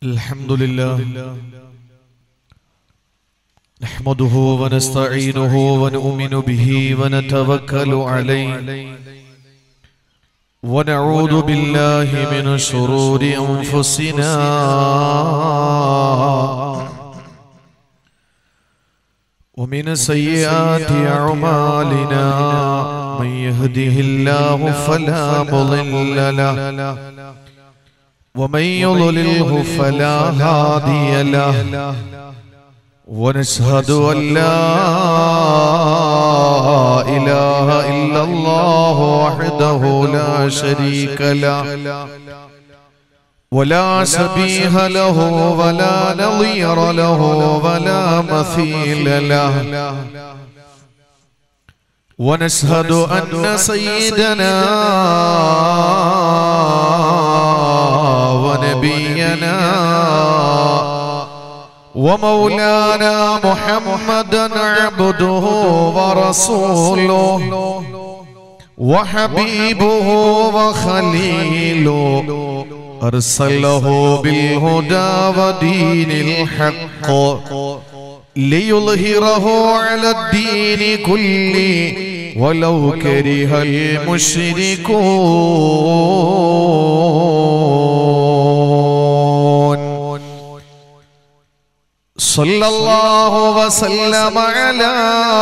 الحمد لله نحمده ونستعينه ونؤمن به ونتوكل عليه ونعوذ بالله من شرور أنفسنا ومن سيئات أعمالنا من يهده الله فلا مضل له ومن يضلله فلا هادي له ونشهد أن لا إله إلا الله وحده لا شريك له ولا شبيه له ولا نظير له ولا مثيل له ونشهد أن سيدنا ونبينا ومولانا محمدا عبده ورسوله وحبيبه وخليله أرسله بالهدى ودين الحق ليظهره على الدين كله ولو كره المشركون صلى الله وسلم على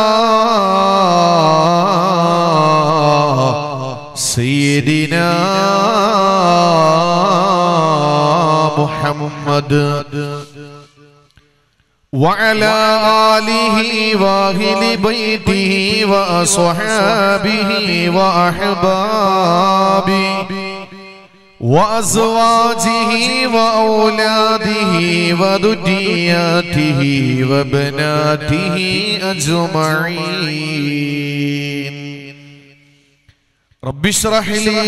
سيدنا محمد وعلى آله وأهل بيته وأصحابه وأحبابه وأزواجه وأولاده وذرياته وبناته أجمعين رب اشرح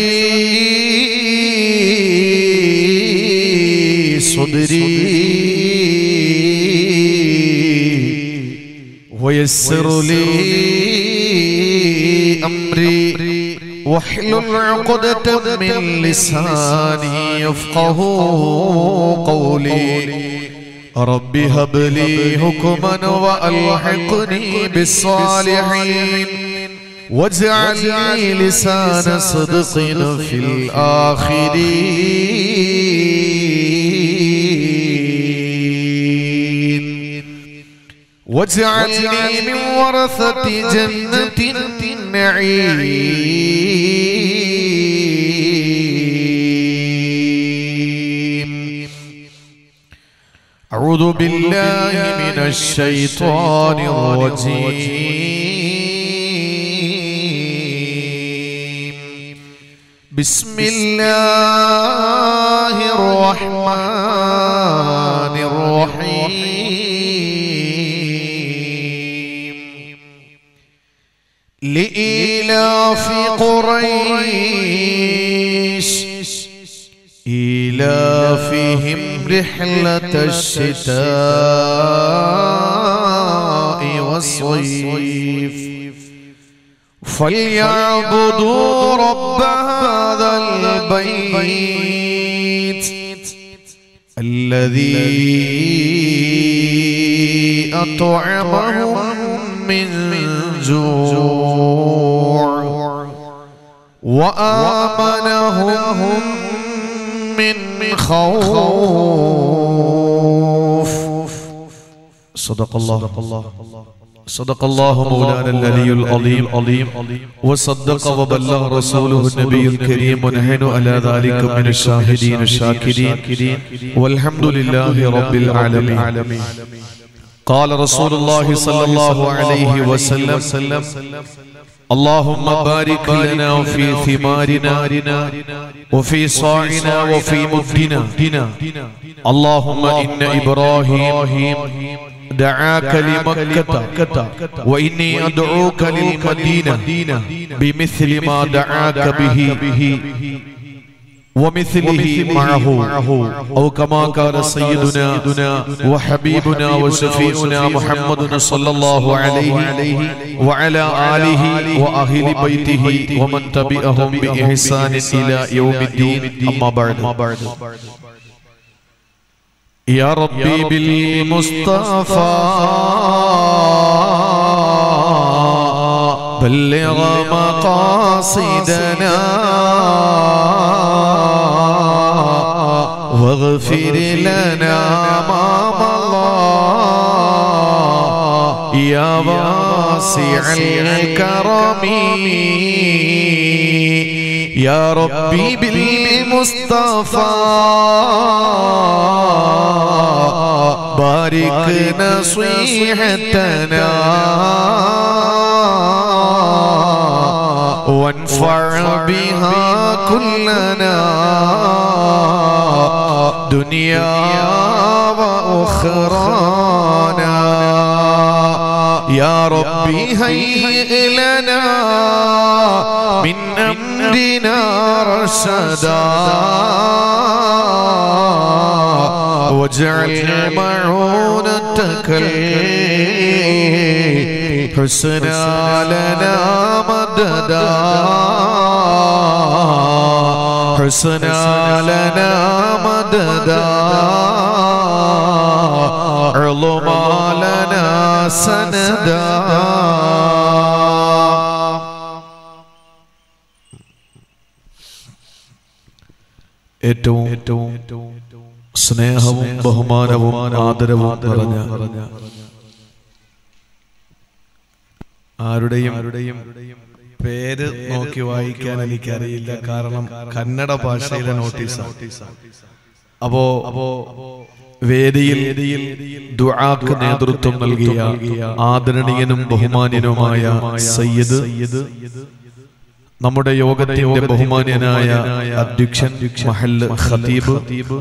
لي صدري ويسر لي أمري واحلل عقدة من لساني يفقه قولي رب هب لي حكما وألحقني بالصالحين واجعل لي لسان صدق في الآخرين واجعلني من ورثة جنة النعيم أعوذ بالله من الشيطان الرجيم بسم الله الرحمن الرحيم لإيلاف قريش إيلافهم رحلة الشتاء والصيف فليعبدوا رب هذا البيت الذي أطعمهم من جوع وآمنهم من خوف صدق الله صدق الله مولانا العلي العظيم عليم وصدق وبلغ رسوله النبي الكريم ونحن على ذلك من الشاهدين الشاكرين والحمد لله رب العالمين قال رسول الله صلى الله عليه وسلم اللهم بارك لنا في ثمارنا وفي صاعنا وفي مدنا اللهم إن إبراهيم دعاك لمكة وإني أدعوك للمدينة بمثل ما دعاك به ومثله معه أو كما قال سيدنا وحبيبنا وشفيعنا محمد صلى الله عليه وعلى آله وأهل بيته ومن تبعهم بإحسان إلى يوم الدين أما بعد يا ربي بالمصطفى بلغ مقاصدنا واغفر لنا ما مضى يا واسع الكرم يا ربي بالمصطفى بارك نصيحتنا وانفع بها كلنا دنيا واخرانا يا ربي هيئ لنا من امرنا رشدا واجعل معونتك حسنا لنا مددا حسنا لنا مددا عظما لنا سندا ഏറ്റവും ഏറ്റവും സ്നേഹവും ബഹുമാനവും ആദരവും നിറഞ്ഞ ആരുടെയും ആരുടെയും പേര് നോക്കി വായിക്കാൻ എനിക്കറിയില്ല കാരണം കന്നഡ ഭാഷയിലെ നോട്ടീസ് അപ്പോ അപ്പോ വേദിയിൽ ദുആക്ക് നേതൃത്വം നൽകിയ ആദരണീയനും ബഹുമാന്യനുമായ സയ്യിദ് നമ്മുടെ യോഗത്തിന്റെ ബഹുമാന്യനായ അധ്യക്ഷൻ മഹല്ല് ഖതീബ്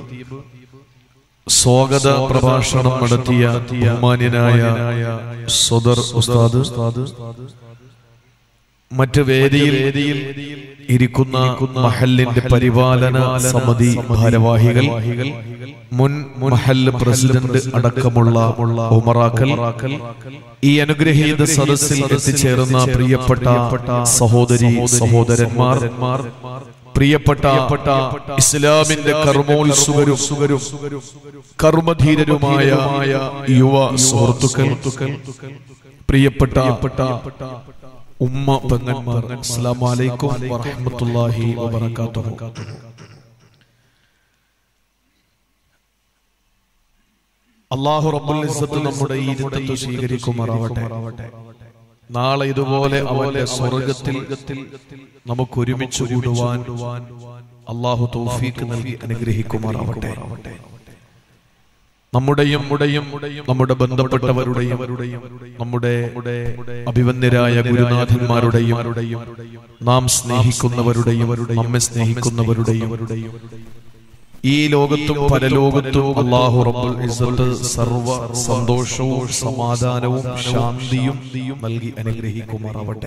സ്വാഗത പ്രഭാഷണം നടത്തിയ ബഹുമാന്യനായ സദർ ഉസ്താദ് മറ്റ് വേദിയിൽ ഇരിക്കുന്ന മഹലിന്റെ പരിപാലന സമിതി ഭാരവാഹികൾ മുൻ മഹല്ല് പ്രസിഡന്റ് അടക്കമുള്ള ഉമറാക്കൽ ഈ അനുഗ്രഹീത സദസ്സിൽ എത്തിച്ചേർന്ന പ്രിയപ്പെട്ട സഹോദരി സഹോദരന്മാർ പ്രിയപ്പെട്ട ഇസ്ലാമിന്റെ കർമ്മോത്സുകരും കർമ്മധീരരുമായ യുവ സുഹൃത്തുക്കൾ പ്രിയപ്പെട്ട ഉമ്മ പെങ്ങന്മാർ അസ്സലാമു അലൈക്കും വറഹ്മത്തുള്ളാഹി വബറകാതുഹു അള്ളാഹു റബ്ബുൽ ഇസ്സത്ത് നമ്മുടെ ഈ ഇരുത്തത്ത് സ്വീകരിക്കുമാറാവട്ടെ നാളെ ഇതുപോലെ അവന്റെ സ്വർഗത്തിൽ നമുക്ക് ഒരുമിച്ച് കൂടുവാൻ അള്ളാഹു തൗഫീക്ക് നൽകി അനുഗ്രഹിക്കുമാറാവട്ടെ നമ്മുടെയും മുടയും നമ്മുടെ ബന്ധപ്പെട്ടവരുടെയും നമ്മുടെ അഭിവന്യരായ ഗുരുനാഥന്മാരുടെയും നാം സ്നേഹിക്കുന്നവരുടെയും നമ്മെ സ്നേഹിക്കുന്നവരുടെയും ഈ ലോകത്തും പരലോകത്തും അള്ളാഹു റബ്ബുൽ ഇസ്സത്ത് സർവ സന്തോഷവും സമാധാനവും ശാന്തിയും നൽകി അനുഗ്രഹിക്കുമാറാവട്ടെ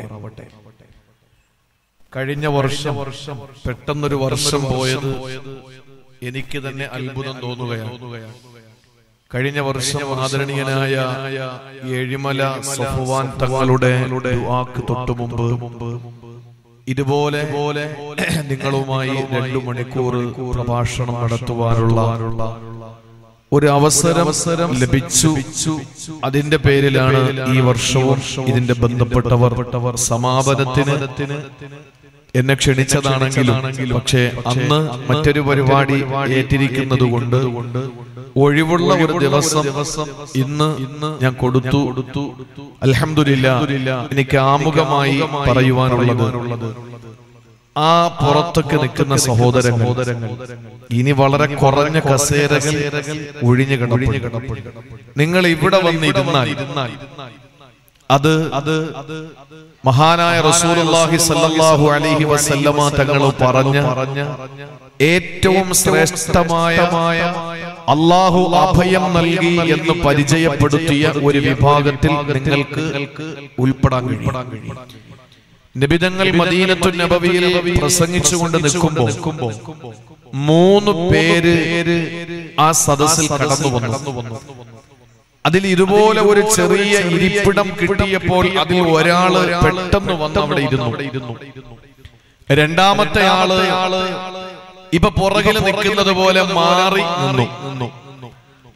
കഴിഞ്ഞ വർഷം പെട്ടെന്നൊരു വർഷം പോയത് എനിക്ക് തന്നെ അത്ഭുതം തോന്നുകയാണ് കഴിഞ്ഞ വർഷം ആദരണീയനായ ഏഴിമല സഫുവാൻ തങ്ങളുടെ ദുആക്ക് തൊട്ടു മുമ്പ് ഇതുപോലെ പോലെ നിങ്ങളുമായി രണ്ടു മണിക്കൂർ പ്രഭാഷണം നടത്തുവാനുള്ള ഒരു അവസരം ലഭിച്ചു അതിന്റെ പേരിലാണ് ഈ വർഷവും ഇതിന്റെ ബന്ധപ്പെട്ടവർ സമാപനത്തിന് എന്നെ ക്ഷണിച്ചതാണെങ്കിലും പക്ഷേ അന്ന് മറ്റൊരു പരിപാടി ഏറ്റിരിക്കുന്നത് കൊണ്ട് ഒഴിവുള്ള ഒരു ദിവസം ഇന്ന് ഞാൻ കൊടുത്തു അൽഹംദുലില്ലാ എനിക്ക് ആമുഖമായി പറയുവാനുള്ളത് ആ പുറത്തൊക്കെ നിൽക്കുന്ന സഹോദരങ്ങൾ ഇനി വളരെ കുറഞ്ഞ കസേരകൾ ഒഴിഞ്ഞു കിടപ്പുണ്ട് നിങ്ങൾ ഇവിടെ വന്നിരുന്നാൽ അത് അത് മഹാനായ റസൂലുള്ളാഹി സല്ലല്ലാഹു അലൈഹി വസല്ലമ തങ്ങൾ പറഞ്ഞ ഏറ്റവും ശ്രേഷ്ഠമായ അള്ളാഹു അഭയം നൽകി എന്ന് പരിചയപ്പെടുത്തിയ ഒരു വിഭാഗത്തിൽ നിങ്ങൾക്ക് ഉൾപ്പെടാൻ കഴിയും നബിതങ്ങൾ മദീനത്തു നബവിയിൽ പ്രസംഗിച്ചുകൊണ്ട് നിൽക്കുമ്പോൾ മൂന്ന് പേര് ആ സദസ്സിൽ കടന്നു വന്നു അതിൽ ഇതുപോലെ ഒരു ചെറിയ ഇരിപ്പിടം കിട്ടിയപ്പോൾ അതിൽ ഒരാള് പെട്ടെന്ന് വന്ന് അവിടെ ഇരുന്നു രണ്ടാമത്തെ ആള് ഇപ്പൊ പുറകിൽ നിൽക്കുന്നത് പോലെ മാറി നിന്നു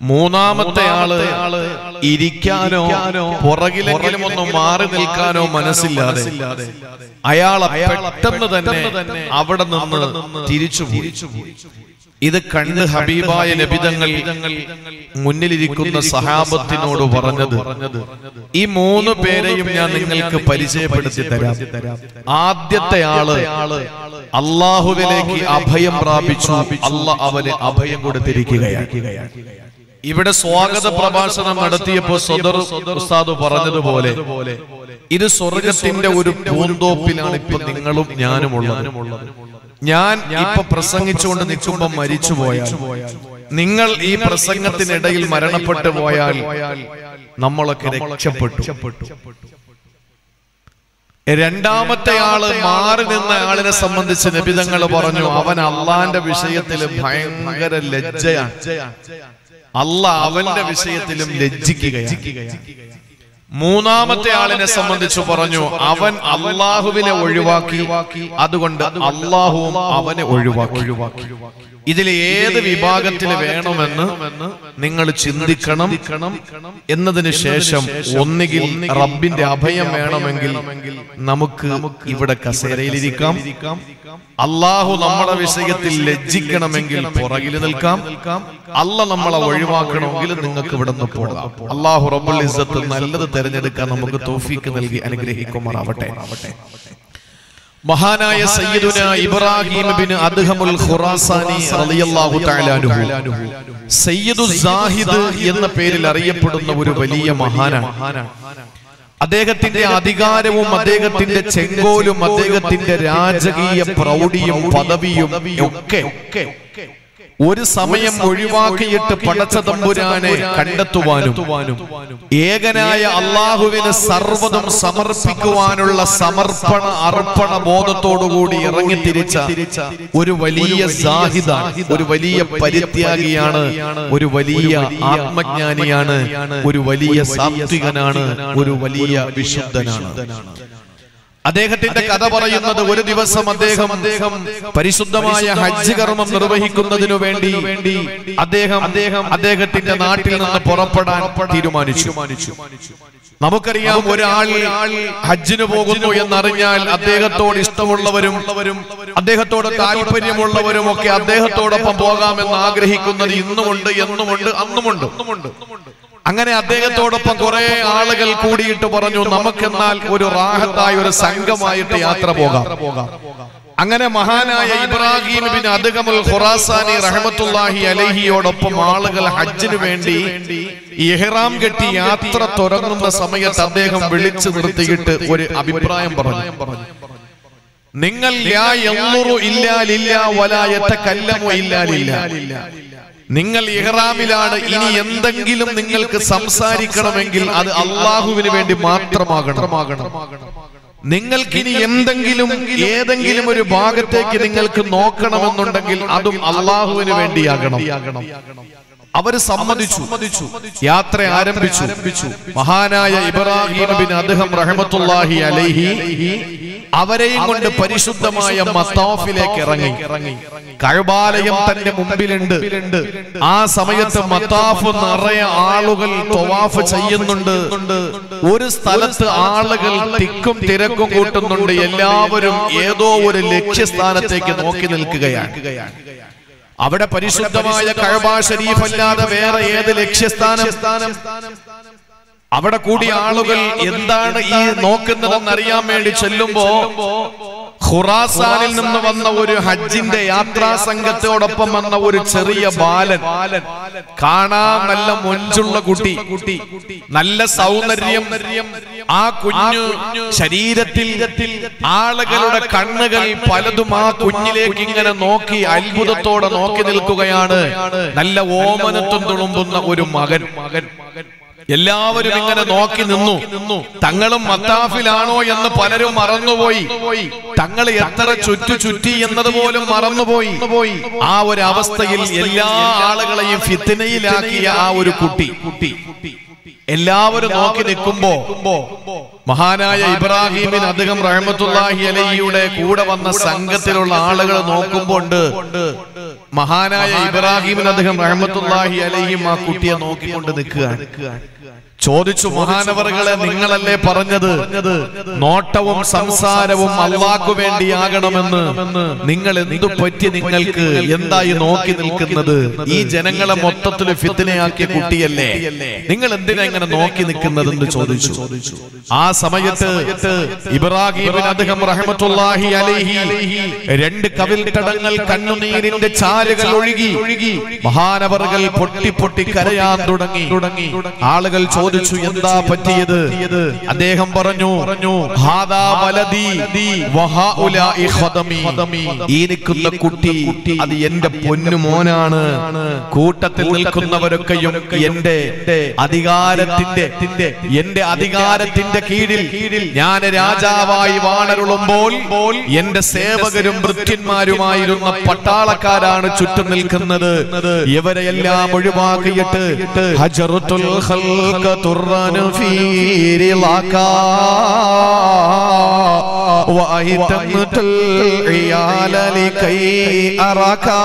മൂന്നാമത്തെ ആള് ഇരിക്കാനോ പുറകിലെങ്കിലും ഒന്ന് മാറി നിൽക്കാനോ മനസ്സില്ലാതെ അയാൾ പെട്ടെന്ന് തന്നെ അവിടെ നിന്ന് തിരിച്ചുപോയി ഇത് കണ്ട് ഹബീബായ ലഭിതങ്ങൾ മുന്നിലിരിക്കുന്ന സഹാബത്തിനോട് പറഞ്ഞത് ഈ മൂന്ന് പേരെയും ഞാൻ നിങ്ങൾക്ക് പരിചയപ്പെടുത്തി തരാം ആദ്യത്തെ ആള് അള്ളാഹുവിലേക്ക് അഭയം പ്രാപിച്ചു അല്ല അവന് അഭയം കൊടുത്തിരിക്കുകയാണ് ഇവിടെ സ്വാഗത പ്രഭാഷണം നടത്തിയപ്പോ സദർ ഉസ്താദ് പറഞ്ഞതുപോലെ ഇത് സ്വർഗത്തിന്റെ ഒരു പൂന്തോപ്പിലാണ് ഇപ്പൊ നിങ്ങളും ഞാനും ഉള്ളത് ഞാൻ ഇപ്പൊ പ്രസംഗിച്ചുകൊണ്ട് നിൽക്കുമ്പോ മരിച്ചു പോയാൽ നിങ്ങൾ ഈ പ്രസംഗത്തിനിടയിൽ മരണപ്പെട്ടു പോയാൽ നമ്മളൊക്കെ രക്ഷപ്പെട്ടു രണ്ടാമത്തെ ആള് മാറി നിന്ന ആളിനെ സംബന്ധിച്ച് നബിതങ്ങൾ പറഞ്ഞു അവൻ അള്ളാന്റെ വിഷയത്തിൽ ഭയങ്കര ലജ്ജയാണ് അല്ല അവന്റെ വിഷയത്തിലും ലജ്ജിക്കുകയാണ് മൂന്നാമത്തെ ആളിനെ സംബന്ധിച്ച് പറഞ്ഞു അവൻ അള്ളാഹുവിനെ ഒഴിവാക്കി അതുകൊണ്ട് അള്ളാഹുവും അവനെ ഒഴിവാക്കി ഇതിൽ ഏത് വിഭാഗത്തിൽ വേണമെന്ന് നിങ്ങൾ ചിന്തിക്കണം എന്നതിന് ശേഷം ഒന്നുകിൽ റബ്ബിന്റെ അഭയം വേണമെങ്കിൽ നമുക്ക് ഇവിടെ കസേരയിലിരിക്കാം അള്ളാഹു നമ്മുടെ വിഷയത്തിൽ ലജ്ജിക്കണമെങ്കിൽ പുറകിൽ നിൽക്കാം അല്ല നമ്മളെ ഒഴിവാക്കണമെങ്കിൽ നിങ്ങൾക്ക് ഇവിടെ നിന്ന് പോകാം അള്ളാഹു റബ്ബുൽ ഇസ്സത്ത് നല്ലത് തെരഞ്ഞെടുക്കാൻ നമുക്ക് തോഫീക്ക് നൽകി അനുഗ്രഹിക്കുമാറാവട്ടെ മഹാനായ സയ്യിദുന ഇബ്രാഹിം ബിൻ അദ്ഹമുൽ ഖുറാസാനി റളിയല്ലാഹു തആല അൻഹു സയ്യിദു സാഹിദ് എന്ന പേരിൽ അറിയപ്പെടുന്ന ഒരു വലിയ മഹാനാണ് അദ്ദേഹത്തിന്റെ അധികാരവും അദ്ദേഹത്തിന്റെ ചെങ്കോലും അദ്ദേഹത്തിന്റെ രാജകീയ പ്രൗഢിയും പദവിയും ഒക്കെ ഒരു സമയം ഒഴിവാക്കിയിട്ട് പടച്ച തമ്പുരാനെ കണ്ടെത്തുവാനും ഏകനായ അള്ളാഹുവിന് സർവ്വതും സമർപ്പിക്കുവാനുള്ള സമർപ്പണ അർപ്പണ ബോധത്തോടുകൂടി ഇറങ്ങിത്തിരിച്ച ഒരു വലിയ സാഹിദാണ് ഒരു വലിയ പരിത്യാഗിയാണ് ഒരു വലിയ ആത്മജ്ഞാനിയാണ് ഒരു വലിയ സാത്വികനാണ് ഒരു വലിയ വിശുദ്ധനാണ് അദ്ദേഹത്തിന്റെ കഥ പറയുന്നത് ഒരു ദിവസം അദ്ദേഹം അദ്ദേഹം പരിശുദ്ധമായ ഹജ്ജ് കർമ്മം നിർവഹിക്കുന്നതിനു വേണ്ടി വേണ്ടി അദ്ദേഹം അദ്ദേഹം അദ്ദേഹത്തിന്റെ നാട്ടിൽ നിന്ന് പുറപ്പെടാൻ തീരുമാനിച്ചു നമുക്കറിയാം ഒരാൾ ഹജ്ജിന് പോകുന്നു എന്നറിഞ്ഞാൽ അദ്ദേഹത്തോട് ഇഷ്ടമുള്ളവരും അദ്ദേഹത്തോട് താല്പര്യമുള്ളവരും ഒക്കെ അദ്ദേഹത്തോടൊപ്പം പോകാമെന്ന് ആഗ്രഹിക്കുന്നത് ഇന്നുമുണ്ട് എന്നുമുണ്ട് അന്നുമുണ്ട് അങ്ങനെ അദ്ദേഹത്തോടൊപ്പം കുറെ ആളുകൾ കൂടിയിട്ട് പറഞ്ഞു നമുക്കെന്നാൽ ഒരു റാഹത്തായ ഒരു സംഘമായിട്ട് യാത്ര പോകാം അങ്ങനെ മഹാനായ ഇബ്രാഹിം ബിൻ അദ്ഹമുൽ ഖുറാസാനി റഹ്മത്തുള്ളാഹി അലൈഹിയോടൊപ്പം ആളുകൾ ഹജ്ജിന് വേണ്ടി ഇഹ്റാം കെട്ടി യാത്ര തുടങ്ങുന്ന സമയത്ത് അദ്ദേഹം വിളിച്ചു നിർത്തിയിട്ട് ഒരു അഭിപ്രായം പറഞ്ഞു നിങ്ങൾ ലാ യൻളുറു ഇല്ലാ ലില്ലാ വലാ യതകല്ലമു ഇല്ലാ ലില്ലാ നിങ്ങൾ ഇഹ്റാമിലാണ് ഇനി എന്തെങ്കിലും നിങ്ങൾക്ക് സംസാരിക്കണമെങ്കിൽ അത് അള്ളാഹുവിന് വേണ്ടി മാത്രമാകണം നിങ്ങൾക്കിനി എന്തെങ്കിലും ഏതെങ്കിലും ഒരു ഭാഗത്തേക്ക് നിങ്ങൾക്ക് നോക്കണമെന്നുണ്ടെങ്കിൽ അതും അള്ളാഹുവിന് വേണ്ടിയാകണം അവര് സമ്മതിച്ചു യാത്ര ആരംഭിച്ചു മഹാനായ ഇബ്രാഹിം ബിൻ അദ്ഹം റഹ്മത്തുള്ളാഹി അലൈഹി അവരെയും കൊണ്ട് പരിശുദ്ധമായ മത്താഫിലേക്ക് ഇറങ്ങി കഴബാലയം തന്റെ മുമ്പിലുണ്ട് ആ സമയത്ത് മത്താഫ് നിറയെ ആളുകൾ തൊവാഫ് ചെയ്യുന്നുണ്ട് ഒരു സ്ഥലത്ത് ആളുകൾ തിക്കും തിരക്കും കൂട്ടുന്നുണ്ട് എല്ലാവരും ഏതോ ഒരു ലക്ഷ്യസ്ഥാനത്തേക്ക് നോക്കി നിൽക്കുകയാണ് അവിടെ പരിശുദ്ധമായ കഴബാ ഷരീഫ് അല്ലാതെ വേറെ ഏത് ലക്ഷ്യസ്ഥാനം അവിടെ കൂടി ആളുകൾ എന്താണ് ഈ നോക്കുന്നതെന്ന് അറിയാൻ വേണ്ടി ചെല്ലുമ്പോ ഖുറാസാനിൽ നിന്ന് വന്ന ഒരു ഹജ്ജിന്റെ യാത്രാ സംഘത്തോടൊപ്പം വന്ന ഒരു ചെറിയ ബാലൻ കാണാൻ നല്ല മൊഞ്ചുള്ള കുട്ടി നല്ല സൗന്ദര്യം ആ കുഞ്ഞു ശരീരത്തിൽ ആളുകളുടെ കണ്ണുകൾ പലതും ആ കുഞ്ഞിലേക്ക് ഇങ്ങനെ നോക്കി അത്ഭുതത്തോടെ നോക്കി നിൽക്കുകയാണ് നല്ല ഓമനത്വം തുളുമ്പുന്ന ഒരു മകൻ മകൻ എല്ലാവരും ഇങ്ങനെ നോക്കി നിന്നു തങ്ങളും മത്താഫിലാണോ എന്ന് പലരും മറന്നുപോയി തങ്ങൾ എത്ര ചുറ്റു ചുറ്റി എന്നതുപോലും മറന്നുപോയി ആ ഒരു അവസ്ഥയിൽ എല്ലാ ആളുകളെയും ഫിത്തിനയിലാക്കിയ ആ ഒരു കുട്ടി കുട്ടി എല്ലാവരും നോക്കി നിൽക്കുമ്പോ മഹാനായ ഇബ്രാഹിമിൻ അദ്ദേഹം റഹമത്തുല്ലാഹി അലഹിയുടെ കൂടെ വന്ന സംഘത്തിലുള്ള ആളുകൾ നോക്കുമ്പോണ്ട് മഹാനായ ഇബ്രാഹിമിന് അദ്ദേഹം റഹ്മത്തുല്ലാഹി അലൈഹിം ആ കുട്ടിയെ നോക്കിക്കൊണ്ട് നിൽക്കുകയാണ് ചോദിച്ചു മഹാനവറുകളെ നിങ്ങളല്ലേ പറഞ്ഞത് നോട്ടവും സംസാരവും അള്ളാഹ്ക്കു വേണ്ടിയാകണമെന്ന് നിങ്ങൾ എന്തു പറ്റി നിങ്ങൾക്ക് എന്തായി നോക്കി നിൽക്കുന്നത് ഈ ജനങ്ങളെ മൊത്തത്തിൽ ഫിത്തിനയാക്കിയ കുട്ടിയല്ലേ നിങ്ങൾ എന്തിനാ ഇങ്ങനെ നോക്കി നിൽക്കുന്നതെന്ന് ചോദിച്ചു ആ സമയത്ത് ഇബ്രാഹിമിന് അദ്ദേഹം റഹ്മത്തുല്ലാഹി അലൈഹി രണ്ട് കവിൽ തടങ്ങൾ കണ്ണുനീരിന്റെ ചാലുകൾ ഒഴുകി മഹാനവറുകൾ പൊട്ടി പൊട്ടി കരയാൻ തുടങ്ങി തുടങ്ങി ആളുകൾ ചോദിച്ചു എന്താ പറ്റിയത് അദ്ദേഹം പറഞ്ഞു പറഞ്ഞു ഹാദാ വലദി വഹാഉലാഇ ഖദമി ഈ നിൽക്കുന്ന കുട്ടി അത് എന്റെ പൊന്നു മോനാണ് കൂട്ടത്തിൽ നിൽക്കുന്നവരൊക്കെയും എന്റെ അധികാരത്തിന്റെ എന്റെ അധികാരത്തിന്റെ കീഴിൽ ഞാൻ രാജാവായി വാണരുളുമ്പോൾ എന്റെ സേവകരും ഭൃത്യന്മാരുമായിരുന്ന പട്ടാളക്കാരാണ് ചുറ്റും നിൽക്കുന്നത് ഇവരെയെല്ലാം ഒഴിവാക്കിയിട്ട് ഹജറുത്തുൽ ഖൽഖ തുർറനു ഫീ റിളാകാ وأهتمت العيال لكي أراكا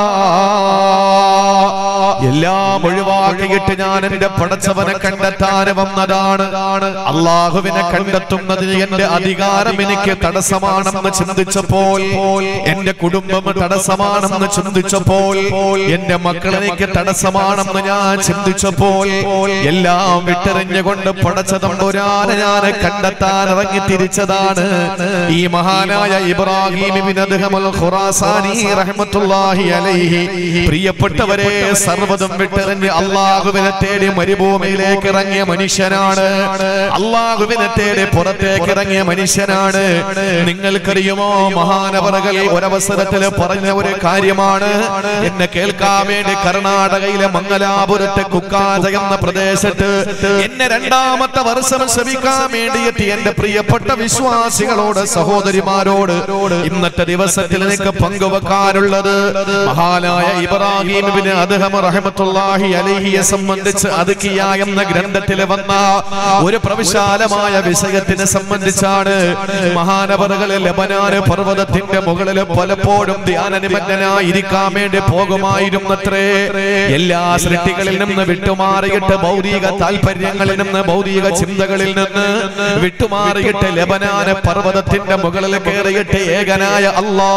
എല്ലാം ഒഴിവാക്കിയിട്ട് ഞാൻ എന്റെ പടച്ചവനെ കണ്ടെത്താൻ വന്നതാണ് അള്ളാഹുവിനെ കണ്ടെത്തുന്നതിന് എന്റെ അധികാരം എനിക്ക് തടസ്സമാണെന്ന് ചിന്തിച്ചപ്പോൾ എന്റെ കുടുംബം തടസ്സമാണെന്ന് ചിന്തിച്ചപ്പോൾ എന്റെ മക്കൾ എനിക്ക് തടസ്സമാണെന്ന് ഞാൻ ചിന്തിച്ചപ്പോൾ എല്ലാം വിട്ടെറിഞ്ഞുകൊണ്ട് പടച്ച തമ്പുരാനെ ഞാൻ കണ്ടെത്താൻ ഇറങ്ങി തിരിച്ചതാണ് ഈ മഹാനായ ഇബ്രാഹിം ഇബ്നു അദ്ഹമുൽ ഖുറാസാനി റഹ്മത്തുള്ളാഹി അലൈഹി പ്രിയപ്പെട്ടവരെ സർവ്വതും വിട്ടെറിഞ്ഞ് അള്ളാഹുവിനെ തേടി മരുഭൂമിയിലേക്ക് ഇറങ്ങിയ മനുഷ്യനാണ് അള്ളാഹുവിനെ തേടി പുറത്തേക്ക് ഇറങ്ങിയ മനുഷ്യനാണ് നിങ്ങൾക്കറിയുമോ മഹാനവറകൾ ഒരവസരത്തിൽ പറഞ്ഞ ഒരു കാര്യമാണ് എന്നെ കേൾക്കാൻ വേണ്ടി കർണാടകയിലെ മംഗലാപുരത്തെ കുക്കാജ എന്ന പ്രദേശത്ത് എന്നെ രണ്ടാമത്തെ വർഷം ശ്രമിക്കാൻ വേണ്ടിയെത്തി എന്റെ പ്രിയപ്പെട്ട വിശ്വാസികളോട് സഹോദരിമാരോട് ഇന്നത്തെ ദിവസത്തിൽ എനിക്ക് പങ്കുവെക്കാനുള്ളത് മഹാനായ ഇബ്രാഹിം ബിൻ അദ്ഹം റഹ്മത്തുള്ളാഹി അലൈഹിയെ സംബന്ധിച്ച് അദ്കിയ എന്ന ഗ്രന്ഥത്തിൽ വന്ന ഒരു പ്രവിശാലമായ വിഷയത്തിനെ സംബന്ധിച്ചാണ് മഹാനവറുകളെ ലബനാന് പർവ്വതത്തിന്റെ മുകളിൽ പലപ്പോഴും ധ്യാനനിമഗ്നായി ഇരിക്കാൻ വേണ്ടി പോകുമായിരുന്നത്രേ എല്ലാ സൃഷ്ടികളിൽ നിന്ന് വിട്ടുമാറിയിട്ട് ഭൗതിക താല്പര്യങ്ങളിൽ നിന്ന് ഭൗതിക ചിന്തകളിൽ നിന്ന് വിട്ടുമാറിയിട്ട് ലബനാന പർവ്വതത്തിന്റെ മുകളിൽ കയറിയിട്ട് ഏകനായ അല്ലാ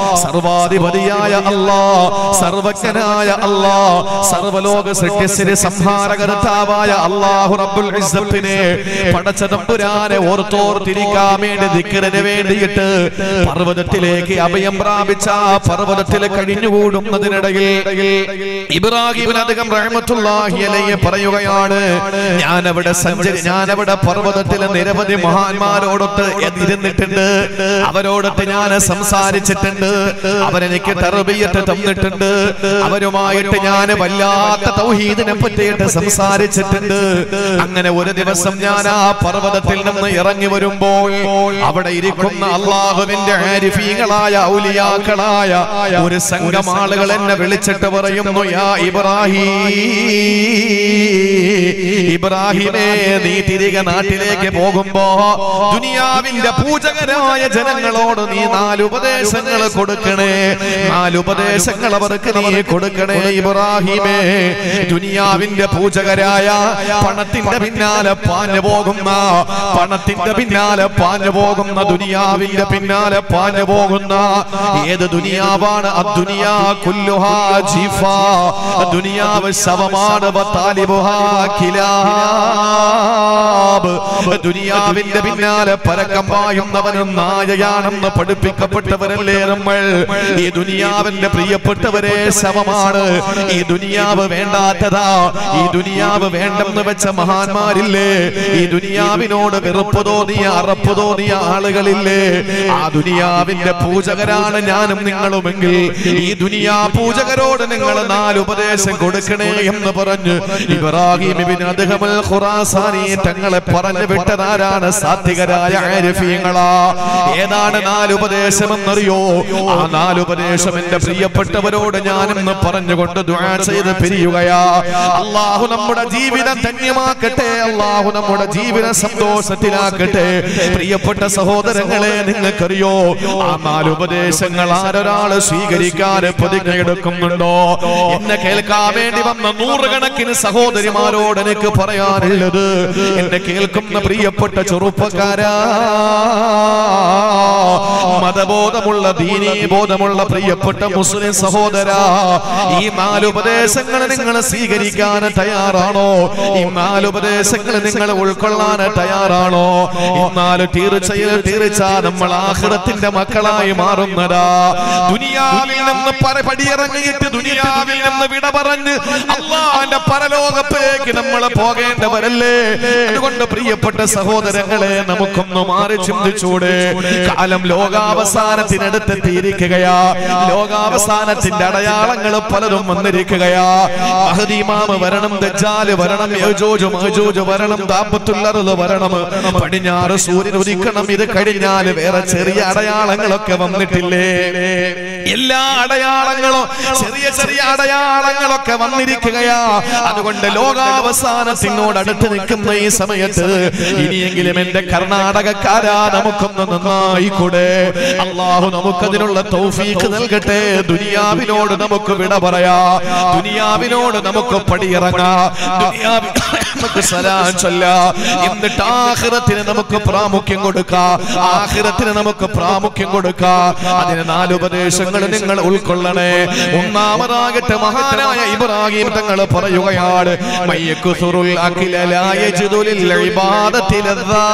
സർവാധിപതിയായ അല്ലാ സർവജ്ഞനായ അല്ലാ സർവലോക സൃഷ്ടിസ്ഥിതി സംഹാരകർത്താവായ അല്ലാഹു റബ്ബുൽ ഇസ്സത്തിനെ പടച്ച തമ്പുരാനെ ഓർത്തോർത്തിരിക്കാൻ വേണ്ടി ദിക്റിന് വേണ്ടിയിട്ട് പർവ്വതത്തിലേക്ക് അഭയം പ്രാപിച്ച ആ പർവ്വതത്തിൽ കഴിഞ്ഞുകൂടുന്നതിനിടയിൽ ഇബ്രാഹിമിന് അധികം റഹ്മത്തുള്ളാഹി അലൈഹി പറയുകയാണ് ഞാൻ അവിടെ സഞ്ചരി ഞാൻ അവിടെ പർവ്വതത്തിൽ നിരവധി മഹാന്മാരോടൊത്ത് ഇരുന്നിട്ടുണ്ട് അവരോടൊത്ത് ഞാൻ സംസാരിച്ചിട്ടുണ്ട് അവരെനിക്ക് തർബിയത്ത് തന്നിട്ടുണ്ട് അവരുമായിട്ട് ഞാൻ വല്ലാത്ത തൗഹീദിനെ പറ്റിയിട്ട് സംസാരിച്ചിട്ടുണ്ട് അങ്ങനെ ഒരു ദിവസം ഞാൻ ആ പർവ്വതത്തിൽ നിന്ന് ഇറങ്ങി വരുമ്പോൾ അവിടെ ഇരിക്കുന്ന അള്ളാഹുവിന്റെ ആരിഫീങ്ങളായ ഔലിയാക്കളായ ഒരു സംഘം ആളുകൾ എന്നെ വിളിച്ചിട്ട് പറയുന്നു യാ ഇബ്രാഹിം ഇബ്രാഹിമേ നീ തിരികെ നാട്ടിലേക്ക് പോകുമ്പോ ദുനിയാവിന്റെ പൂജകരായ ജനങ്ങളോട് നീ നാല് ഉപദേശങ്ങൾ കൊടുക്കണേ നാല് ഉപദേശങ്ങൾ അവർക്ക് നീ കൊടുക്കണേ ഇബ്രാഹിമേ ദുനിയാവിന്റെ പൂജകരായ പണത്തിന്റെ പിന്നാലെ പാഞ്ഞു പോകുന്ന പണത്തിന്റെ പിന്നാലെ പാഞ്ഞു പോകുന്ന ദുനിയാവിന്റെ പിന്നാലെ പാഞ്ഞു പോകുന്ന ഏത് ദുനിയാവാണ് അദ്ദുനിയാ കുല്ലുഹാ ജീഫ ദുനിയാവ് ശവമാണ് വത്താലിബുഹാ കിലാബ് ദുനിയാവിന്റെ പിന്നാലെ പരക്കം പായുന്നവനും നായയാണെന്ന് പഠിപ്പിക്കപ്പെട്ടവരല്ലേ നമ്മൾ ഈ ദുനിയാവിന്റെ പ്രിയപ്പെട്ടവരെ ശവമാണ് ഈ ദുനിയാവ് വേണ്ടാത്തതാ ഈ ദുനിയാവ് വേണ്ടെന്ന് വെച്ച മഹാന്മാരില്ലേ ഈ ദുനിയാവിനോട് വെറുപ്പ് തോന്നിയ അറപ്പ് തോന്നിയ ആളുകളില്ലേ ആ ദുനിയാവിന്റെ പൂജകരാണ് ഞാനും നിങ്ങളുമെങ്കിൽ ഈ ദുനിയാ പൂജകരോട് നിങ്ങൾ നാല് ഉപദേശം കൊടുക്കണേ എന്ന് പറഞ്ഞ് ഇബ്രാഹിം ഇബ്നു അദ്ഹമുൽ ഖുറാസാനി തങ്ങളെ പറഞ്ഞു വിട്ടതാരാണ് സാത്വികരായ ആരിഫീങ്ങളാ ഏതാണ് നാല് ഉപദേശം എന്നറിയോ ആ നാല് ഉപദേശം എന്റെ പ്രിയപ്പെട്ടവരോട് ഞാനിന്ന് പറഞ്ഞുകൊണ്ട് ദുആ ചെയ്ത് പിരിയുക ചെയ്യുകയാ അള്ളാഹു നമ്മുടെ ജീവിതം ധന്യമാക്കട്ടെ അള്ളാഹു നമ്മുടെ ജീവിതം സന്തോഷത്തിലാക്കട്ടെ പ്രിയപ്പെട്ട സഹോദരങ്ങളെ നിങ്ങൾക്കറിയോ ആ നാല് ഉപദേശങ്ങൾ ആരൊരാള് സ്വീകരിക്കാൻ പ്രതിജ്ഞയെടുക്കുന്നുണ്ടോ എന്നെ കേൾക്കാൻ വേണ്ടി വന്ന നൂറുകണക്കിന് സഹോദരിമാരോട് എനിക്ക് പറയാനുള്ളത് എന്നെ കേൾക്കുന്ന പ്രിയപ്പെട്ട ചെറുപ്പക്കാരാ മതബോധമുള്ള ദീനീ ബോധമുള്ള പ്രിയപ്പെട്ട മുസ്ലിം സഹോദരാ ഈ നാല് ഉപദേശങ്ങൾ നിങ്ങൾ സ്വീകരിക്കാൻ തയ്യാറാണോ ഈ നാല് ഉപദേശങ്ങൾ നിങ്ങൾ ഉൾക്കൊള്ളാൻ തയ്യാറാണോ ഈ നാല് തീർച്ചയിൽ തീർച്ച നമ്മൾ ആഹ്റത്തിന്റെ മക്കളായി മാറുന്നതാ ദുനിയാവിൽ നിന്ന് പര പടിയിറങ്ങിയിട്ട് ദുനിയാവിൽ നിന്ന് വിട പറഞ്ഞ് അള്ളാന്റെ പരലോകത്തേക്ക് നമ്മൾ പോകേണ്ടവരല്ലേ അതുകൊണ്ട് പ്രിയപ്പെട്ട സഹോദരങ്ങളെ നമുക്കൊന്ന് മാറി ചിന്തിച്ചൂടെ കാലം ലോകാവസാനത്തിനടുത്തെത്തിയിരിക്കുകയാ ലോകാവസാനത്തിന്റെ അടയാളങ്ങൾ പലതും വന്നിരിക്കുകയാ മഹദീമാമ് വരണം ദജ്ജാല് വരണം യജൂജ് മഹജൂജ് വരണം ദാബത്തുല്ലറുത് വരണം പടിഞ്ഞാറ് സൂര്യൻ ഉദിക്കണം ഇത് കഴിഞ്ഞാൽ വേറെ ചെറിയ അടയാളങ്ങളൊക്കെ വന്നിട്ടില്ലേ എല്ലാ അടയാളങ്ങളും ചെറിയ ചെറിയ അടയാളങ്ങളൊക്കെ വന്നിരിക്കുകയാ അതുകൊണ്ട് ലോകാവസാനത്തിനോട് അടുത്ത് നിൽക്കുന്ന ഈ സമയത്ത് ഇനിയെങ്കിലും എന്റെ കർണാടകക്കാരാ നമുക്കൊന്ന് നന്നായിക്കൂടെ അള്ളാഹു നമുക്കതിനുള്ള തൗഫീഖ് നൽകട്ടെ ദുനിയാവിനോട് നമുക്ക് വിട പറയാ ദുനിയാവിനോട് നമുക്ക് പടിയിറങ്ങാ ദുനിയാവി നമുക്ക് സലാം ചൊല്ല എന്നിട്ട് ആഖിറത്തിന് നമുക്ക് പ്രാമുഖ്യം കൊടുക്കാം ആഖിറത്തിന് നമുക്ക് പ്രാമുഖ്യം കൊടുക്കാം അതിന് നാല് ഉപദേശങ്ങൾ നിങ്ങൾ ഉൾക്കൊള്ളണേ ഒന്നാമതാകട്ടെ മഹാനായ ഇബ്രാഹിം തങ്ങൾ പറയുകയാണ് മയ്യക്കുസുറുൽ അഖില ലാ യജിദു ലിൽ ഇബാദത്തി ലദ്ദാ.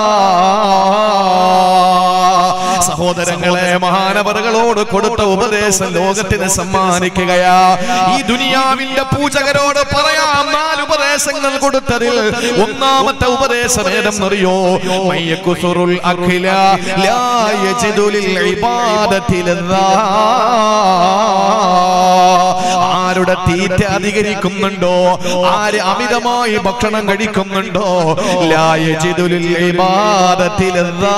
സഹോദരങ്ങളെ മഹാനവറുകളോട് കൊടുത്ത ഉപദേശം ലോകത്തിന് സമ്മാനിക്കുകയാ ഈ ദുനിയാവിന്റെ പൂജകരോട് പറയാം നാല് ഉപദേശങ്ങൾ കൊടുത്തതിൽ ഒന്നാമത്തെ ഉപദേശം ഏതെന്നറിയോ മയ്യക്കുസുറുൽ അഖില ലാ യജിദു ലിൽ ഇബാദത്തി ലദ്ദാ. ആരുടെ തീറ്റ അധികരിക്കുന്നുണ്ടോ ആര് അമിതമായി ഭക്ഷണം കഴിക്കുന്നുണ്ടോ ലാ യജിദു ലിൽ ഇബാദത്തി ലദ്ദാ.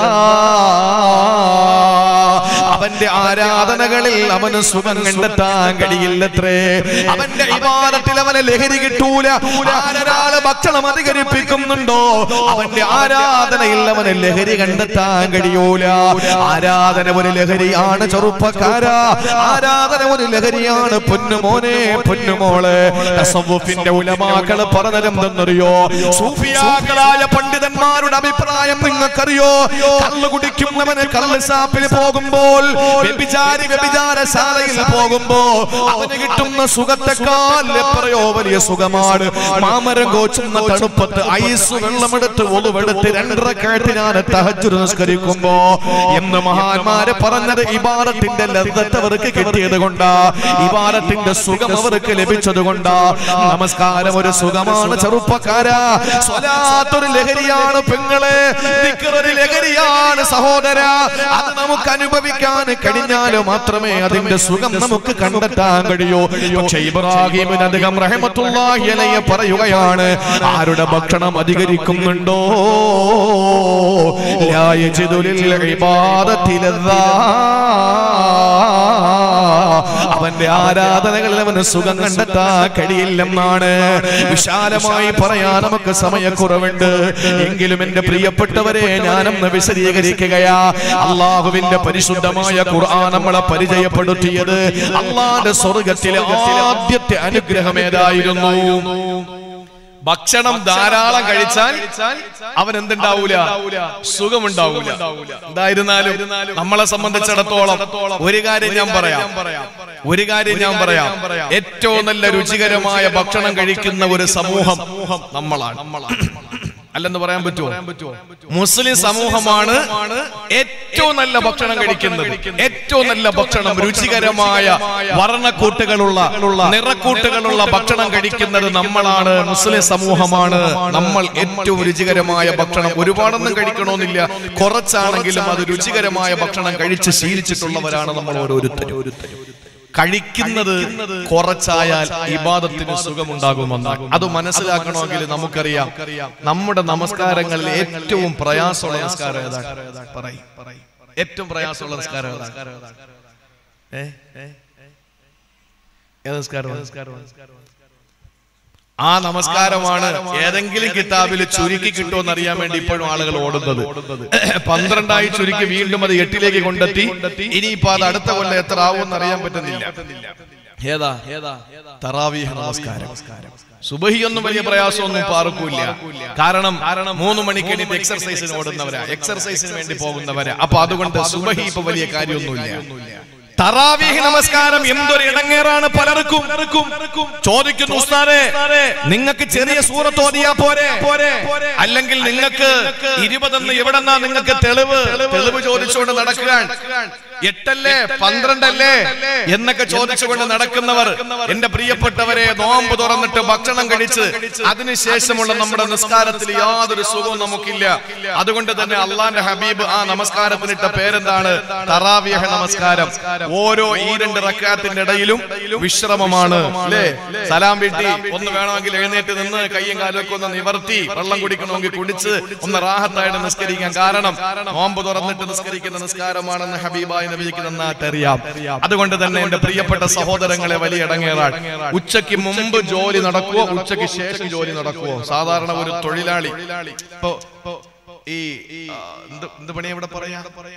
അവന്റെ ആരാധനകളിൽ അവന് സുഖം കണ്ടെത്താൻ കഴിയില്ലത്രേ അവന്റെ ഇബാദത്തിൽ അവന് ലഹരി കിട്ടൂല ആരൊരാള് ഭക്ഷണം അധികരിപ്പിക്കുന്നുണ്ടോ അവന്റെ ആരാധനയിൽ അവന് ലഹരി കണ്ടെത്താൻ കഴിയൂല ആരാധന ഒരു ലഹരിയാണ് ചെറുപ്പക്കാരാ ആരാധന ഒരു ലഹരിയാണ് പൊന്നുമോനെ പൊന്നുമോള് തസവ്വുഫിന്റെ ഉലമാക്കള് പറഞ്ഞതെന്തെന്നറിയോ സൂഫിയാക്കളായ പണ്ഡിതന്മാരുടെ അഭിപ്രായം നിങ്ങൾക്കറിയോ കള്ള് കുടിക്കുന്നവന് കള്ള് സാപ്പിൽ പോകുമ്പോൾ വ്യഭിചാരി വ്യഭിചാരശാലയിൽ പോകുമ്പോ അവന് കിട്ടുന്ന സുഖത്തെക്കാൾ എത്രയോ വലിയ സുഖമാണ് മാമരം കോച്ചുന്ന തണുപ്പത്ത് ഐസ് വെള്ളമെടുത്ത് ഒളിവെടുത്ത് രണ്ടര കേട്ട് ഞാൻ തഹജുർ നിസ്കരിക്കുമ്പോ എന്ന് മഹാന്മാര് പറഞ്ഞത് ഇബാറത്തിന്റെ ലബ്ധത്ത് അവർക്ക് കിട്ടിയത് കൊണ്ടാ ഇബാറത്തിന്റെ സുഖം അവർക്ക് ലഭിച്ചത് കൊണ്ടാ നമസ്കാരം ഒരു സുഖമാണ് ചെറുപ്പക്കാരാ സ്വലാത്തൊരു ലഹരിയാണ് പെങ്ങളെ ദിക്ർ ഒരു ലഹരിയാണ് സഹോദര അത് നമുക്ക് അനുഭവിക്കാൻ കഴിഞ്ഞാൽ മാത്രമേ അതിന്റെ സുഖം നമുക്ക് കണ്ടെത്താൻ കഴിയൂ പക്ഷെ ഇബ്രാഹിമിന് അധികം റഹമത്തുള്ളാഹി അലൈഹി പറയുകയാണ് ആരുടെ ഭക്ഷണം അധികരിക്കുന്നുണ്ടോ ലാ യജിദു ലിൽ ഇബാദത്തി ലദ്ദാ. അവന്റെ ആരാധനകളിൽ അവന് സുഖം കണ്ടെത്താൻ കഴിയില്ലെന്നാണ് വിശാലമായി പറയാൻ നമുക്ക് സമയക്കുറവുണ്ട് എങ്കിലും എന്റെ പ്രിയപ്പെട്ടവരെ ഞാനൊന്ന് വിശദീകരിക്കുകയാ അള്ളാഹുവിന്റെ പരിശുദ്ധമായ ഖുർആൻ നമ്മളെ പരിചയപ്പെടുത്തിയത് അള്ളാന്റെ സ്വർഗത്തിലെ ആദ്യത്തെ അനുഗ്രഹം ഏതായിരുന്നു ഭക്ഷണം ധാരാളം കഴിച്ചാൽ അവൻ എന്തുണ്ടാവൂല സുഖമുണ്ടാവൂല എന്തായിരുന്നാലും നമ്മളെ സംബന്ധിച്ചിടത്തോളം ഒരു കാര്യം ഞാൻ പറയാം ഒരു കാര്യം ഞാൻ പറയാം ഏറ്റവും നല്ല രുചികരമായ ഭക്ഷണം കഴിക്കുന്ന ഒരു സമൂഹം നമ്മളാണ് അല്ലെന്ന് പറയാൻ പറ്റുമോ മുസ്ലിം സമൂഹമാണ് ഏറ്റവും നല്ല ഭക്ഷണം കഴിക്കുന്നത് ഏറ്റവും നല്ല ഭക്ഷണം രുചികരമായ വർണ്ണക്കൂട്ടുകളുള്ള നിറക്കൂട്ടുകളുള്ള ഭക്ഷണം കഴിക്കുന്നത് നമ്മളാണ് മുസ്ലിം സമൂഹമാണ് നമ്മൾ ഏറ്റവും രുചികരമായ ഭക്ഷണം ഒരുപാടൊന്നും കഴിക്കണമെന്നില്ല കുറച്ചാണെങ്കിലും അത് രുചികരമായ ഭക്ഷണം കഴിച്ച് ശീലിച്ചിട്ടുള്ളവരാണ് നമ്മൾ ഓരോരുത്തരും കഴിക്കുന്നത് കുറച്ചായാൽ ഇബാദത്തിന് സുഖമുണ്ടാകുമെന്ന് അത് മനസ്സിലാക്കണമെങ്കിൽ നമുക്കറിയാം നമ്മുടെ നമസ്കാരങ്ങളിൽ ഏറ്റവും പ്രയാസമുള്ള നമസ്കാരം ഏതാണ് പറയും ഏറ്റവും പ്രയാസമുള്ള നമസ്കാരം ഏതാണ് ഏ? ഏത് നമസ്കാരം ആ നമസ്കാരമാണ് ഏതെങ്കിലും കിതാബിൽ ചുരുക്കി കിട്ടുമെന്ന് അറിയാൻ വേണ്ടി ഇപ്പോഴും ആളുകൾ ഓടുന്നത് പന്ത്രണ്ടായി ചുരുക്കി വീണ്ടും അത് എട്ടിലേക്ക് കൊണ്ടെത്തി ഇനിയിപ്പോ അത് അടുത്ത കൊല്ലം എത്ര ആവുമെന്ന് അറിയാൻ പറ്റുന്നില്ല ഏതാ ഏതാ തറാവീഹ് നമസ്കാരം സുബഹി ഒന്നും വലിയ പ്രയാസമൊന്നും ഇപ്പൊ ആർക്കുമില്ല കാരണം കാരണം മൂന്ന് മണിക്ക് എണീറ്റ് എക്സർസൈസിന് ഓടുന്നവരാ എക്സർസൈസിന് വേണ്ടി പോകുന്നവരാ അപ്പൊ അതുകൊണ്ട് സുബഹി ഇപ്പൊ വലിയ കാര്യമൊന്നുമില്ല തറാവീഹ് നമസ്കാരം എന്തൊരു ഇടങ്ങേറാണ് പലർക്കും ചോദിക്കുന്നു ഉസ്താദേ നിങ്ങൾക്ക് ചെറിയ സൂറത്ത് ഓതിയാ പോരെ അല്ലെങ്കിൽ നിങ്ങൾക്ക് ഇരുപതെന്ന് എവിടെന്നാ നിങ്ങൾക്ക് തെളിവ് തെളിവ് ചോദിച്ചുകൊണ്ട് നടക്കാൻ എട്ടല്ലേ പന്ത്രണ്ടല്ലേ എന്നൊക്കെ ചോദിച്ചുകൊണ്ട് നടക്കുന്നവർ എന്റെ പ്രിയപ്പെട്ടവരെ നോമ്പ് തുറന്നിട്ട് ഭക്ഷണം കഴിച്ച് അതിനുശേഷമുള്ള നമ്മുടെ നിസ്കാരത്തിൽ യാതൊരു സുഖവും നമുക്കില്ല അതുകൊണ്ട് തന്നെ അള്ളാന്റെ ഹബീബ് ആ നമസ്കാരത്തിനിട്ട പേരെന്താണ് തറാവിയഹ നമസ്കാരം ഓരോ ഈ രണ്ട് റക്കാത്തിന്റെ ഇടയിലും വിശ്രമമാണ് അല്ലേ സലാം വീട്ടി ഒന്ന് വേണമെങ്കിൽ എഴുന്നേറ്റ് നിന്ന് കയ്യും കാലൊക്കെ ഒന്ന് നിവർത്തി വെള്ളം കുടിക്കണമെങ്കിൽ കുടിച്ച് ഒന്ന് റാഹത്തായിട്ട് നിസ്കരിക്കാൻ കാരണം നോമ്പ് തുറന്നിട്ട് നിസ്കരിക്കുന്ന നിസ്കാരമാണെന്ന് ഹബീബായി നബിക്ക് നന്നായിട്ട് അറിയാം അതുകൊണ്ട് തന്നെ എന്റെ പ്രിയപ്പെട്ട സഹോദരങ്ങളെ വലിയ ഇടങ്ങേറാൾ ഉച്ചയ്ക്ക് മുമ്പ് ജോലി നടക്കുവോ ഉച്ചയ്ക്ക് ശേഷം ജോലി നടക്കുവോ സാധാരണ ഒരു തൊഴിലാളി ഇപ്പൊ ഇപ്പൊ ഈ ആ, എന്ത് എന്ത് പണി ഇവിടെ പറയാ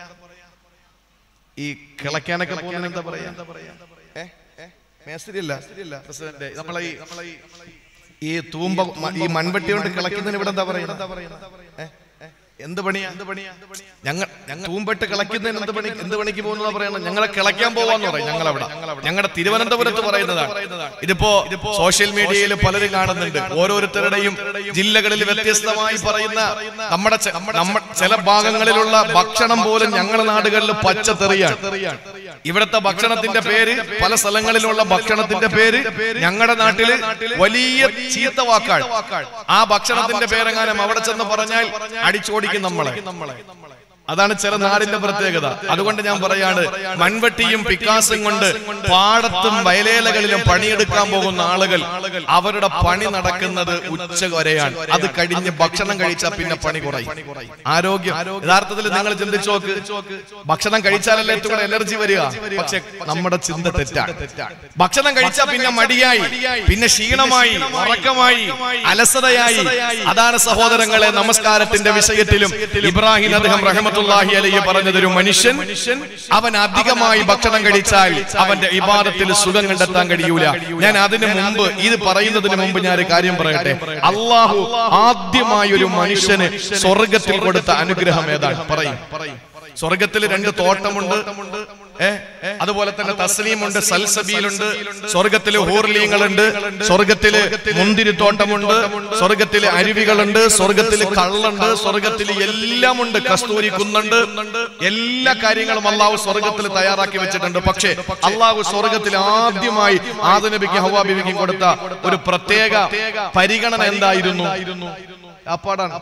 ഈ കിളയ്ക്കാനൊക്കെ പോകുന്ന എന്താ പറയാ ഏ? ഏ? മേസ്തിരി അല്ല പ്രസിഡന്റ് നമ്മളെ ഈ നമ്മളെ ഈ ഈ തൂമ്പ മ- ഈ മൺവെട്ടി കൊണ്ട് കിളയ്ക്കുന്നതിന് ഇവിടെ എന്താ പറയുന്നത് എന്ത് പണിയാ എന്ത് പണിയാ ഞങ്ങൾ ഞങ്ങൾ തൂമ്പെട്ട് കിളയ്ക്കുന്നതിന് എന്ത് പണി എന്ത് പണിക്ക് പോകുന്നതാ പറയണം ഞങ്ങളെ കിളയ്ക്കാൻ പോവാന്ന് പറയും ഞങ്ങളവിടെ ഞങ്ങളുടെ തിരുവനന്തപുരത്ത് പറയുന്നതാണ് ഇതിപ്പോ സോഷ്യൽ മീഡിയയിൽ പലരും കാണുന്നുണ്ട് ഓരോരുത്തരുടെയും ജില്ലകളിൽ വ്യത്യസ്തമായി പറയുന്ന നമ്മുടെ ചെ- നമ്മ ചില ഭാഗങ്ങളിലുള്ള ഭക്ഷണം പോലും ഞങ്ങളുടെ നാടുകളിൽ പച്ചത്തെറിയാണ് ഇവിടുത്തെ ഭക്ഷണത്തിന്റെ പേര് പല സ്ഥലങ്ങളിലുള്ള ഭക്ഷണത്തിന്റെ പേര് ഞങ്ങളുടെ നാട്ടില് വലിയ ചീത്ത വാക്കാണ് ആ ഭക്ഷണത്തിന്റെ പേരെങ്ങാനും അവിടെ ചെന്ന് പറഞ്ഞാൽ അടിച്ചോടിക്കും നമ്മളെ അതാണ് ചില നാടിന്റെ പ്രത്യേകത അതുകൊണ്ട് ഞാൻ പറയാണ് മൺവെട്ടിയും പിക്കാസും കൊണ്ട് പാടത്തും വയലേലകളിലും പണിയെടുക്കാൻ പോകുന്ന ആളുകൾ അവരുടെ പണി നടക്കുന്നത് ഉച്ച വരെയാണ് അത് കഴിഞ്ഞ് ഭക്ഷണം കഴിച്ചാൽ പിന്നെ പണി കുറയും ആരോഗ്യം യഥാർത്ഥത്തിൽ നിങ്ങൾ ചിന്തിച്ചു നോക്ക് ഭക്ഷണം കഴിച്ചാലല്ലേ ഏറ്റവും കൂടുതൽ എനർജി വരിക പക്ഷെ നമ്മുടെ ചിന്ത തെറ്റാണ് ഭക്ഷണം കഴിച്ചാൽ പിന്നെ മടിയായി പിന്നെ ക്ഷീണമായി ഉറക്കമായി അലസതയായി അതാണ് സഹോദരങ്ങളെ നമസ്കാരത്തിന്റെ വിഷയത്തിലും ഇബ്രാഹിം അദ്ദേഹം റഹമത്തുല്ലാഹി അലയ്യ പറഞ്ഞതൊരു മനുഷ്യൻ അവൻ അധികമായി ഭക്ഷണം കഴിച്ചാൽ അവന്റെ ഇബാദത്തിൽ സുഖം കണ്ടെത്താൻ കഴിയൂല ഞാൻ അതിനു മുമ്പ് ഇത് പറയുന്നതിന് മുമ്പ് ഞാൻ ഒരു കാര്യം പറയട്ടെ അള്ളാഹു ആദ്യമായി ഒരു മനുഷ്യന് സ്വർഗത്തിൽ കൊടുത്ത അനുഗ്രഹം ഏതാണ് പറയും സ്വർഗത്തിൽ രണ്ട് തോട്ടമുണ്ട് ഏ അതുപോലെ തന്നെ തസ്ലീമുണ്ട് സൽസബീലുണ്ട് സ്വർഗത്തില് ഹൂർലീങ്ങളുണ്ട് സ്വർഗത്തില് മുന്തിരിത്തോട്ടമുണ്ട് സ്വർഗത്തില് അരുവികളുണ്ട് സ്വർഗത്തില് കള്ളുണ്ട് സ്വർഗത്തില് എല്ലാം ഉണ്ട് കസ്തൂരി കുന്നുണ്ട് എല്ലാ കാര്യങ്ങളും അള്ളാഹു സ്വർഗത്തിൽ തയ്യാറാക്കി വെച്ചിട്ടുണ്ട് പക്ഷേ അള്ളാഹു സ്വർഗത്തിൽ ആദ്യമായി ആദനബിക്ക് ഹവാബിബിക്കും കൊടുത്ത ഒരു പ്രത്യേക പരിഗണന എന്തായിരുന്നു അപ്പാടാണ്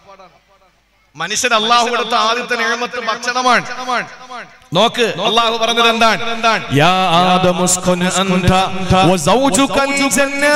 മനുഷ്യൻ അള്ളാഹു കൊടുത്ത ആദ്യത്തെ നിയമത്ത് ഭക്ഷണമാണ് നോക്ക് അള്ളാഹു പറഞ്ഞത് എന്താണ് يا آدم اسكن أنت وزوجك الجنة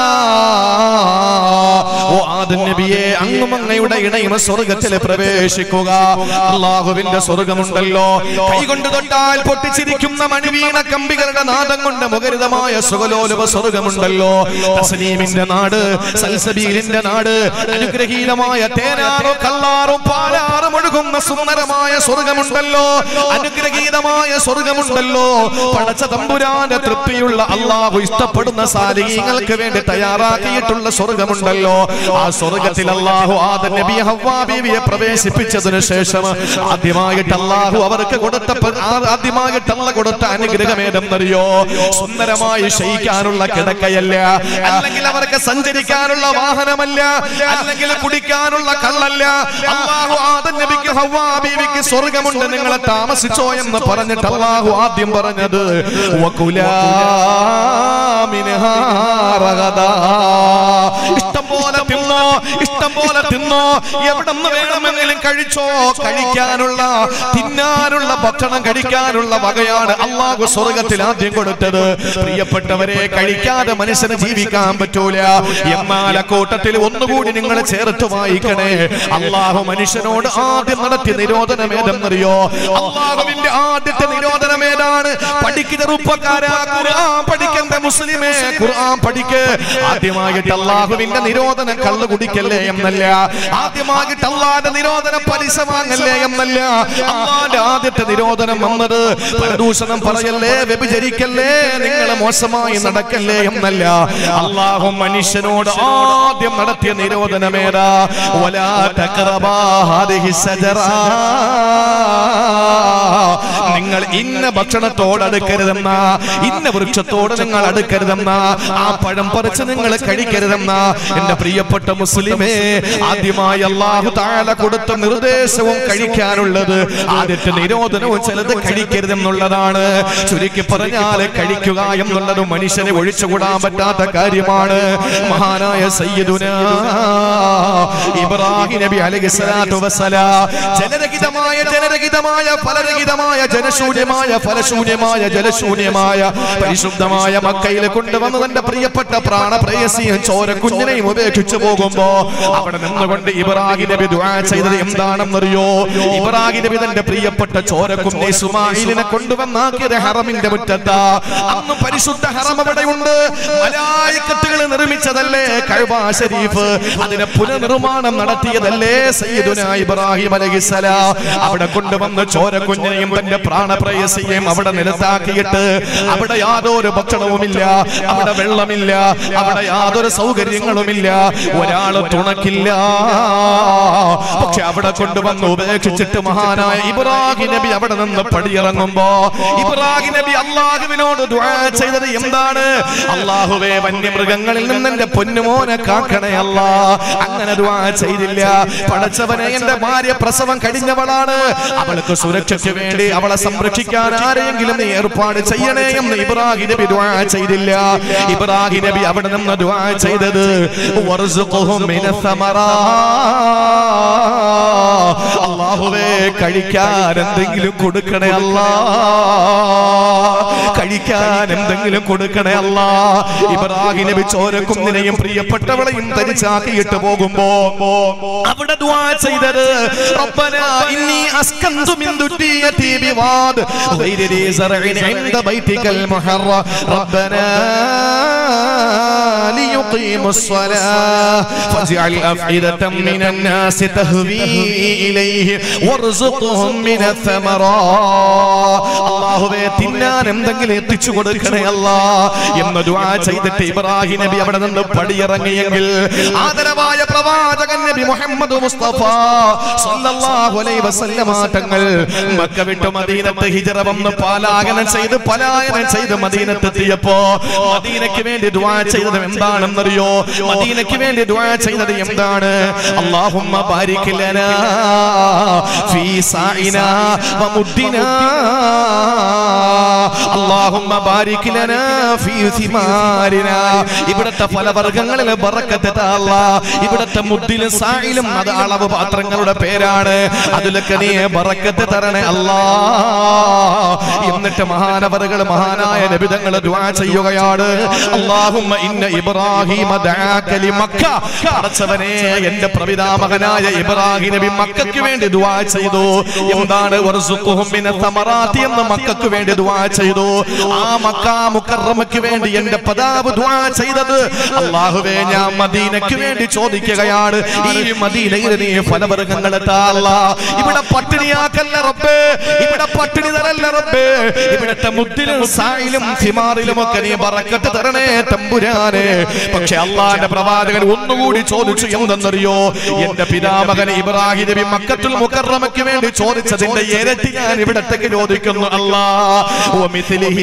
ഓ ആദം നബിയെ അങ്ങും അങ്ങയുടെ ഇണയും സ്വർഗത്തിൽ പ്രവേശിക്കുക അള്ളാഹുവിന്റെ സ്വർഗമുണ്ടല്ലോ കൈകൊണ്ട് തൊട്ടാൽ പൊട്ടിച്ചിരിക്കുന്ന മണിവീണ കമ്പികളുടെ നാദം കൊണ്ട് മുഖരിതമായ സുഖലോലുപ സ്വർഗമുണ്ടല്ലോ തസ്ലീമിന്റെ നാട് സൽസബീലിന്റെ നാട് അനുഗ്രഹീതമായ തേനാറും കള്ളാറും പാലാറും ഒഴുകുന്ന സുന്ദരമായ സ്വർഗമുണ്ടല്ലോ അനുഗ്രഹീതമായ സ്വർഗമുണ്ടല്ലോ പടച്ച തമ്പുരാന്റെ തൃപ്തിയുള്ള അള്ളാഹു ഇഷ്ടപ്പെടുന്ന സാലിങ്ങൾക്ക് വേണ്ടി തയ്യാറാക്കിയിട്ടുള്ള സ്വർഗമുണ്ടല്ലോ ആ സ്വർഗത്തിൽ അള്ളാഹു ആദം നബി ഹവ്വാ ബീവിയെ പ്രവേശിപ്പിച്ചതിനു ശേഷം ആദ്യമായിട്ട് അള്ളാഹു അവർക്ക് കൊടുത്ത പ- ആ- ആദ്യമായിട്ട് അള്ള കൊടുത്ത അനുഗ്രഹം ഏതെന്നറിയോ സുന്ദരമായി ശയിക്കാനുള്ള കിടക്കയല്ല അല്ലെങ്കിൽ അവർക്ക് സഞ്ചരിക്കാനുള്ള വാഹനമല്ല അല്ലെങ്കിൽ കുടിക്കാനുള്ള കള്ളല്ല അള്ളാഹു ആദം നബിക്ക് ഹവ്വാ ബീവിക്ക് സ്വർഗമുണ്ട് നിങ്ങളെ താമസിച്ചോ എന്ന് പറഞ്ഞിട്ട് അള്ളാഹു ആദ്യം പറഞ്ഞത് വകുലാ മിൻഹാ റഗദാ. ഇഷ്ടം പോലെ പോലെ തിന്നോ ഇഷ്ടം പോലെ തിന്നോ എവിടെ നിന്ന് വേണമെങ്കിലും കഴിച്ചോ കഴിക്കാനുള്ള തിന്നാനുള്ള ഭക്ഷണം കഴിക്കാനുള്ള വകയാണ് അള്ളാഹു സ്വർഗത്തിൽ ആദ്യം കൊടുത്തത് പ്രിയപ്പെട്ടവരെ കഴിക്കാതെ മനുഷ്യന് ജീവിക്കാൻ പറ്റൂല എന്നാൽ കൂട്ടത്തിൽ ഒന്നുകൂടി നിങ്ങൾ ചേർത്ത് വായിക്കണേ അള്ളാഹു മനുഷ്യനോട് ആദ്യം നടത്തിയ നിരോധനം ഏതെന്നറിയോ അള്ളാഹുവിന്റെ ആദ്യത്തെ നിരോധനം ഏതാണ് പഠിക്കുന്ന ചെറുപ്പക്കാരാ ഖുർആൻ പഠിക്കണ്ട മുസ്ലിമേ ഖുർആൻ പഠിക്ക് ആദ്യമായിട്ട് അള്ളാഹുവിന്റെ നിരോധനം കള്ളു കുടിക്കല്ലേ എന്നല്ല ആദ്യമായിട്ട് അള്ളാന്റെ നിരോധനം പലിശ വാങ്ങല്ലേ എന്നല്ല അള്ളാന്റെ ആദ്യത്തെ നിരോധനം വന്നത് പരദൂഷണം പറയല്ലേ വ്യഭിചരിക്കല്ലേ നിങ്ങൾ മോശമായി നടക്കല്ലേ എന്നല്ല അള്ളാഹു മനുഷ്യനോട് ആദ്യം നടത്തിയ നിരോധനമേതാ വലാ തഖറബാ ഹാദിഹി സജറാ നിങ്ങൾ ഇന്ന ഭക്ഷണത്തോട് അടുക്കരുതെന്ന ഇന്ന വൃക്ഷത്തോട് നിങ്ങൾ അടുക്കരുതെന്ന ആ പഴം പറിച്ച് നിങ്ങൾ കഴിക്കരുതെന്ന എന്റെ പ്രിയപ്പെട്ട മുസ്ലിമേ ആദ്യമായി അള്ളാഹു താല കൊടുത്ത നിർദ്ദേശവും കഴിക്കാനുള്ളത് ആദ്യത്തെ നിരോധനവും ചിലത് കഴിക്കരുതെന്നുള്ളതാണ് ചുരുക്കി പറഞ്ഞാൽ കഴിക്കുക എന്നുള്ളത് മനുഷ്യനെ ഒഴിച്ചുകൂടാൻ പറ്റാത്ത കാര്യമാണ് മഹാനായ സയ്യിദുന ഇബ്രാഹിം നബി അലൈഹി സ്വലാത്തു വസ്സലാം ജനരഹിതമായ ജനരഹിതമായ ഫലരഹിതമായ ജനശൂന്യമായ ഫലശൂന്യമായ ജലശൂന്യമായ പരിശുദ്ധമായ മക്കയിൽ കൊണ്ടുവന്ന് തന്റെ പ്രിയപ്പെട്ട പ്രാണപ്രയസിയും ചോര കുഞ്ഞിനെയും ഉപേക്ഷിച്ചു പോകുമ്പോ അവിടെ നിന്നുകൊണ്ട് ഇബ്രാഹിം നബി ദുആ ചെയ്തത് എന്താണെന്നറിയോ ഇബ്രാഹിം നബി തന്റെ പ്രിയപ്പെട്ട ചോര കുഞ്ഞ് ഇസ്മായിലിനെ കൊണ്ടുവന്നാക്കിയത് ഹറമിന്റെ മുറ്റത്താ അന്ന് പരിശുദ്ധ ഹറം അവിടെയുണ്ട് മലായിക്കത്തുകൾ നിർമ്മിച്ചതല്ലേ കഅബ ശരീഫ് അതിനെ പുനർനിർമ്മാണം നടത്തിയതല്ലേ സയ്യിദുന ഇബ്രാഹിം അലൈഹിസ്സലാം അവിടെ കൊണ്ടുവന്ന് ചോര കുഞ്ഞിനെയും തന്റെ പ്രാണപ്രയസിയെയും അവിടെ നിലത്താക്കിയിട്ട് അവിടെ യാതൊരു ഭക്ഷണവുമില്ല അവിടെ വെള്ളമില്ല അവിടെ യാതൊരു സൗകര്യങ്ങളുമില്ല ഒരാള് തുണക്കില്ല പക്ഷെ അവിടെ കൊണ്ടുവന്ന് ഉപേക്ഷിച്ചിട്ട് മഹാനായ ഇബ്രാഹിം നബി അവിടെ നിന്ന് പടിയിറങ്ങുമ്പോ ഇബ്രാഹിം നബി അള്ളാഹുവിനോട് ദുആ ചെയ്തത് എന്താണ് അള്ളാഹുവേ വന്യമൃഗങ്ങളിൽ നിന്ന് എന്റെ പൊന്നുമോനെ കാക്കണേ അല്ലാ അങ്ങനെ ദുആ ചെയ്തില്ല പടച്ചവനെ എന്റെ ഭാര്യ പ്രസവം കഴിഞ്ഞവളാണ് അവൾക്ക് സുരക്ഷയ്ക്ക് വേണ്ടി അവളെ സംരക്ഷിക്കാൻ ആരെങ്കിലും നീ ഏർപ്പാട് ചെയ്യണേ എന്ന് ഇബ്രാഹിം നബി ദുആ ചെയ്തില്ല ഇബ്രാഹിം നബി അവിടെ നിന്ന് ദുആ ചെയ്തത് വർസുഖുഹും മിനസ്സമറാ അള്ളാഹുവേ കഴിക്കാൻ എന്തെങ്കിലും കൊടുക്കണേ അല്ലാ കഴിക്കാൻ എന്തെങ്കിലും കൊടുക്കണേ അല്ലാ ഇബ്രാഹിം നബി ചോരക്കുന്നിനെയും പ്രിയപ്പെട്ടവളെയും തരിച്ചാക്കിയിട്ട് പോകുമ്പോ അവിടെ ദുആ ചെയ്തത് റബ്ബന ഇന്നി അസ്കന്തു മിൻ ദുരിയതി ബിവാദ് غير ذي زرع عند بيتك المحرم ربنا ليقيموا الصلاة فاجعل أفئدة من الناس تهوي إليه وارزقهم من الثمرات അള്ളാഹുവേ തിന്നാൻ എന്തെങ്കിലും എത്തിച്ചു കൊടുക്കണേ അല്ല എന്ന് ദുആ ചെയ്തിട്ട് ഇബ്രാഹിം നബി അവിടെ നിന്ന് പടിയിറങ്ങിയെങ്കിൽ ആദരവായ പ്രവാചകൻ നബി മുഹമ്മദ് മുസ്തഫ സല്ലല്ലാഹു അലൈഹി വസല്ലമ തങ്ങൾ മക്ക വിട്ട് മദീനത്ത് ഹിജറ വന്ന് പലായനം ചെയ്ത് പലായനം ചെയ്ത് മദീനത്ത് എത്തിയപ്പോ മദീനയ്ക്ക് വേണ്ടി ദുആ ചെയ്തത് എന്താണെന്നറിയോ മദീനയ്ക്ക് വേണ്ടി ദുആ ചെയ്തത് എന്താണ് അല്ലാഹുമ്മ ബാരിക് ലനാ ഫീ സാഇനാ വമുദ്ദിനാ അല്ലാഹുമ്മ ബാരിക് ലനാ ഫീ സിമാരിനാ ഇവിടത്തെ ഫലവർഗ്ഗങ്ങളിൽ ബറക്കത്ത് താ അല്ലാ ഇവിടത്തെ മുദ്ദിലും സായിലും അത് അളവ് പാത്രങ്ങളുടെ പേരാണ് അതിലൊക്കെ നീ ബറക്കത്ത് തരണേ അല്ലാ എന്നിട്ട് മഹാനവറുകൾ മഹാനായ നബിതങ്ങൾ ദുആ ചെയ്യുകയാണ് അല്ലാഹുമ്മ ഇന്ന ഇബ്രാഹിമ ദഅാക ലിമക്ക പടച്ചവനെ എന്റെ പ്രപിതാമകനായ ഇബ്രാഹിം നബി മക്കൾക്ക് വേണ്ടി ദുആ ചെയ്തു എന്താണ് വർസുഖുഹും മിന തമറാത്തി എന്ന് മക്കൾക്ക് വേണ്ടി ദുആ ചെയ്തു ആ മക്ക മുക്കറമയ്ക്ക് വേണ്ടി എന്റെ പതാവ് ദുആ ചെയ്തത് അല്ലാഹുവേ ഞാൻ മദീനയ്ക്ക് വേണ്ടി ചോദിക്കുകയാണ് ഈ മദീനയിൽ നീ ഫലവർഗ്ഗങ്ങൾ താള്ള ഇവിടെ പട്ടിണിയാക്കല്ല റബ്ബേ ഇവിടെ പട്ടിണി തരല്ല റബ്ബേ ഇവിടത്തെ മുദ്ദിലും സായിലും സിമാറിലും ഒക്കെ നീ ബറക്കത്ത് തരണേ തമ്പുരാനെ പക്ഷെ അള്ളാന്റെ പ്രവാചകൻ ഒന്നുകൂടി ചോദിച്ചു എന്തെന്നറിയോ എന്റെ പിതാമകൻ ഇബ്രാഹിം നബി മക്കത്തുൽ മുക്കറമയ്ക്ക് വേണ്ടി ചോദിച്ചതിന്റെ ഇരട്ടി ഞാൻ ഇവിടത്തേക്ക് ചോദിക്കുന്നു അല്ലാ വമിഥിലിഹി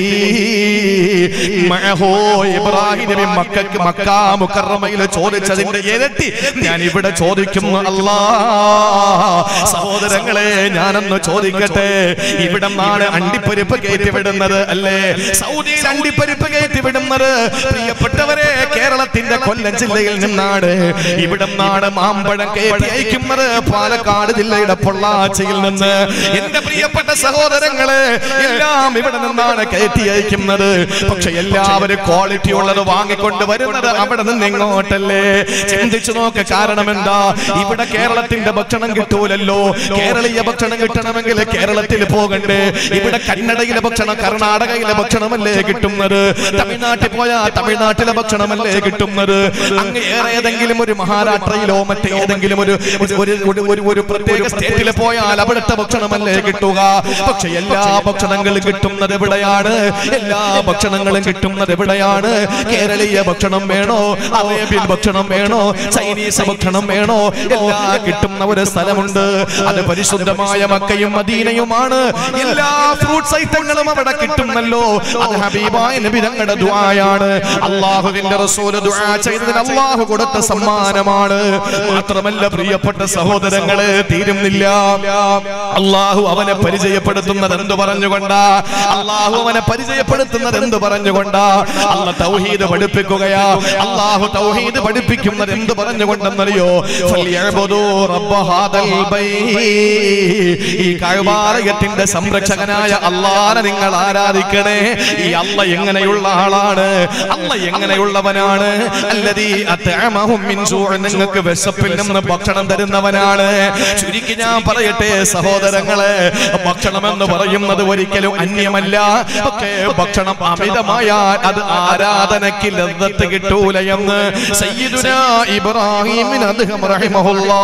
മഅഹു ഇബ്രാഹിം നബി മക്കക്ക് മക്ക മുക്കറമയിൽ ചോദിച്ചതിന്റെ ഇരട്ടി ഞാൻ ഇവിടെ ചോദിക്കുന്നു അല്ലാ സഹോദരങ്ങളെ ഞാനൊന്ന് ചോദിക്കട്ടെ ഇവിടെ നിന്നാണ് അണ്ടിപ്പരിപ്പ് കയറ്റി വിടുന്നത് അല്ലേ സൗദിയിൽ അണ്ടിപ്പരിപ്പ് കയറ്റി വിടുന്നത് പ്രിയപ്പെട്ടവരെ കേരള കേരളത്തിന്റെ കൊല്ലം ജില്ലയിൽ നിന്നാണ് ഇവിടെ നിന്നാണ് മാമ്പഴം കയറ്റി അയക്കുന്നത് പാലക്കാട് ജില്ലയുടെ പൊള്ളാച്ചിയിൽ നിന്ന് എന്റെ പ്രിയപ്പെട്ട സഹോദരങ്ങള് എല്ലാം ഇവിടെ നിന്നാണ് കയറ്റി അയക്കുന്നത് പക്ഷെ എല്ലാവരും ക്വാളിറ്റി ഉള്ളത് വാങ്ങിക്കൊണ്ട് വരുന്നത് അവിടെ നിന്ന് ഇങ്ങോട്ടല്ലേ ചിന്തിച്ചു നോക്ക് കാരണം എന്താ ഇവിടെ കേരളത്തിന്റെ ഭക്ഷണം കിട്ടൂലല്ലോ കേരളീയ ഭക്ഷണം കിട്ടണമെങ്കിൽ കേരളത്തിൽ പോകണ്ടേ ഇവിടെ കന്നഡയിലെ ഭക്ഷണം കർണാടകയിലെ ഭക്ഷണമല്ലേ കിട്ടുന്നത് തമിഴ്നാട്ടിൽ പോയാ തമിഴ്നാട്ടിലെ ഭക്ഷണമല്ലേ കിട്ടുന്നത് അങ്ങ് ഏറെ ഏതെങ്കിലും ഒരു മഹാരാഷ്ട്രയിലോ മറ്റേതെങ്കിലും ഒരു ഒരു ഒരു ഒരു ഒരു പ്രത്യേക സ്റ്റേറ്റിൽ പോയാൽ അവിടുത്തെ ഭക്ഷണമല്ലേ കിട്ടുക പക്ഷെ എല്ലാ ഭക്ഷണങ്ങളും കിട്ടുന്നത് എവിടെയാണ് എല്ലാ ഭക്ഷണങ്ങളും കിട്ടുന്നത് എവിടെയാണ് കേരളീയ ഭക്ഷണം വേണോ അറേബ്യൻ ഭക്ഷണം വേണോ ചൈനീസ് ഭക്ഷണം വേണോ എല്ലാം കിട്ടുന്ന ഒരു സ്ഥലമുണ്ട് അത് പരിശുദ്ധമായ മക്കയും മദീനയുമാണ് എല്ലാ ഫ്രൂട്ട്സ് ഐറ്റങ്ങളും അവിടെ കിട്ടുന്നല്ലോ അത് ഹബീബായ നബി തങ്ങളുടെ ദുആയാണ് അള്ളാഹുവിന്റെ റസൂല് ദുആ ചെയ്തതിന് അള്ളാഹു കൊടുത്ത സമ്മാനമാണ് മാത്രമല്ല പ്രിയപ്പെട്ട സഹോദരങ്ങളെ തീരുന്നില്ല അള്ളാഹു അവനെ പരിചയപ്പെടുത്തുന്നത് എന്ത് പറഞ്ഞുകൊണ്ടാ അള്ളാഹു അവനെ പരിചയപ്പെടുത്തുന്നത് എന്ത് പറഞ്ഞുകൊണ്ടാ അല്ല തൗഹീദ് പഠിപ്പിക്കുകയാ അള്ളാഹു തൗഹീദ് പഠിപ്പിക്കുന്നത് എന്ത് പറഞ്ഞുകൊണ്ടെന്നറിയോ ഫല്യഅ്ബുദൂ റബ്ബ ഹാദൽ ബൈത്ത്. ഈ കഅബാലയത്തിന്റെ സംരക്ഷകനായ അള്ളാനെ നിങ്ങൾ ആരാധിക്കണേ ഈ അല്ല എങ്ങനെയുള്ള ആളാണ് അല്ല എങ്ങനെയുള്ളവനാണ് അല്ലതീ അത്അമഹും മിൻ ജൂഅ് നിങ്ങൾക്ക് വിശപ്പിൽ നിന്ന് ഭക്ഷണം തരുന്നവനാണ് ചുരുക്കി ഞാൻ പറയട്ടെ സഹോദരങ്ങളെ ഭക്ഷണം എന്ന് പറയുന്നത് ഒരിക്കലും അന്യമല്ല പക്ഷേ ഭക്ഷണം അമിതമായാൽ അത് ആരാധനയ്ക്ക് ലദ്ദത്ത് കിട്ടൂല എന്ന് സയ്യിദുനാ ഇബ്രാഹിമിൻ അദ്ദേഹം റഹിമഹുല്ലാ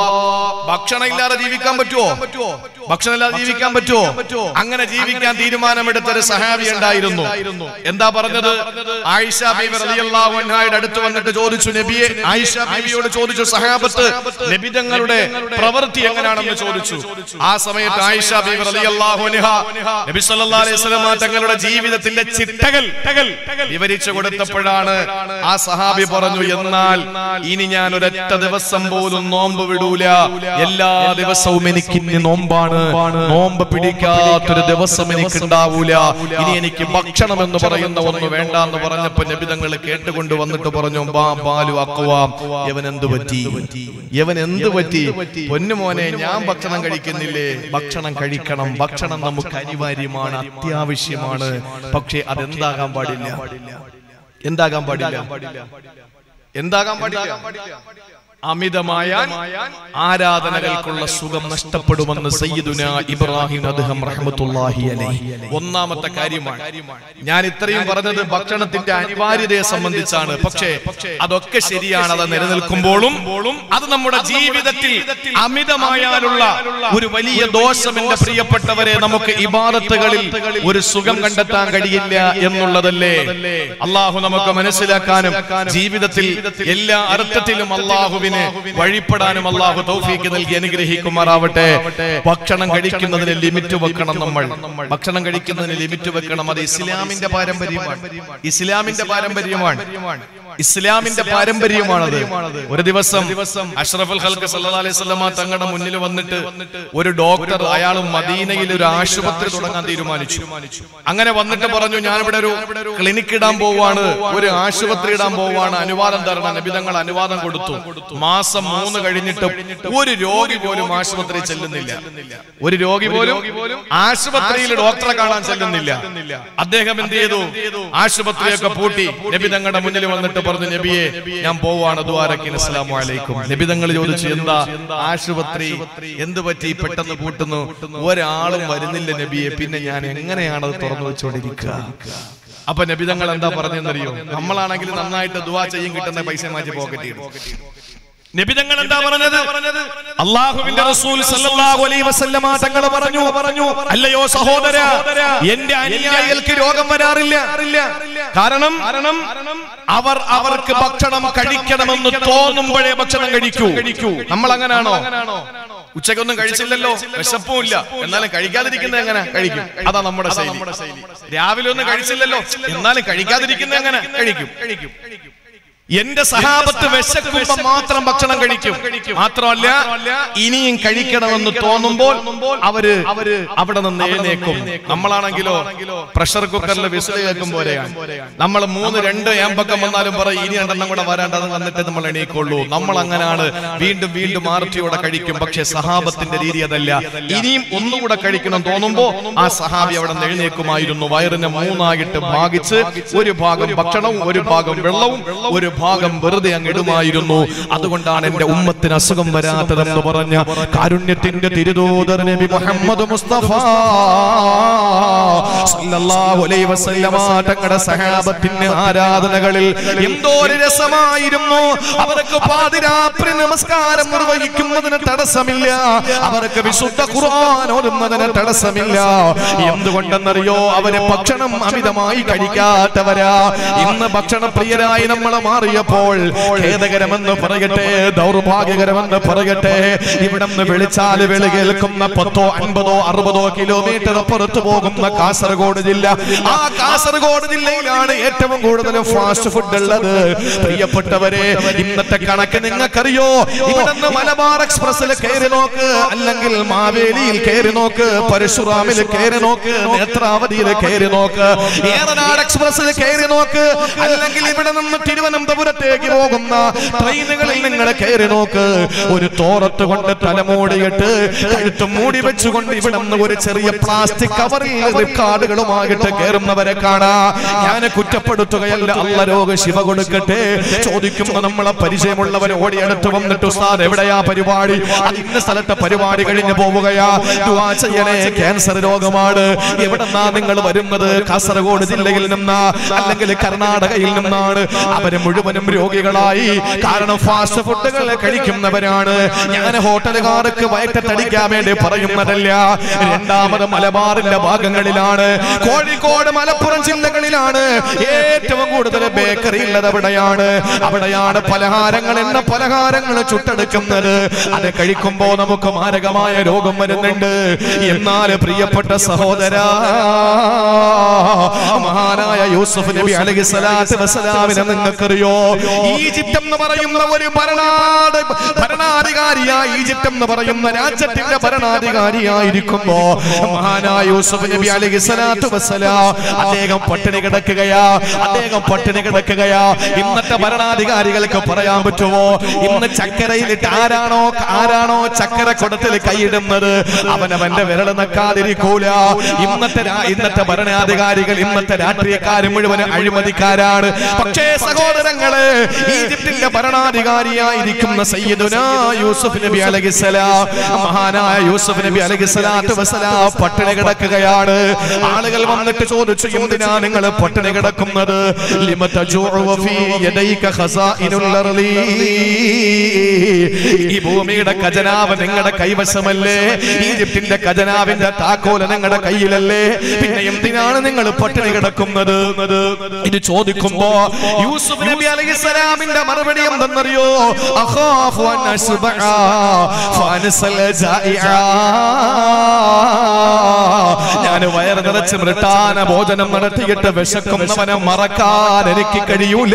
ഭക്ഷണം ഇല്ലാതെ ജീവിക്കാൻ പറ്റുമോ ഭക്ഷണം ഇല്ലാതെ ജീവിക്കാൻ പറ്റുമോ അങ്ങനെ ജീവിക്കാൻ തീരുമാനമെടുത്ത ഒരു സഹാബി ഉണ്ടായിരുന്നു എന്താ പറഞ്ഞത് ആയിഷ ബീവി റളിയല്ലാഹു അൻഹായുടെ അടുത്ത് വന്നിട്ട് ചോദിച്ചു നബിയെ ആയിഷ ബീവിയോട് ചോദിച്ചു സഹാബത്ത് നബി തങ്ങളുടെ പ്രവൃത്തി എങ്ങനെയാണെന്ന് ചോദിച്ചു ആ സമയത്ത് ആയിഷ ബീവി റളിയല്ലാഹു അൻഹ നബി സല്ലല്ലാഹു അലൈഹി വസല്ലം തങ്ങളുടെ ജീവിതത്തിന്റെ ചിട്ടകൾ വിവരിച്ചു കൊടുത്തപ്പോഴാണ് ആ സഹാബി പറഞ്ഞു എന്നാൽ ഇനി ഞാൻ ഒരൊറ്റ ദിവസം പോലും നോമ്പ് വിടൂല എല്ലാ ദിവസവും എനിക്ക് ഇനി നോമ്പാണ് നോമ്പ് പിടിക്കാത്തൊരു ദിവസം എനിക്ക് ഉണ്ടാവൂല ഇനി എനിക്ക് ഭക്ഷണം എന്ന് പറയുന്ന ഒന്ന് വേണ്ട എന്ന് പറഞ്ഞപ്പോ നബിതങ്ങൾ കേട്ടുകൊണ്ട് വന്നിട്ട് പറഞ്ഞു ബാ ബാലു അക്കുവാം യവൻ എന്ത് പറ്റി യവൻ എന്ത് പറ്റി പൊന്നുമോനെ ഞാൻ ഭക്ഷണം കഴിക്കുന്നില്ലേ ഭക്ഷണം കഴിക്കണം ഭക്ഷണം നമുക്ക് അനിവാര്യമാണ് അത്യാവശ്യമാണ് പക്ഷേ അതെന്താകാൻ പാടില്ല എന്താകാൻ പാടില്ല എന്താകാൻ പാടില്ല അമിതമായ ആരാധനകൾക്കുള്ള സുഖം നഷ്ടപ്പെടുമെന്ന് സയ്യിദുന ഇബ്രാഹിം അദ്ദേഹം റഹ്മത്തുള്ളാഹി അലൈഹി ഒന്നാമത്തെ കാര്യമാണ് ഞാൻ ഇത്രയും പറഞ്ഞത് ഭക്ഷണത്തിന്റെ അനിവാര്യതയെ സംബന്ധിച്ചാണ് പക്ഷേ അതൊക്കെ ശരിയാണ് അത് നിലനിൽക്കുമ്പോഴും അത് നമ്മുടെ ജീവിതത്തിൽ അമിതമായാലുള്ള ഒരു വലിയ ദോഷം എന്റെ പ്രിയപ്പെട്ടവരെ നമുക്ക് ഇബാദത്തുകളിൽ ഒരു സുഖം കണ്ടെത്താൻ കഴിയില്ല എന്നുള്ളതല്ലേ അള്ളാഹു നമുക്ക് മനസ്സിലാക്കാനും ജീവിതത്തിൽ എല്ലാ അർത്ഥത്തിലും അള്ളാഹുവിന് വഴിപ്പെടാനും അള്ളാഹു തൗഫീക്ക് നൽകി അനുഗ്രഹിക്കുമാറാവട്ടെ ഭക്ഷണം കഴിക്കുന്നതിന് ലിമിറ്റ് വെക്കണം നമ്മൾ ഭക്ഷണം കഴിക്കുന്നതിന് ലിമിറ്റ് വെക്കണം അത് ഇസ്ലാമിന്റെ പാരമ്പര്യമാണ് ഇസ്ലാമിന്റെ പാരമ്പര്യമാണ് ഇസ്ലാമിന്റെ പാരമ്പര്യമാണത് ഒരു ദിവസം അഷ്റഫുൽ ഹൽക്ക് സല്ലല്ലാഹു അലൈഹി വസല്ലമ തങ്ങളുടെ മുന്നിൽ വന്നിട്ട് ഒരു ഡോക്ടർ അയാൾ മദീനയിൽ ഒരു ആശുപത്രി തുടങ്ങാൻ തീരുമാനിച്ചു അങ്ങനെ വന്നിട്ട് പറഞ്ഞു ഞാനിവിടെ ഒരു ക്ലിനിക്ക് ഇടാൻ പോവാണ് ഒരു ആശുപത്രി ഇടാൻ പോവാണ് അനുവാദം തരണം നബിതങ്ങൾ അനുവാദം കൊടുത്തു മാസം മൂന്ന് കഴിഞ്ഞിട്ട് ഒരു രോഗി പോലും ആശുപത്രി ചെല്ലുന്നില്ല ഒരു രോഗി പോലും ആശുപത്രിയിൽ ഡോക്ടറെ കാണാൻ ചെല്ലുന്നില്ല അദ്ദേഹം എന്ത് ചെയ്തു ആശുപത്രിയൊക്കെ പൂട്ടി നബി തങ്ങളുടെ മുന്നിൽ വന്നിട്ട് പറഞ്ഞു നബിയെ ഞാൻ പോവാണ് ദ്വാരക്കിന് അസ്സലാമു അലൈക്കും നബി തങ്ങൾ ചോദിച്ചു എന്താ ആശുപത്രി എന്ത് പറ്റി പെട്ടെന്ന് പൂട്ടുന്നു ഒരാളും വരുന്നില്ല നബിയെ പിന്നെ ഞാൻ എങ്ങനെയാണ് അത് തുറന്നു വെച്ചുകൊണ്ടിരിക്കുക അപ്പൊ നബിതങ്ങൾ എന്താ പറഞ്ഞെന്നറിയോ നമ്മളാണെങ്കിൽ നന്നായിട്ട് ദുവാ ചെയ്യും കിട്ടുന്ന പൈസ മാറ്റി പോക്കറ്റ് നബിതങ്ങൾ എന്താ പറഞ്ഞത് അള്ളാഹുവിന്റെ റസൂൽ സല്ലല്ലാഹു അലൈഹി വസല്ലമ തങ്ങൾ പറഞ്ഞു പറഞ്ഞു അല്ലയോ സഹോദര എന്റെ അനുയായികൾക്ക് രോഗം വരാറില്ല കാരണം കാരണം അവർ അവർക്ക് ഭക്ഷണം കഴിക്കണമെന്ന് തോന്നുമ്പോഴേ ഭക്ഷണം കഴിക്കൂ നമ്മൾ അങ്ങനാണോ ഉച്ചക്കൊന്നും കഴിച്ചില്ലല്ലോ വിശപ്പുമില്ല എന്നാലും കഴിക്കാതിരിക്കുന്നത് എങ്ങനെ കഴിക്കും അതാ നമ്മുടെ ശൈലി രാവിലെ ഒന്നും കഴിച്ചില്ലല്ലോ എന്നാലും കഴിക്കാതിരിക്കുന്നത് എങ്ങനെ കഴിക്കും കഴിക്കും എന്റെ സഹാബത്ത് വിശക്കുമ്പോ മാത്രം ഭക്ഷണം കഴിക്കും മാത്രമല്ല ഇനിയും കഴിക്കണമെന്ന് തോന്നുമ്പോൾ അവര് അവര് അവിടെ നിന്ന് എഴുന്നേക്കും നമ്മളാണെങ്കിലോ പ്രഷർ കുക്കറിൽ വിസിൽ കേൾക്കും പോലെയാണ് നമ്മൾ മൂന്ന് രണ്ട് ഏമ്പക്കം വന്നാലും പറയും ഇനി രണ്ടെണ്ണം കൂടെ വരാണ്ടത് വന്നിട്ട് നമ്മൾ എണീക്കുള്ളൂ നമ്മൾ അങ്ങനെയാണ് വീണ്ടും വീണ്ടും ആർത്തിയോടെ കഴിക്കും പക്ഷെ സഹാബത്തിന്റെ രീതി അതല്ല ഇനിയും ഒന്നുകൂടെ കഴിക്കണം തോന്നുമ്പോ ആ സഹാബി അവിടെ നിന്ന് എഴുന്നേക്കുമായിരുന്നു വയറിനെ മൂന്നായിട്ട് ഭാഗിച്ച് ഒരു ഭാഗം ഭക്ഷണവും ഒരു ഭാഗം വെള്ളവും ഒരു ഭാഗം വെറുതെ അങ്ങ് ഇടുമായിരുന്നു അതുകൊണ്ടാണ് എന്റെ ഉമ്മത്തിന് അസുഖം വരാത്തതെന്ന് പറഞ്ഞ കാരുണ്യത്തിന്റെ തിരുദൂതർ നബി മുഹമ്മദ് മുസ്തഫ സല്ലല്ലാഹു അലൈഹി വസല്ലമ തങ്ങളുടെ സഹാബത്തിന്റെ ആരാധനകളിൽ എന്തോ ഒരു രസമായിരുന്നു അവർക്ക് പാതിരാത്രി നമസ്കാരം നിർവഹിക്കുന്നതിന് തടസ്സമില്ല അവർക്ക് വിശുദ്ധ ഖുർആൻ ഓതുന്നതിന് തടസ്സമില്ല എന്തുകൊണ്ടെന്നറിയോ അവര് ഭക്ഷണം അമിതമായി കഴിക്കാത്തവരാ ഇന്ന് ഭക്ഷണ പ്രിയരായി നമ്മൾ മാറിയപ്പോൾ ഖേദകരമെന്ന് പറയട്ടെ ദൗർഭാഗ്യകരമെന്ന് പറയട്ടെ ഇവിടെ നിന്ന് വിളിച്ചാൽ വിളി കേൾക്കുന്ന പത്തോ അൻപതോ അറുപതോ കിലോമീറ്റർ പുറത്തു പോകുന്ന കാസർഗോഡ് ജില്ല ആ കാസർഗോഡ് ജില്ലയിലാണ് ഏറ്റവും കൂടുതൽ ഫാസ്റ്റ് ഫുഡ് ഉള്ളത് പ്രിയപ്പെട്ടവരെ ഇന്നത്തെ കണക്ക് നിങ്ങൾക്കറിയോ ഇവിടെ നിന്ന് മലബാർ എക്സ്പ്രസിൽ കയറി നോക്ക് അല്ലെങ്കിൽ മാവേലിയിൽ കയറി നോക്ക് പരശുറാമിൽ കയറി നോക്ക് നേത്രാവതിയിൽ കയറി നോക്ക് ഏറനാട് എക്സ്പ്രസിൽ കയറി നോക്ക് അല്ലെങ്കിൽ ഇവിടെ നിന്ന് തിരുവനന്തപുരത്തേക്ക് പോകുന്ന ട്രെയിനുകളിൽ നിങ്ങൾ കയറി നോക്ക് ഒരു തോറത്ത് കൊണ്ട് തലമൂടിയിട്ട് കഴുത്ത് മൂടി വെച്ചുകൊണ്ട് ഇവിടെ നിന്ന് ഒരു ചെറിയ പ്ലാസ്റ്റിക് കവറിൽ കാർഡുകളുമായിട്ട് കയറുന്നവരെ കാണാ ഞാൻ കുറ്റപ്പെടുത്തുകയല്ല അല്ല രോഗ ശിവ കൊടുക്കട്ടെ ചോദിക്കുമ്പോ നമ്മളെ പരിചയമുള്ളവർ ഓടിയടുത്ത് വന്നിട്ട് ഉസ്താദ് എവിടെയാ പരിപാടി അത് ഇന്ന സ്ഥലത്തെ പരിപാടി കഴിഞ്ഞു പോവുകയാ ദുആ ചെയ്യണേ ക്യാൻസർ രോഗമാണ് എവിടെന്നാ നിങ്ങൾ വരുന്നത് കാസർഗോഡ് ജില്ലയിൽ നിന്നാ അല്ലെങ്കിൽ കർണാടകയിൽ നിന്നാണ് അവര് മുഴുവനും രോഗികളായി കാരണം ഫാസ്റ്റ് ഫുഡുകൾ കഴിക്കുന്നവരാണ് ഞാൻ ഹോട്ടലുകാർക്ക് വയറ്റത്തടിക്കാൻ വേണ്ടി പറയുന്നതല്ല രണ്ടാമത് മലബാറിന്റെ ഭാഗങ്ങളിലാണ് കോഴിക്കോട് മലപ്പുറം ജില്ലകളിലാണ് ഏറ്റവും കൂടുതൽ ബേക്കറി ഉള്ളത് അവിടെയാണ് അവിടെയാണ് പലഹാരങ്ങൾ എന്ന പലഹാരങ്ങൾ ചുട്ടെടുക്കുന്നത് അത് കഴിക്കുമ്പോ നമുക്ക് മാരകമായ രോഗം വരുന്നുണ്ട് എന്നാൽ പ്രിയപ്പെട്ട സഹോദര മഹാനായ യൂസുഫ് നബി അലൈഹി സ്വലാത്തു വസ്സലാമിനെ നിങ്ങൾക്കറിയോ ഈജിപ്ത് എന്ന് പറയുന്ന ഒരു ഭരണാട് ഭരണാധികാരിയായ ഈജിപ്ത് എന്ന് പറയുന്ന രാജ്യത്തിന്റെ ഭരണാധികാരിയായിരിക്കുമ്പോ മഹാനായ യൂസുഫ് നബി അലൈഹി സ്വലാത്തു വസ്സലാം അദ്ദേഹം പട്ടിണി കിടക്കുകയാ അദ്ദേഹം പട്ടിണി കിടക്കുകയാ ഇന്നത്തെ ഭരണാധികാരികൾക്ക് പറയാൻ പറ്റുമോ ഇന്ന് ചക്കരയിലിട്ട് ആരാണോ ആരാണോ ചക്കര കുടത്തിൽ കൈയിടുന്നത് അവനവന്റെ വിരൽ നക്കാതിരിക്കൂല ഇന്നത്തെ രാ- ഇന്നത്തെ ഭരണാധികാരികൾ ഇന്നത്തെ രാഷ്ട്രീയക്കാർ മുഴുവൻ അഴിമതിക്കാരാണ് പക്ഷേ സഹോദരങ്ങള് ഈജിപ്തിന്റെ ഭരണാധികാരിയായിരിക്കുന്ന സയ്യിദുന യൂസുഫ് നബി അലഹിസലാം മഹാനായ യൂസുഫ് നബി അലഹിസലാത്തു വസ്സലാം പട്ടിണി കിടക്കുകയാണ് ആളുകൾ വന്നിട്ട് ചോദിച്ചു എന്തിനാ നിങ്ങൾ പട്ടിണി കിടക്കുന്നത് ലിമ തജൂഉ വഫീ യദൈക ഖസാഇനുൽ അർളി ഈ ഭൂമിയുടെ ഖജനാവ് നിങ്ങളുടെ കൈവശമല്ലേ ഈജിപ്തിന്റെ ഖജനാവിന്റെ താക്കോല് നിങ്ങളുടെ കയ്യിലല്ലേ പിന്നെ എന്തിനാണ് നിങ്ങൾ പട്ടിണി കിടക്കുന്നത് ഇത് ചോദിക്കുമ്പോ യൂസുഫ് നബി അലൈഹിസ്സലാമിന്റെ മറുപടി എന്തെന്നറിയോ അഖാഫു അൻ അസ്ബഅ ഫഅൻസൽ ജായിഅ ഞാൻ വയറ് നിറച്ച് മൃട്ടാന ഭോജനം നടത്തിയിട്ട് വിശക്കുന്നവനെ മറക്കാൻ എനിക്ക് കഴിയൂല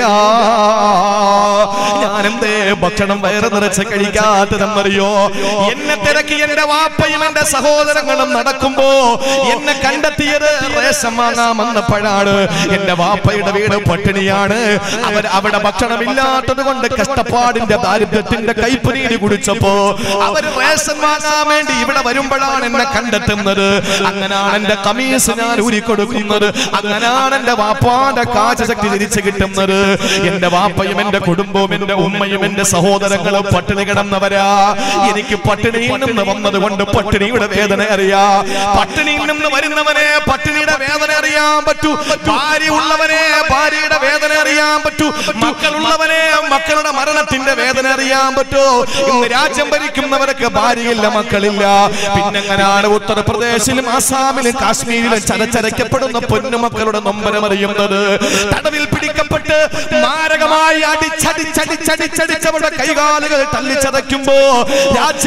ഞാൻ എന്തേ ഭക്ഷണം വയറ് നിറച്ച് കഴിക്കാത്തതെന്നറിയോ എന്നെ തിരക്കി എന്റെ വാപ്പയും എന്റെ സഹോദരങ്ങളും നടക്കുമ്പോ എന്നെ കണ്ടെത്തിയത് റേഷൻ വാങ്ങാമെന്നപ്പോഴാണ് എന്റെ വാപ്പയുടെ വീട് പട്ടിണിയാണ് അവർ അവിടെ ഭക്ഷണമില്ലാത്തത് കൊണ്ട് കഷ്ടപ്പാടിന്റെ ദാരിദ്ര്യത്തിന്റെ കൈപ്പുനീര് കുടിച്ചപ്പോ അവര് റേഷൻ വാങ്ങാൻ വേണ്ടി ഇവിടെ വരുമ്പോഴാണ് എന്നെ കണ്ടെത്തുന്നത് അങ്ങനാണ് എന്റെ കമീസ് ഞാൻ ഊരിക്കൊടുക്കുന്നത് അങ്ങനാണ് എന്റെ വാപ്പാന്റെ കാഴ്ചശക്തി തിരിച്ചു കിട്ടുന്നത് എന്റെ വാപ്പയും എന്റെ കുടുംബവും എന്റെ ഉമ്മയും എന്റെ സഹോദരങ്ങളും പട്ടിണി കിടന്നവരാ എനിക്ക് പട്ടിണിയിൽ നിന്ന് വന്നത് കൊണ്ട് പട്ടിണിയുടെ വേദന അറിയാ പട്ടിണിയിൽ നിന്ന് വരുന്നവനെ പട്ടിണിയുടെ വേദന അറിയാൻ പറ്റൂ ഭാര്യ ഉള്ളവനെ ഭാര്യയുടെ വേദന അറിയാൻ പറ്റൂ മക്കളുള്ളവനെ മക്കളുടെ മരണത്തിന്റെ വേദന അറിയാൻ പറ്റൂ ഇന്ന് രാജ്യം ഭരിക്കുന്നവർക്ക് ഭാര്യയില്ല മക്കളില്ല പിന്നെങ്ങനാണ് ഉത്തർപ്രദേശിലും ആസാമിലും കാശ്മീരിലും ചരച്ചരയ്ക്കപ്പെടുന്ന പൊന്നുമക്കളുടെ നൊമ്പരം അറിയുന്നത് തടവിൽ പിടിക്കപ്പെട്ട് മാരകമായി അടിച്ചടിച്ചടിച്ചടിച്ചടിച്ചവരുടെ കൈകാലുകൾ തല്ലിച്ചതയ്ക്കുമ്പോ രാജ്യം ഭരിക്കുന്ന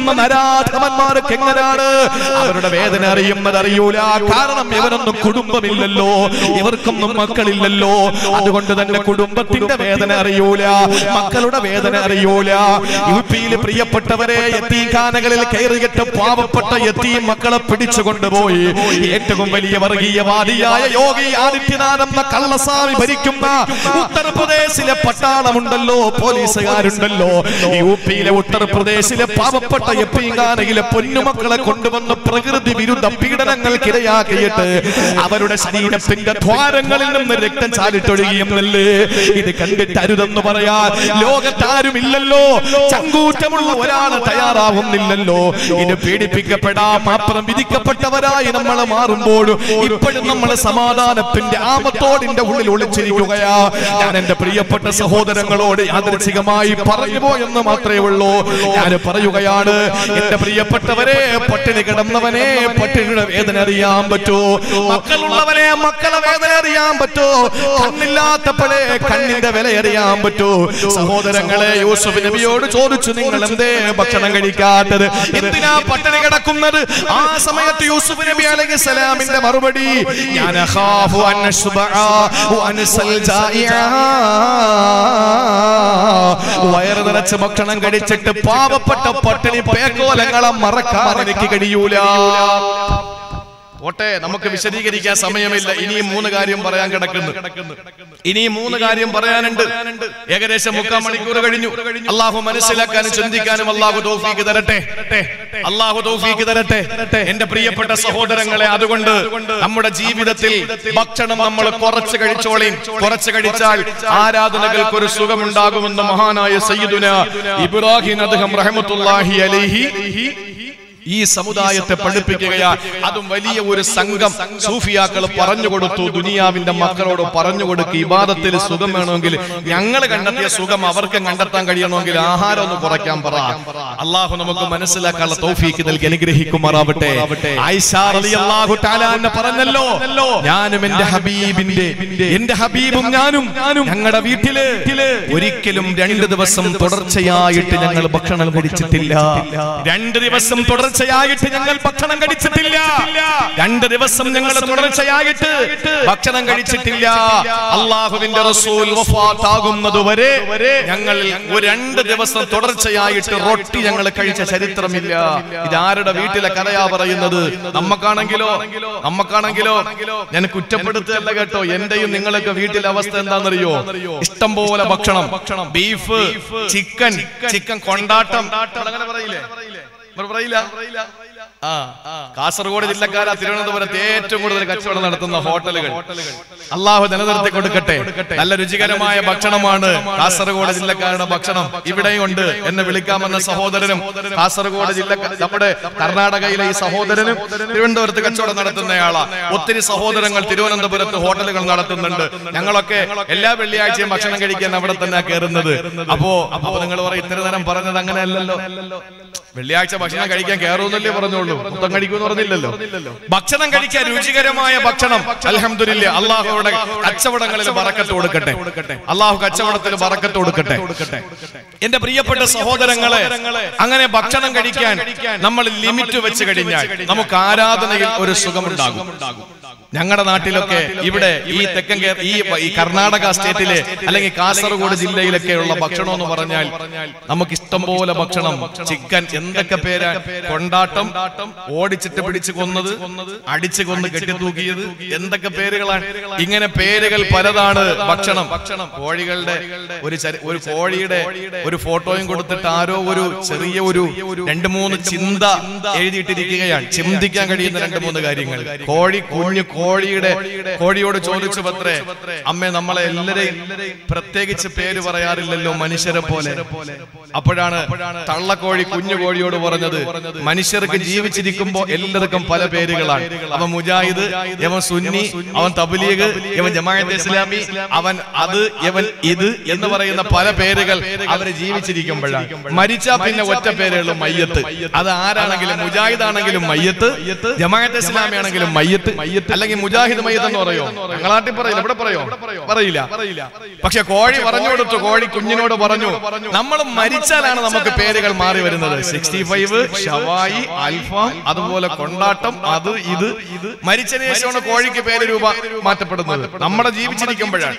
ഭരിക്കുന്ന നരാധമന്മാർക്ക് എങ്ങനെയാണ് അവരുടെ വേദന അറിയുന്നത് അറിയൂല കാരണം ഇവരൊന്നും കുടുംബമില്ലല്ലോ ഇവർക്കൊന്നും മക്കളില്ലല്ലോ അതുകൊണ്ട് തന്നെ കുടുംബത്തിന്റെ വേദന അറിയൂല മക്കളുടെ വേദന അറിയൂല യു പിയിൽ പ്രിയപ്പെട്ടവരെ യത്തീഖാനകളിൽ കയറിയിട്ട് പാവപ്പെട്ട യത്തീം മക്കളെ പിടിച്ചു കൊണ്ടുപോയി ഏറ്റവും വലിയ വർഗീയവാദിയായ യോഗി ആദിത്യനാഥ് എന്ന കള്ളസ്വാമി ഭരിക്കുന്ന ഉത്തർപ്രദേശിലെ പട്ടാളമുണ്ടല്ലോ പോലീസുകാരുണ്ടല്ലോ യു പിയിലെ ഉത്തർപ്രദേശിലെ പാവപ്പെട്ട യത്തീഖാനയിലെ പൊന്നുമക്കളെ കൊണ്ടുവന്ന് പ്രകൃതി വിരുദ്ധ പീഡനങ്ങൾക്കിരയാക്കിയിട്ട് അവരുടെ ശരീരത്തിന്റെ ദ്വാരങ്ങളിൽ നിന്ന് രക്തം ചാലിട്ടൊഴുകിയെന്നല്ലേ ഇത് കണ്ടിട്ട് അരുതെന്ന് പറയാൻ ലോകത്താരുമില്ലല്ലോ ചങ്കൂറ്റമുള്ള ഒരാൾ തയ്യാറാവുന്നില്ലല്ലോ ഇത് പീഡിപ്പിക്കപ്പെടാൻ മാത്രം വിധിക്കപ്പെട്ടവരായി നമ്മൾ മാറുമ്പോഴും ഇപ്പോഴും നമ്മൾ സമാധാനത്തിന്റെ ആമത്തോടിന്റെ ഉള്ളിൽ ഒളിച്ചിരിക്കുകയാ ഞാൻ എന്റെ പ്രിയപ്പെട്ട സഹോദരങ്ങളോട് യാദൃച്ഛികമായി പറഞ്ഞു പോയെന്ന് മാത്രമേ ഉള്ളൂ ഞാൻ പറയുകയാണ് എന്റെ പ്രിയപ്പെട്ടവരെ പട്ടിണി കിടന്നവനെ പട്ടിണിയുടെ വേദന അറിയാൻ പറ്റൂ മക്കളുള്ളവനെ മക്കളെ വേദന അറിയാൻ പറ്റൂ കണ്ണില്ലാത്തപ്പോഴേ കണ്ണിന്റെ വില അറിയാൻ പറ്റൂ സഹോദരങ്ങളെ യൂസുഫ് നബിയോട് ചോദിച്ചു നിങ്ങൾ എന്തേ ഭക്ഷണം കഴിക്കാത്തത് എന്തിനാ പട്ടിണി കിടക്കുന്നത് ആ സമയത്ത് യൂസുഫ് നബി അലൈഹി സ്വലാമിന്റെ മറുപടി ഞാൻ അഖാഫു അൻ അശ്ബഅ വഅൻസൽ ജായിഅ വയറ് നിറച്ച് ഭക്ഷണം കഴിച്ചിട്ട് പാവപ്പെട്ട പട്ടിണി പേക്കോലങ്ങളെ മറക്കാൻ എനിക്ക് കഴിയൂല ഓട്ടെ നമുക്ക് വിശദീകരിക്കാൻ സമയമില്ല ഇനിയും മൂന്ന് കാര്യം പറയാൻ കിടക്കുന്നു ഇനിയും മൂന്ന് കാര്യം പറയാനുണ്ട് ഏകദേശം മുക്കാൽ മണിക്കൂർ കഴിഞ്ഞു അള്ളാഹു മനസ്സിലാക്കാനും ചിന്തിക്കാനും അള്ളാഹു തൗഫീക്ക് തരട്ടെ അള്ളാഹു തൗഫീക്ക് തരട്ടെ എന്റെ പ്രിയപ്പെട്ട സഹോദരങ്ങളെ അതുകൊണ്ട് നമ്മുടെ ജീവിതത്തിൽ ഭക്ഷണം നമ്മൾ കുറച്ച് കഴിച്ചോളീം കുറച്ച് കഴിച്ചാൽ ആരാധനകൾക്ക് ഒരു സുഖമുണ്ടാകുമെന്ന് മഹാനായ സയ്യിദുന ഇബ്രാഹിം അദ്ദേഹം റഹമത്തുല്ലാഹി അലൈഹി ഈ സമുദായത്തെ പഠിപ്പിക്കുകയാ അതും വലിയ ഒരു സംഘം സൂഫിയാക്കൾ പറഞ്ഞു കൊടുത്തു ദുനിയാവിന്റെ മക്കളോട് പറഞ്ഞു കൊടുക്കുക ഇബാദത്തിൽ സുഖം വേണമെങ്കിൽ ഞങ്ങൾ കണ്ടെത്തിയ സുഖം അവർക്ക് കണ്ടെത്താൻ കഴിയണമെങ്കിൽ ആഹാരം ഒന്ന് കുറയ്ക്കാൻ പറ അള്ളാഹു നമുക്ക് മനസ്സിലാക്കാനുള്ള തൗഫീക്ക് നൽകി അനുഗ്രഹിക്കുമാറാവട്ടെ ആയിഷാ റളിയല്ലാഹു തആല എന്നെ പറഞ്ഞല്ലോ ഞാനും എന്റെ ഹബീബിന്റെ എന്റെ ഹബീബും ഞാനും ഞങ്ങളുടെ വീട്ടില് ഒരിക്കലും രണ്ട് ദിവസം തുടർച്ചയായിട്ട് ഞങ്ങൾ ഭക്ഷണം കഴിച്ചിട്ടില്ല രണ്ട് ദിവസം തുടർച്ചയായിട്ട് ഞങ്ങൾ ഭക്ഷണം കഴിച്ചിട്ടില്ല രണ്ട് ദിവസം ഞങ്ങൾ തുടർച്ചയായിട്ട് ഭക്ഷണം കഴിച്ചിട്ടില്ല അള്ളാഹുവിന്റെ റസൂൽ വഫാത്താകുന്നതുവരെ ഞങ്ങൾ ഒരു രണ്ട് ദിവസം തുടർച്ചയായിട്ട് റൊട്ടി ഞങ്ങൾ കഴിച്ച ചരിത്രമില്ല ഇതാരുടെ വീട്ടിലെ കഥയാ പറയുന്നത് നമ്മക്കാണെങ്കിലോ നമ്മക്കാണെങ്കിലോ ഞാൻ കുറ്റപ്പെടുത്തുകയല്ല കേട്ടോ എന്റെയും നിങ്ങളൊക്കെ വീട്ടിലെ അവസ്ഥ എന്താണെന്നറിയോ ഇഷ്ടം പോലെ ഭക്ഷണം ബീഫ് ചിക്കൻ ചിക്കൻ കൊണ്ടാട്ടം അങ്ങനെ പറയില്ലേ ഇവർ പറയില്ല ആ കാസർഗോഡ് ജില്ലക്കാരാ തിരുവനന്തപുരത്ത് ഏറ്റവും കൂടുതൽ കച്ചവടം നടത്തുന്ന ഹോട്ടലുകൾ അള്ളാഹു നിലനിർത്തി കൊടുക്കട്ടെ നല്ല രുചികരമായ ഭക്ഷണമാണ് കാസർഗോഡ് ജില്ലക്കാരുടെ ഭക്ഷണം ഇവിടെയും ഉണ്ട് എന്നെ വിളിക്കാമെന്ന സഹോദരനും കാസർഗോഡ് ജില്ല നമ്മുടെ കർണാടകയിലെ ഈ സഹോദരനും തിരുവനന്തപുരത്ത് കച്ചവടം നടത്തുന്നയാളാ ഒത്തിരി സഹോദരങ്ങൾ തിരുവനന്തപുരത്ത് ഹോട്ടലുകൾ നടത്തുന്നുണ്ട് ഞങ്ങളൊക്കെ എല്ലാ വെള്ളിയാഴ്ചയും ഭക്ഷണം കഴിക്കാൻ അവിടെ തന്നെ കയറുന്നത് അപ്പോ അപ്പോ നിങ്ങൾ പറയും ഇത്ര നേരം പറഞ്ഞത് അങ്ങനെയല്ലല്ലോ വെള്ളിയാഴ്ച ഭക്ഷണം കഴിക്കാൻ കയറുമെന്നല്ലേ പറഞ്ഞോളൂ മൊത്തം കഴിക്കുമെന്ന് പറഞ്ഞില്ലല്ലോ ഭക്ഷണം കഴിക്കാൻ രുചികരമായ ഭക്ഷണം അലഹമില്ല അള്ളാഹുവിടെ കച്ചവടങ്ങളിൽ പറക്കത്ത് കൊടുക്കട്ടെ അള്ളാഹു കച്ചവടത്തിൽ പറക്കത്ത് കൊടുക്കട്ടെ എന്റെ പ്രിയപ്പെട്ട സഹോദരങ്ങളെ അങ്ങനെ ഭക്ഷണം കഴിക്കാൻ നമ്മൾ ലിമിറ്റ് വെച്ച് കഴിഞ്ഞാൽ നമുക്ക് ആരാധനയിൽ ഒരു സുഖമുണ്ടാകും ഞങ്ങളുടെ നാട്ടിലൊക്കെ ഇവിടെ ഈ തെക്കൻ കേ- ഈ ഈ കർണാടക സ്റ്റേറ്റിലെ അല്ലെങ്കിൽ കാസർഗോഡ് ജില്ലയിലൊക്കെയുള്ള ഭക്ഷണം എന്ന് പറഞ്ഞാൽ നമുക്ക് ഇഷ്ടം പോലെ ഭക്ഷണം ചിക്കൻ എന്തൊക്കെ പേരാ കൊണ്ടാട്ടം ഓടിച്ചിട്ട് പിടിച്ചു കൊന്നത് അടിച്ചു കൊന്ന് കെട്ടിത്തൂക്കിയത് എന്തൊക്കെ പേരുകളാണ് ഇങ്ങനെ പേരുകൾ പലതാണ് ഭക്ഷണം കോഴികളുടെ ഒരു ചരി- ഒരു കോഴിയുടെ ഒരു ഫോട്ടോയും കൊടുത്തിട്ട് ആരോ ഒരു ചെറിയ ഒരു രണ്ട് മൂന്ന് ചിന്ത എഴുതിയിട്ടിരിക്കുകയാണ് ചിന്തിക്കാൻ കഴിയുന്ന രണ്ട് മൂന്ന് കാര്യങ്ങൾ കോഴി കുഞ്ഞു കോഴിയുടെ കോഴിയോട് ചോദിച്ചു പത്രേ അമ്മേ നമ്മളെ എല്ലാരെയും പ്രത്യേകിച്ച് പേര് പറയാറില്ലല്ലോ മനുഷ്യരെ പോലെ അപ്പോഴാണ് തള്ളക്കോഴി കുഞ്ഞു കോഴിയോട് പറഞ്ഞത് മനുഷ്യർക്ക് ജീവിച്ചിരിക്കുമ്പോ എല്ലാവർക്കും പല പേരുകളാണ് അവൻ മുജാഹിദ് ഇവൻ സുന്നി അവൻ തബ്ലീഗ് ഇവൻ ജമാഅത്ത് ഇസ്ലാമി അവൻ അത് ഇവൻ ഇത് എന്ന് പറയുന്ന പല പേരുകൾ അവര് ജീവിച്ചിരിക്കുമ്പോഴാണ് മരിച്ചാ പിന്നെ ഒറ്റ പേരുള്ളൂ മയ്യത്ത് അത് ആരാണെങ്കിലും മുജാഹിദ് ആണെങ്കിലും മയ്യത്ത് ജമാഅത്ത് ഇസ്ലാമി ആണെങ്കിലും മയ്യത്ത് അല്ലെങ്കിൽ അല്ലെങ്കിൽ മുജാഹിദ് മയ്യത്ത് എന്ന് പറയോ ഞങ്ങളാട്ടി പറയില്ല ഇവിടെ പറയോ പറയില്ല പക്ഷെ കോഴി പറഞ്ഞു കൊടുത്തു കോഴി കുഞ്ഞിനോട് പറഞ്ഞു നമ്മൾ മരിച്ചാലാണ് നമുക്ക് പേരുകൾ മാറി വരുന്നത് സിക്സ്റ്റി ഫൈവ് ഷവായി അൽഫാം അതുപോലെ കൊണ്ടാട്ടം അത് ഇത് മരിച്ചതിന് ശേഷമാണ് കോഴിക്ക് പേര് രൂപ മാറ്റപ്പെടുന്നത് നമ്മുടെ ജീവിച്ചിരിക്കുമ്പോഴാണ്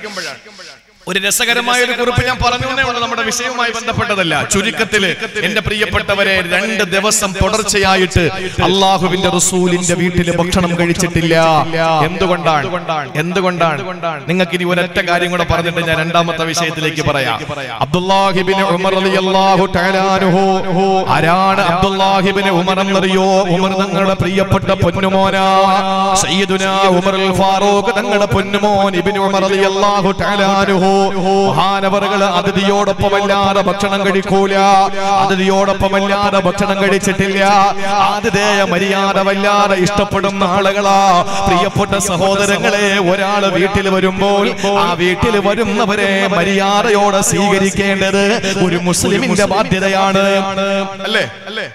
ഒരു രസകരമായ ഒരു കുറിപ്പ് ഞാൻ പറഞ്ഞു എന്നേ ഉള്ളൂ നമ്മുടെ വിഷയവുമായി ബന്ധപ്പെട്ടതല്ല ചുരുക്കത്തില് എന്റെ പ്രിയപ്പെട്ടവരെ രണ്ട് ദിവസം തുടർച്ചയായിട്ട് അള്ളാഹുവിന്റെ റസൂലിന്റെ വീട്ടിൽ ഭക്ഷണം കഴിച്ചിട്ടില്ല എന്തുകൊണ്ടാണ് എന്തുകൊണ്ടാണ് നിങ്ങൾക്ക് ഇനി ഒരൊറ്റ കാര്യം കൂടെ പറഞ്ഞിട്ട് ഞാൻ രണ്ടാമത്തെ വിഷയത്തിലേക്ക് പറയാം അബ്ദുല്ലാഹിബിന് ഉമർ റളിയല്ലാഹു തആല അൻഹു ആരാണ് അബ്ദുല്ലാഹിബിന് ഉമർ എന്നറിയോ ഉമർ തങ്ങളുടെ പ്രിയപ്പെട്ട പൊന്നുമോനാ സയ്യിദുന ഉമർ അൽ ഫാറൂഖ് തങ്ങളുടെ പൊന്നുമോൻ ഇബ്നു ഉമർ റളിയല്ലാഹു തആല അൻഹു മഹാനവറുകൾ അതിഥിയോടൊപ്പമല്ലാതെ ഭക്ഷണം കഴിക്കൂല അതിഥിയോടൊപ്പമല്ലാതെ ഭക്ഷണം കഴിച്ചിട്ടില്ല ആതിഥേയ മര്യാദ വല്ലാതെ ഇഷ്ടപ്പെടുന്ന ആളുകളാ പ്രിയപ്പെട്ട സഹോദരങ്ങളെ ഒരാള് വീട്ടിൽ വരുമ്പോൾ ആ വീട്ടിൽ വരുന്നവരെ മര്യാദയോടെ സ്വീകരിക്കേണ്ടത് ഒരു മുസ്ലിമിന്റെ ബാധ്യതയാണ് അല്ലേ അല്ലേ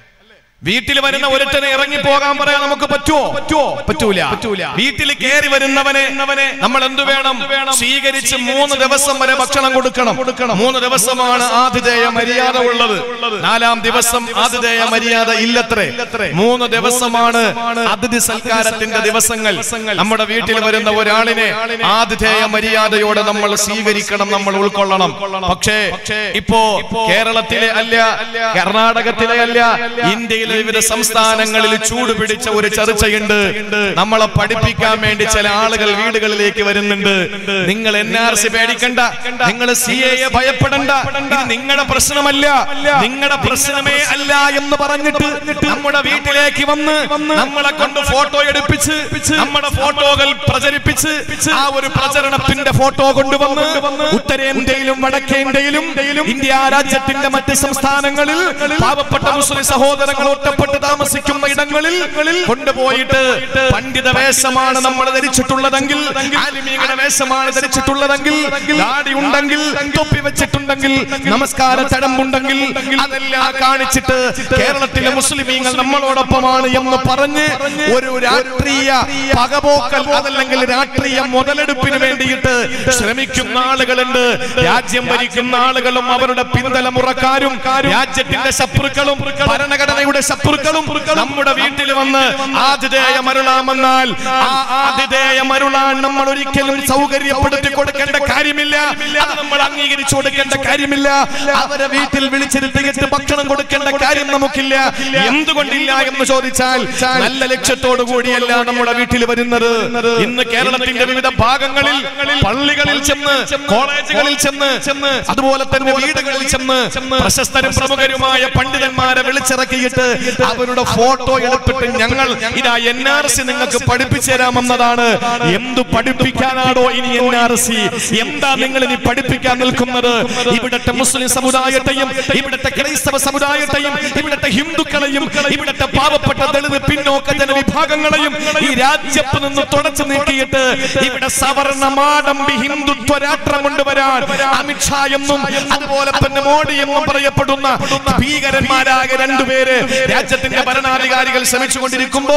വീട്ടിൽ വരുന്ന ഒരുത്തനെ ഇറങ്ങി പോകാൻ പറയാൻ നമുക്ക് പറ്റുമോ പറ്റുമോ പറ്റൂല പറ്റൂല വീട്ടിൽ കയറി വരുന്നവനെ നമ്മൾ എന്തു വേണം സ്വീകരിച്ച് മൂന്ന് ദിവസം വരെ ഭക്ഷണം കൊടുക്കണം കൊടുക്കണം മൂന്ന് ദിവസമാണ് ആതിഥേയ മര്യാദ ഉള്ളത് നാലാം ദിവസം ആതിഥേയ മര്യാദ ഇല്ലത്രേ മൂന്ന് ദിവസമാണ് അതിഥി സൽക്കാരത്തിന്റെ ദിവസങ്ങൾ നമ്മുടെ വീട്ടിൽ വരുന്ന ഒരാളിനെ ആതിഥേയ മര്യാദയോടെ നമ്മൾ സ്വീകരിക്കണം നമ്മൾ ഉൾക്കൊള്ളണം പക്ഷേ ഇപ്പോ കേരളത്തിലെ അല്ല കർണാടകത്തിലെ അല്ല ഇന്ത്യയിലെ വിവിധ സംസ്ഥാനങ്ങളിൽ ചൂട് പിടിച്ച ഒരു ചർച്ചയുണ്ട് നമ്മളെ പഠിപ്പിക്കാൻ വേണ്ടി ചില ആളുകൾ വീടുകളിലേക്ക് വരുന്നുണ്ട് നിങ്ങൾ എൻ ആർ സി പേടിക്കണ്ട നിങ്ങൾ സി എ ഭയപ്പെടണ്ട ഇത് നിങ്ങളുടെ പ്രശ്നമല്ല നിങ്ങളുടെ പ്രശ്നമേ അല്ല എന്ന് പറഞ്ഞിട്ട് നമ്മുടെ വീട്ടിലേക്ക് വന്ന് നമ്മളെ കൊണ്ട് ഫോട്ടോ എടുപ്പിച്ച് നമ്മുടെ ഫോട്ടോകൾ പ്രചരിപ്പിച്ച് ആ ഒരു പ്രചരണത്തിന്റെ ഫോട്ടോ കൊണ്ടുവന്ന് ഉത്തരേന്ത്യയിലും വടക്കേന്ത്യയിലും ഇന്ത്യ രാജ്യത്തിന്റെ മറ്റ് സംസ്ഥാനങ്ങളിൽ പാവപ്പെട്ട മുസ്ലിം സഹോദരങ്ങൾ ഒറ്റപ്പെട്ട് താമസിക്കുന്ന ഇടങ്ങളിൽ കൊണ്ടുപോയിട്ട് പണ്ഡിത വേഷമാണ് നമ്മൾ ധരിച്ചിട്ടുള്ളതെങ്കിൽ ആലിമീങ്ങളുടെ വേഷമാണ് ധരിച്ചിട്ടുള്ളതെങ്കിൽ ദാടി ഉണ്ടെങ്കിൽ തൊപ്പി വെച്ചിട്ടുണ്ടെങ്കിൽ നമസ്കാര ചടമ്പുണ്ടെങ്കിൽ അതെല്ലാം കാണിച്ചിട്ട് കേരളത്തിലെ മുസ്ലിമീങ്ങൾ നമ്മളോടൊപ്പമാണ് എന്ന് പറഞ്ഞ് ഒരു രാഷ്ട്രീയ പകപോക്കൽ അതല്ലെങ്കിൽ രാഷ്ട്രീയ മുതലെടുപ്പിന് വേണ്ടിയിട്ട് ശ്രമിക്കുന്ന ആളുകളുണ്ട് രാജ്യം ഭരിക്കുന്ന ആളുകളും അവരുടെ പിന്തലമുറക്കാരും രാജ്യത്തിന്റെ ശത്രുക്കളും ഭരണഘടനയുടെ ശത്രുക്കളും നമ്മുടെ വീട്ടിൽ വന്ന് ആതിഥേയ മരുളാമെന്നാൽ ആ ആതിഥേയ മരുളാൻ നമ്മൾ ഒരിക്കലും സൗകര്യപ്പെടുത്തി കൊടുക്കേണ്ട കാര്യമില്ല അത് നമ്മൾ അംഗീകരിച്ചു കൊടുക്കേണ്ട കാര്യമില്ല അവരെ വീട്ടിൽ വിളിച്ചിരുത്തിയിട്ട് ഭക്ഷണം കൊടുക്കേണ്ട കാര്യം നമുക്കില്ല എന്തുകൊണ്ടില്ല എന്ന് ചോദിച്ചാൽ നല്ല ലക്ഷ്യത്തോടു കൂടിയല്ല നമ്മുടെ വീട്ടിൽ വരുന്നത് ഇന്ന് കേരളത്തിന്റെ വിവിധ ഭാഗങ്ങളിൽ പള്ളികളിൽ ചെന്ന് കോളേജുകളിൽ ചെന്ന് അതുപോലെ തന്നെ വീടുകളിൽ ചെന്ന് പ്രശസ്തരും പ്രമുഖരുമായ പണ്ഡിതന്മാരെ വിളിച്ചിറക്കിയിട്ട് അവരുടെ ഫോട്ടോ എടുത്തിട്ട് ഞങ്ങൾ ഇതാ എൻ ആർ സി നിങ്ങൾക്ക് പഠിപ്പിച്ചു തരാമെന്നതാണ് എന്തു പഠിപ്പിക്കാനാണോ ഇനി എൻ ആർ സി എന്താ നിങ്ങൾ ഇനി പഠിപ്പിക്കാൻ നിൽക്കുന്നത് ഇവിടത്തെ മുസ്ലിം സമുദായത്തെയും ഇവിടത്തെ ക്രൈസ്തവ സമുദായത്തെയും ഇവിടത്തെ ഹിന്ദുക്കളെയും ഇവിടത്തെ പാവപ്പെട്ട ദളിത് പിന്നോക്ക ജനവിഭാഗങ്ങളെയും ഈ രാജ്യത്ത് നിന്ന് തുടച്ചു നീക്കിയിട്ട് ഇവിടെ സവർണ മാടമ്പി ഹിന്ദുത്വ രാഷ്ട്രം കൊണ്ടുവരാൻ അമിത്ഷാ എന്നും അതുപോലെ തന്നെ മോഡി എന്നും പറയപ്പെടുന്ന ഭീകരന്മാരായ രണ്ടുപേര് രാജ്യത്തിന്റെ ഭരണാധികാരികൾ ശ്രമിച്ചുകൊണ്ടിരിക്കുമ്പോ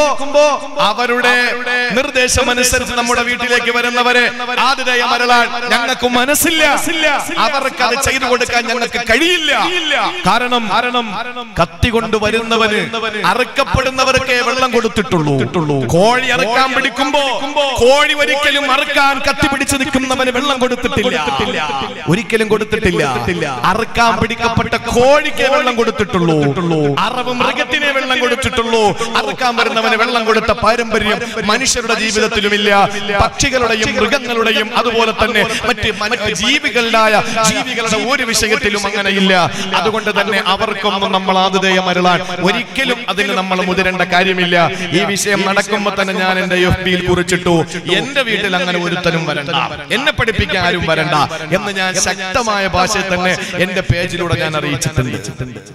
അവരുടെ നിർദ്ദേശം അനുസരിച്ച് നമ്മുടെ വീട്ടിലേക്ക് വരുന്നവരെ ആതിഥേയ മരളാൻ ഞങ്ങൾക്ക് മനസ്സില്ല അവർക്ക് അത് ചെയ്തു കൊടുക്കാൻ ഞങ്ങൾക്ക് കഴിയില്ല കാരണം കാരണം കത്തി കൊണ്ട് വരുന്നവന് അറുക്കപ്പെടുന്നവർക്കേ വെള്ളം കൊടുത്തിട്ടുള്ളൂ കോഴി അറുക്കാൻ പിടിക്കുമ്പോ കോഴി ഒരിക്കലും അറുക്കാൻ കത്തി പിടിച്ചു നിൽക്കുന്നവന് വെള്ളം കൊടുത്തിട്ടില്ല ഒരിക്കലും കൊടുത്തിട്ടില്ല അറുക്കാൻ പിടിക്കപ്പെട്ട കോഴിക്ക് വെള്ളം കൊടുത്തിട്ടുള്ളൂ അറവ് മൃഗത്തിനെ വെള്ളം കൊടുത്തിട്ടുള്ളൂ അറുക്കാൻ വരുന്നവന് വെള്ളം കൊടുത്ത പാരമ്പര്യം മനുഷ്യരുടെ ജീവിതത്തിലുമില്ല പക്ഷികളുടെയും മൃഗങ്ങളുടെയും അതുപോലെ തന്നെ മറ്റ് മറ്റ് ജീവികളുടെ ജീവികളുടെ ഒരു വിഷയത്തിലും അങ്ങനെയില്ല അതുകൊണ്ട് തന്നെ അവർക്കൊന്നും നമ്മൾ ആതിഥേയം അരുളാൻ ഒരിക്കലും അതിന് നമ്മൾ മുതിരേണ്ട കാര്യമില്ല ഈ വിഷയം നടക്കുമ്പോ തന്നെ ഞാൻ എന്റെ എഫ് ബിയിൽ കുറിച്ചിട്ടു എന്റെ വീട്ടിൽ അങ്ങനെ ഒരുത്തനും വരണ്ട എന്നെ പഠിപ്പിക്കാൻ ആരും വരണ്ട എന്ന് ഞാൻ ശക്തമായ ഭാഷയിൽ തന്നെ എന്റെ പേജിലൂടെ ഞാൻ അറിയിച്ചിട്ടുണ്ട്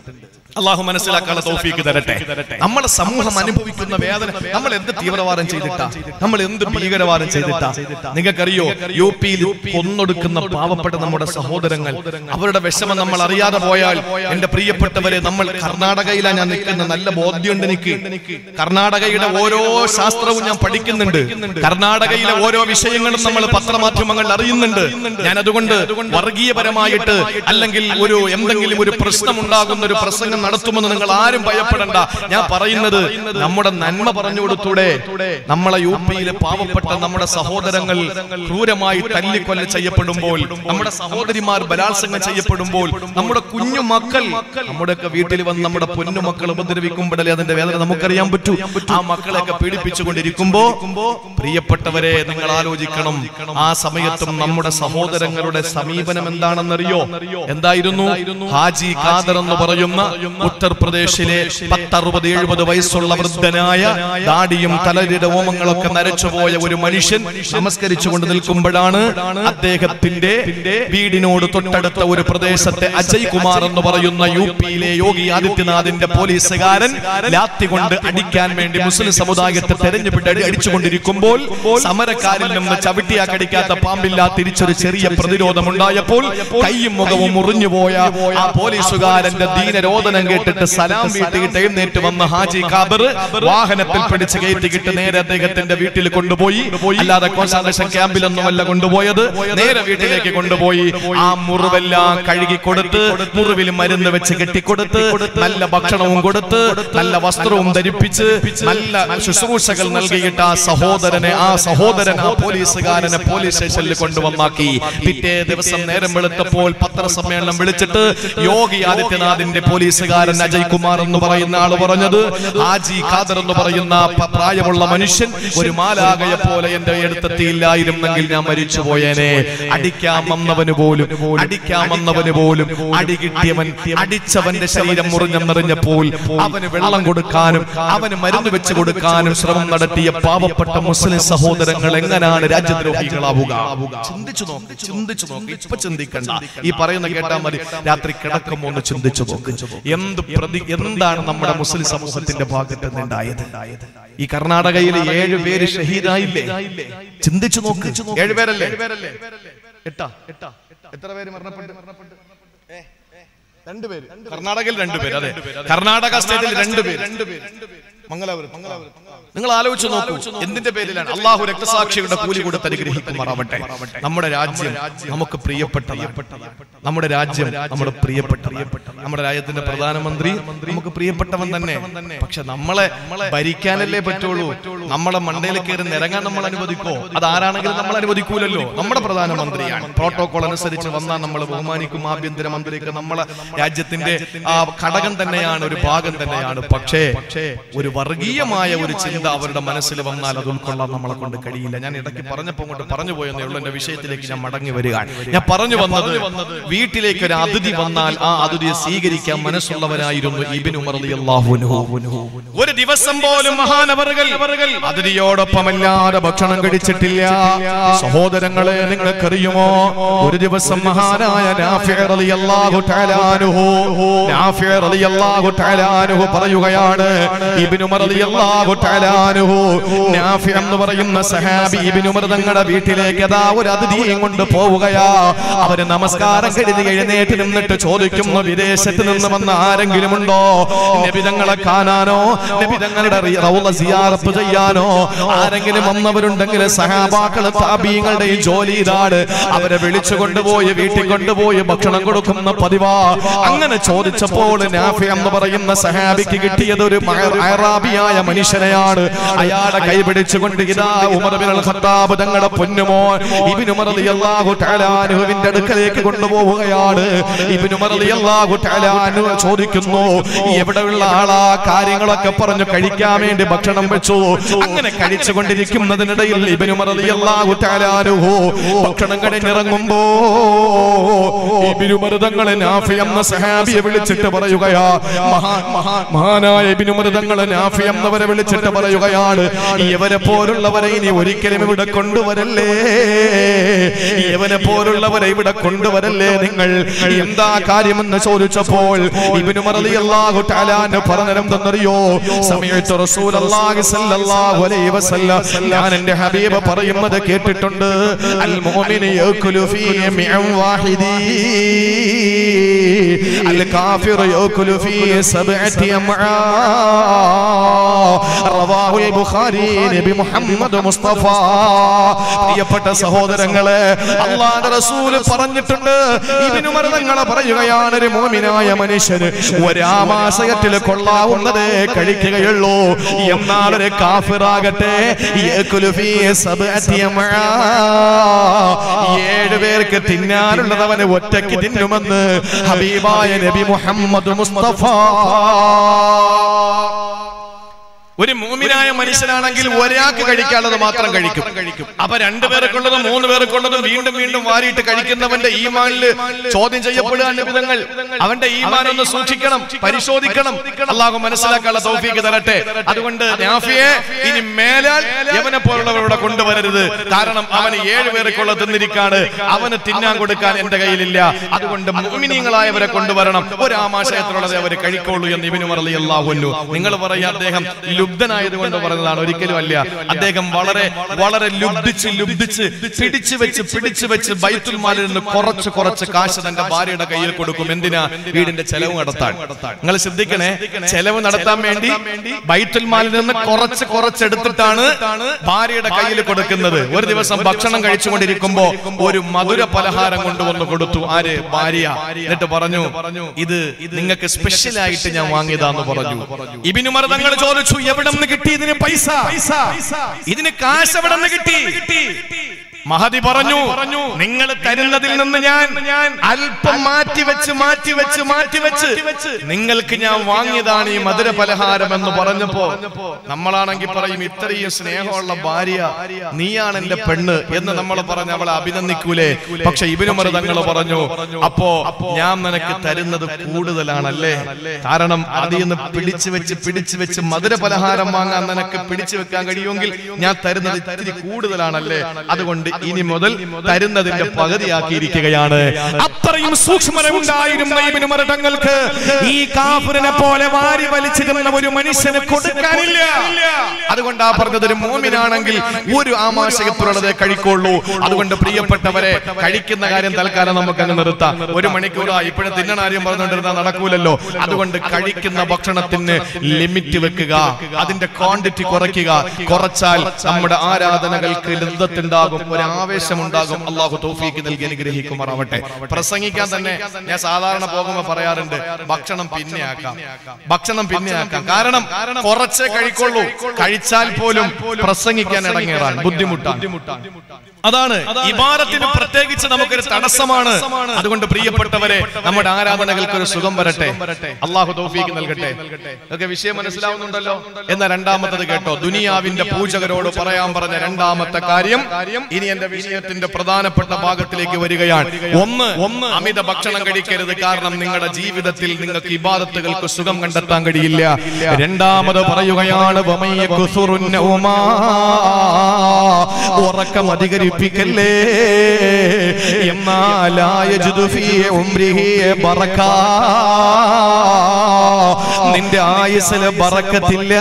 അള്ളാഹു മനസ്സിലാക്കാനുള്ള തൗഫീക്ക് തരട്ടെ നമ്മളെ സമൂഹം അനുഭവിക്കുന്ന വേദന നമ്മൾ എന്ത് തീവ്രവാദം ചെയ്തിട്ടാ നമ്മൾ എന്ത് ഭീകരവാദം ചെയ്തിട്ടാ നിങ്ങൾക്കറിയോ യു പിയിൽ കൊന്നൊടുക്കുന്ന പാവപ്പെട്ട നമ്മുടെ സഹോദരങ്ങൾ അവരുടെ വിഷമം നമ്മൾ അറിയാതെ പോയാൽ എന്റെ പ്രിയപ്പെട്ടവരെ നമ്മൾ കർണാടകയിലാണ് ഞാൻ നിൽക്കുന്ന നല്ല ബോധ്യമുണ്ട് എനിക്ക് കർണാടകയുടെ ഓരോ ശാസ്ത്രവും ഞാൻ പഠിക്കുന്നുണ്ട് കർണാടകയിലെ ഓരോ വിഷയങ്ങളും നമ്മൾ പത്രമാധ്യമങ്ങളിൽ അറിയുന്നുണ്ട് ഞാൻ അതുകൊണ്ട് വർഗീയപരമായിട്ട് അല്ലെങ്കിൽ ഒരു എന്തെങ്കിലും ഒരു പ്രശ്നം ഉണ്ടാകുന്ന ഒരു പ്രസംഗം നടത്തുമെന്ന് നിങ്ങൾ ആരും ഭയപ്പെടണ്ട ഞാൻ പറയുന്നത് നമ്മുടെ നന്മ പറഞ്ഞു കൊടുത്തൂടെ നമ്മളെ യു പിയിലെ പാവപ്പെട്ട നമ്മുടെ സഹോദരങ്ങൾ ക്രൂരമായി തല്ലിക്കൊല്ല ചെയ്യപ്പെടുമ്പോൾ നമ്മുടെ സഹോദരിമാർ ബലാത്സംഗം ചെയ്യപ്പെടുമ്പോൾ നമ്മുടെ കുഞ്ഞു മക്കൾ നമ്മുടെയൊക്കെ വീട്ടിൽ വന്ന് നമ്മുടെ പൊന്നു മക്കൾ ഉപദ്രവിക്കുമ്പോഴല്ലേ അതിന്റെ വേദന നമുക്കറിയാൻ പറ്റൂ ആ മക്കളെയൊക്കെ പീഡിപ്പിച്ചുകൊണ്ടിരിക്കുമ്പോ പ്രിയപ്പെട്ടവരെ നിങ്ങൾ ആലോചിക്കണം ആ സമയത്തും നമ്മുടെ സഹോദരങ്ങളുടെ സമീപനം എന്താണെന്നറിയോ എന്തായിരുന്നു ഹാജി ഖാദർ എന്ന് പറയുന്ന ഉത്തർപ്രദേശിലെ പത്തറുപത് എഴുപത് വയസ്സുള്ള വൃദ്ധനായ ദാടിയും തലരിയുടെ ഓമങ്ങളൊക്കെ നരച്ചുപോയ ഒരു മനുഷ്യൻ നമസ്കരിച്ചുകൊണ്ട് നിൽക്കുമ്പോഴാണ് അദ്ദേഹത്തിന്റെ വീടിനോട് തൊട്ടടുത്ത ഒരു പ്രദേശത്തെ അജയ് കുമാർ എന്ന് പറയുന്ന യു പിയിലെ യോഗി ആദിത്യനാഥിന്റെ പോലീസുകാരൻ ലാത്തി കൊണ്ട് അടിക്കാൻ വേണ്ടി മുസ്ലിം സമുദായത്തെ തെരഞ്ഞെടുപ്പിട്ട് അടി അടിച്ചുകൊണ്ടിരിക്കുമ്പോൾ സമരക്കാരിൽ നിന്ന് ചവിട്ടിയാ കടിക്കാത്ത പാമ്പില്ലാ തിരിച്ചൊരു ചെറിയ പ്രതിരോധം ഉണ്ടായപ്പോൾ കൈയും മുഖവും മുറിഞ്ഞുപോയ ആ പോലീസുകാരന്റെ ദീനരോധനം കേട്ടിട്ട് സലാം വീട്ടിയിട്ട് എഴുന്നേറ്റ് വന്ന ഹാജി കാബർ വാഹനത്തിൽ പിടിച്ച് കയറ്റിക്കിട്ട് നേരെ അദ്ദേഹത്തിന്റെ വീട്ടിൽ കൊണ്ടുപോയി അല്ലാതെ കോൺസെൻട്രേഷൻ ക്യാമ്പിലൊന്നുമല്ല കൊണ്ടുപോയത് നേരെ വീട്ടിലേക്ക് കൊണ്ടുപോയി ആ മുറിവെല്ലാം കഴുകി കൊടുത്ത് മുറിവിൽ മരുന്ന് വെച്ച് കെട്ടിക്കൊടുത്ത് നല്ല ഭക്ഷണവും കൊടുത്ത് നല്ല വസ്ത്രവും ധരിപ്പിച്ച് നല്ല ശുശ്രൂഷകൾ നൽകിയിട്ട് ആ സഹോദരനെ ആ സഹോദരൻ ആ പോലീസുകാരനെ പോലീസ് സ്റ്റേഷനിൽ കൊണ്ടുവന്നാക്കി പിറ്റേ ദിവസം നേരം വെളുത്തപ്പോൾ പത്രസമ്മേളനം വിളിച്ചിട്ട് യോഗി ആദിത്യനാഥിന്റെ പോലീസുകാരൻ അജയ് കുമാർ എന്ന് പറയുന്ന ആള് പറഞ്ഞത് ഹാജി ഖാദർ എന്ന് പറയുന്ന പ- പ്രായമുള്ള മനുഷ്യൻ ഒരു മാലാകയെ പോലെ എന്റെ അടുത്തെത്തിയില്ലായിരുന്നെങ്കിൽ ഞാൻ മരിച്ചു പോയേനെ അടിക്കാൻ വന്നവന് പോലും അടിക്കാൻ വന്നവന് പോലും അടി കിട്ടിയവൻ അടിച്ചവന്റെ ശരീരം മുറിഞ്ഞെന്നറിഞ്ഞപ്പോൾ അവന് വെള്ളം കൊടുക്കാനും അവന് മരുന്ന് വെച്ച് കൊടുക്കാനും ശ്രമം നടത്തിയ പാവപ്പെട്ട മുസ്ലിം സഹോദരങ്ങൾ എങ്ങനെയാണ് രാജ്യദ്രോഹികളാവുക ചിന്തിച്ചു നോക്ക് ചിന്തിച്ചു നോക്ക് ഇപ്പൊ ചിന്തിക്കണ്ട ഈ പറയുന്ന കേട്ടാ മതി രാത്രി കിടക്കുമ്പോ ഒന്ന് ചിന്തിച്ചു നോക്ക് എന്ത് പ്രതി എന്താണ് നമ്മുടെ മുസ്ലിം സമൂഹത്തിന്റെ ഭാഗത്ത് നിന്നുണ്ടായത് ഈ കർണാടകയിലെ ഏഴ് പേര് ഷഹീദായില്ലേ ചിന്തിച്ചു നോക്ക് ഏഴ് പേരല്ലേ എട്ടാ എട്ടാ എത്ര പേര് മരണപ്പെട്ടു രണ്ടുപേര് കർണാടകയിൽ രണ്ടുപേര് അതെ കർണാടക സ്റ്റേറ്റിൽ രണ്ടുപേര് മംഗലാപുരം നിങ്ങൾ ആലോചിച്ച് നോക്കൂ എന്തിന്റെ പേരിലാണ് അള്ളാഹു രക്തസാക്ഷികളുടെ കൂലി കൊടുത്ത് അനുഗ്രഹിക്കുമാറാവട്ടെ നമ്മുടെ രാജ്യം നമുക്ക് പ്രിയപ്പെട്ടതാണ് നമ്മുടെ രാജ്യം നമ്മുടെ പ്രിയപ്പെട്ട നമ്മുടെ രാജ്യത്തിന്റെ പ്രധാനമന്ത്രി നമുക്ക് പ്രിയപ്പെട്ടവൻ തന്നെ പക്ഷെ നമ്മളെ ഭരിക്കാനല്ലേ പറ്റുള്ളൂ നമ്മളെ മണ്ടയിൽ കയറി നിരങ്ങാൻ നമ്മൾ അനുവദിക്കോ അത് ആരാണെങ്കിലും നമ്മൾ അനുവദിക്കൂലല്ലോ നമ്മുടെ പ്രധാനമന്ത്രിയാണ് പ്രോട്ടോകോൾ അനുസരിച്ച് വന്നാൽ നമ്മൾ ബഹുമാനിക്കും ആഭ്യന്തര മന്ത്രിക്ക് നമ്മളെ രാജ്യത്തിന്റെ ആ ഘടകം തന്നെയാണ് ഒരു ഭാഗം തന്നെയാണ് പക്ഷേ ഒരു വർഗീയമായ ഒരു ചിന്ത അവരുടെ മനസ്സിൽ വന്നാൽ അത് ഉൾക്കൊള്ളാൻ നമ്മളെ കൊണ്ട് കഴിയില്ല ഞാൻ ഇടയ്ക്ക് പറഞ്ഞപ്പോ കൊണ്ട് പറഞ്ഞു പോയെന്നേ ഉള്ളൂ എന്റെ വിഷയത്തിലേക്ക് ഞാൻ മടങ്ങി വരികയാണ് ഞാൻ പറഞ്ഞു വന്നത് വീട്ടിലേക്ക് ഒരു അതിഥി വന്നാൽ ആ അതിഥിയെ സ്വീകരിക്കാൻ മനസ്സുള്ളവരായിരുന്നു ഇബിൻ ഉമർ റളിയല്ലാഹു അൻഹു. ഒരു ദിവസം പോലും മഹാനവറുകൾ അതിഥിയോടൊപ്പമല്ലാതെ ഭക്ഷണം കഴിച്ചിട്ടില്ല സഹോദരങ്ങളെ നിങ്ങൾക്കറിയുമോ ഒരു ദിവസം മഹാനായ നാഫിഅ റളിയല്ലാഹു തആല അൻഹു നാഫിഅ റളിയല്ലാഹു തആല അൻഹു പറയുകയാണ് ഇബ്നു ഉമർ റളിയല്ലാഹു തആല അൻഹു നാഫിഅ എന്ന് പറയുന്ന സഹാബി ഇബ്നു ഉമർ തങ്ങളുടെ വീട്ടിലേക്ക് അതാ ഒരു അതിഥിയെ കൊണ്ട് പോവുകയാ അവര് നമസ്കാരം കരുതി എഴുന്നേറ്റ് നിന്നിട്ട് ചോദിക്കുന്നു വിദേശത്ത് നിന്ന് വന്ന ആരെങ്കിലും ഉണ്ടോ നബിതങ്ങളെ കാണാനോ നബിതങ്ങളുടെ റൗള സിയാറത്ത് ചെയ്യാനോ ആരെങ്കിലും വന്നവരുണ്ടെങ്കിൽ സഹാബാക്കള് താബീങ്ങളുടെ ജോലി ഇതാണ് അവരെ വിളിച്ചു കൊണ്ടുപോയി വീട്ടിൽ കൊണ്ടുപോയി ഭക്ഷണം കൊടുക്കുന്ന പതിവാ അങ്ങനെ ചോദിച്ചപ്പോൾ നാഫി എന്ന് പറയുന്ന സഹാബിക്ക് കിട്ടിയത് ഒരു അറാബിയായ മനുഷ്യനെയാണ് അയാളെ കൈപിടിച്ചുകൊണ്ട് ഇതാ ഉമർ ബിൻ അൽ ഖത്താബ് തങ്ങളുടെ പൊന്നുമോ ഇബ്നു ഉമർ റളിയല്ലാഹു തആല അൻഹുവിന്റെ അടുക്കലേക്ക് കൊണ്ടുപോവുകയാണ് ഇബ്നു ഉമർ റളിയല്ലാഹു തആല അൻഹു ചോദിക്കുന്നു എവിടെയുള്ള ആളാ കാര്യങ്ങളൊക്കെ പറഞ്ഞു കഴിക്കാൻ വേണ്ടി ഭക്ഷണം വെച്ചു അങ്ങനെ കഴിച്ചുകൊണ്ടിരിക്കുന്നതിനിടയിൽ ഇബ്നു ഉമർ റളിയല്ലാഹു തആല അൻഹു ഭക്ഷണം കഴിഞ്ഞിറങ്ങുമ്പോ ഇബ്നു ഉമർ തങ്ങളെ നാഫി എന്ന സഹാബിയെ വിളിച്ചിട്ട് പറയുകയാ മഹാൻ മഹാൻ മഹാനായ ഇബ്നു ഉമർ തങ്ങളെ നാഫി എന്നവരെ വിളിച്ചിട്ട് പറയുകയാണ് ഇവരെ പോലുള്ളവരെ ഇനി ഒരിക്കലും ഇവിടെ കൊണ്ടുവരല്ലേ ഇവനെ പോലുള്ളവരെ ഇവിടെ കൊണ്ടുവരല്ലേ നിങ്ങൾ എന്താ കാര്യമെന്ന് ചോദിച്ച ചോദിച്ചപ്പോൾ ഇബ്നു റളിയല്ലാഹു തആല അൻഹു പറഞ്ഞെന്തെന്നറിയോ സമയത്ത് റസൂലുള്ളാഹി സ്വല്ലല്ലാഹു അലൈഹി വസല്ലം ഞാൻ എൻ്റെ ഹബീബ് പറയുന്നത് കേട്ടിട്ടുണ്ട് അൽ മുഅ്മിനു യഅകുലു ഫീ മിഅൻ വാഹിദി അൽ കാഫിറു യഅകുലു ഫീ സബ്അതി അംആ റവാഹു ബുഖാരി നബി മുഹമ്മദ് മുസ്തഫ പ്രിയപ്പെട്ട സഹോദരങ്ങളെ അള്ളാഹുവിന്റെ റസൂൽ പറഞ്ഞിട്ടുണ്ട് ഇബ്നു മർദങ്ങളെ പറയുകയാണ് ഒരു മോമിനായ മനുഷ്യന് ഒരാമാശയത്തിൽ കൊള്ളാവുന്നതേ കഴിക്കുകയുള്ളൂ എന്നാൽ ഒരു കാഫിറാകട്ടെ യഅകുലു ഫീ സബ്അതി അംആ. ഏഴ് പേർക്ക് തിന്നാനുള്ളത് അവന് ഒറ്റയ്ക്ക് തിന്നുമെന്ന് ഹബീബായ നബി മുഹമ്മദ് മുസ്തഫ ഒരു മൂമിനായ മനുഷ്യനാണെങ്കിൽ ഒരാൾക്ക് കഴിക്കാനുള്ളത് മാത്രം കഴിക്കും അപ്പൊ രണ്ടു പേർക്കുള്ളതും മൂന്ന് പേർക്കുള്ളതും വീണ്ടും വീണ്ടും വാരിയിട്ട് കഴിക്കുന്നവന്റെ ഈമാനില് ചോദ്യം ചെയ്യപ്പെടുക നിബിധങ്ങൾ അവന്റെ ഈമാൻ ഒന്ന് സൂക്ഷിക്കണം പരിശോധിക്കണം അള്ളാഹു മനസ്സിലാക്കാനുള്ള തൗഫീക്ക് തരട്ടെ അതുകൊണ്ട് നാഫിയെ ഇനി മേലാൽ യവനെ പോലുള്ളവരുടെ കൊണ്ടുവരരുത് കാരണം അവന് ഏഴ് പേർക്കുള്ള തിന്നിരിക്കാണ് അവന് തിന്നാൻ കൊടുക്കാൻ എന്റെ കയ്യിലില്ല അതുകൊണ്ട് മുഅ്മിനീങ്ങളായവരെ കൊണ്ടുവരണം ഒരു ആമാശയത്തിലുള്ളത് അവർ കഴിക്കുള്ളൂ എന്ന് ഇബിനു മറലി അള്ളാഹുന്നു നിങ്ങൾ പറയാ അദ്ദേഹം ലുബ്ധനായത് കൊണ്ട് പറഞ്ഞതാണ് ഒരിക്കലും അല്ല അദ്ദേഹം വളരെ വളരെ ലുബ്ധിച്ച് ലുബ്ധിച്ച് പിടിച്ചു വെച്ച് പിടിച്ചു വെച്ച് ബൈത്തുൽ മാലിൽ നിന്ന് കുറച്ച് കുറച്ച് കാശ് തന്റെ ഭാര്യയുടെ കയ്യിൽ കൊടുക്കും എന്തിനാ വീടിന്റെ ചെലവ് നടത്താൻ നിങ്ങൾ ശ്രദ്ധിക്കണേ ചെലവ് നടത്താൻ വേണ്ടി ബൈത്തുൽ മാലിൽ നിന്ന് കുറച്ച് കുറച്ച് എടുത്തിട്ടാണ് ഭാര്യയുടെ കയ്യിൽ കൊടുക്കുന്നത് ഒരു ദിവസം ഭക്ഷണം കഴിച്ചുകൊണ്ടിരിക്കുമ്പോ ഒരു മധുര പലഹാരം കൊണ്ടുവന്ന് കൊടുത്തു ആര് ഭാര്യ എന്നിട്ട് പറഞ്ഞു ഇത് നിങ്ങൾക്ക് സ്പെഷ്യൽ ആയിട്ട് ഞാൻ വാങ്ങിയതാന്ന് പറഞ്ഞു ഇബിനു മർദ്ദങ്ങൾ ചോദിച്ചു എവിടെ നിന്ന് കിട്ടി ഇതിന് പൈസ ഇതിന് കാശ് എവിടെ നിന്ന് കിട്ടി മഹതി പറഞ്ഞു നിങ്ങൾ തരുന്നതിൽ നിന്ന് ഞാൻ ഞാൻ അല്പം മാറ്റി വെച്ച് മാറ്റി വെച്ച് മാറ്റി വെച്ച് നിങ്ങൾക്ക് ഞാൻ വാങ്ങിയതാണ് ഈ മധുര പലഹാരം എന്ന് പറഞ്ഞപ്പോ നമ്മളാണെങ്കിൽ പറയും ഇത്രയും സ്നേഹമുള്ള ഭാര്യ നീയാണ് എന്റെ പെണ്ണ് എന്ന് നമ്മൾ പറഞ്ഞ് അവളെ അഭിനന്ദിക്കൂലേ പക്ഷെ ഇവരുമറ് തങ്ങൾ പറഞ്ഞു അപ്പോ ഞാൻ നിനക്ക് തരുന്നത് കൂടുതലാണല്ലേ കാരണം അതിൽ നിന്ന് പിടിച്ചു വെച്ച് പിടിച്ചു വെച്ച് മധുര പലഹാരം വാങ്ങാൻ നിനക്ക് പിടിച്ചു വെക്കാൻ കഴിയുമെങ്കിൽ ഞാൻ തരുന്നത് ഇത്തിരി കൂടുതലാണല്ലേ അതുകൊണ്ട് ഇനി മുതൽ തരുന്നതിന്റെ പകുതിയാക്കിയിരിക്കുകയാണ് അത്രയും സൂക്ഷ്മതയുണ്ടായിരുന്ന ഇബ്നു മർദങ്ങൾക്ക് ഈ കാഫിറിനെ പോലെ വാരി വലിച്ചിരുന്ന ഒരു മനുഷ്യന് കൊടുക്കാനില്ല അതുകൊണ്ട് ആ പറഞ്ഞത് ഒരു മോമിനാണെങ്കിൽ ഒരു ആമാശയത്തിലുള്ളതേ കഴിക്കുള്ളൂ അതുകൊണ്ട് പ്രിയപ്പെട്ടവരെ കഴിക്കുന്ന കാര്യം തൽക്കാലം നമുക്ക് അങ്ങ് നിർത്താം ഒരു മണിക്കൂറാ ഇപ്പോഴും തിന്നണ കാര്യം പറഞ്ഞുകൊണ്ടിരുന്നാൽ നടക്കൂലല്ലോ അതുകൊണ്ട് കഴിക്കുന്ന ഭക്ഷണത്തിന് ലിമിറ്റ് വെക്കുക അതിന്റെ ക്വാണ്ടിറ്റി കുറയ്ക്കുക കുറച്ചാൽ നമ്മുടെ ആരാധനകൾക്ക് ലബ്ധത്തുണ്ടാകും ഒരു ആവേശമുണ്ടാകും അള്ളാഹു തൗഫീക്ക് നൽകി അനുഗ്രഹിക്കുമാറാവട്ടെ പ്രസംഗിക്കാൻ തന്നെ ഞാൻ സാധാരണ പോകുമ്പോൾ പറയാറുണ്ട് ഭക്ഷണം പിന്നെ ആക്കാം ഭക്ഷണം പിന്നെ ആക്കാം കാരണം കുറച്ചേ കഴിക്കുള്ളൂ കഴിച്ചാൽ പോലും പ്രസംഗിക്കാൻ ഇടങ്ങേറാൻ ബുദ്ധിമുട്ടാണ് അതാണ് ഇബാദത്തിന് പ്രത്യേകിച്ച് നമുക്കൊരു തടസ്സമാണ് അതുകൊണ്ട് പ്രിയപ്പെട്ടവരെ നമ്മുടെ ആരാധനകൾക്ക് ഒരു സുഖം വരട്ടെ അള്ളാഹു തൗഫീക്ക് നൽകട്ടെ ഒക്കെ വിഷയം മനസ്സിലാവുന്നുണ്ടല്ലോ എന്ന രണ്ടാമത്തത് കേട്ടോ ദുനിയാവിന്റെ പൂജകരോട് പറയാൻ പറഞ്ഞ രണ്ടാമത്തെ കാര്യം ഇനി എന്റെ വിഷയത്തിന്റെ പ്രധാനപ്പെട്ട ഭാഗത്തിലേക്ക് വരികയാണ് ഒന്ന് ഒന്ന് അമിത ഭക്ഷണം കഴിക്കരുത് കാരണം നിങ്ങളുടെ ജീവിതത്തിൽ നിങ്ങൾക്ക് ഇബാദത്തുകൾക്ക് സുഖം കണ്ടെത്താൻ കഴിയില്ല രണ്ടാമത് പറയുകയാണ് വമയ്യ കുസുറുന്നൗമാ. ഉറക്കം അധികരിപ്പിക്കല്ലേ എന്നാലായ ബറക്ക നിന്റെ ആയുസില് ബറക്കത്തില്ല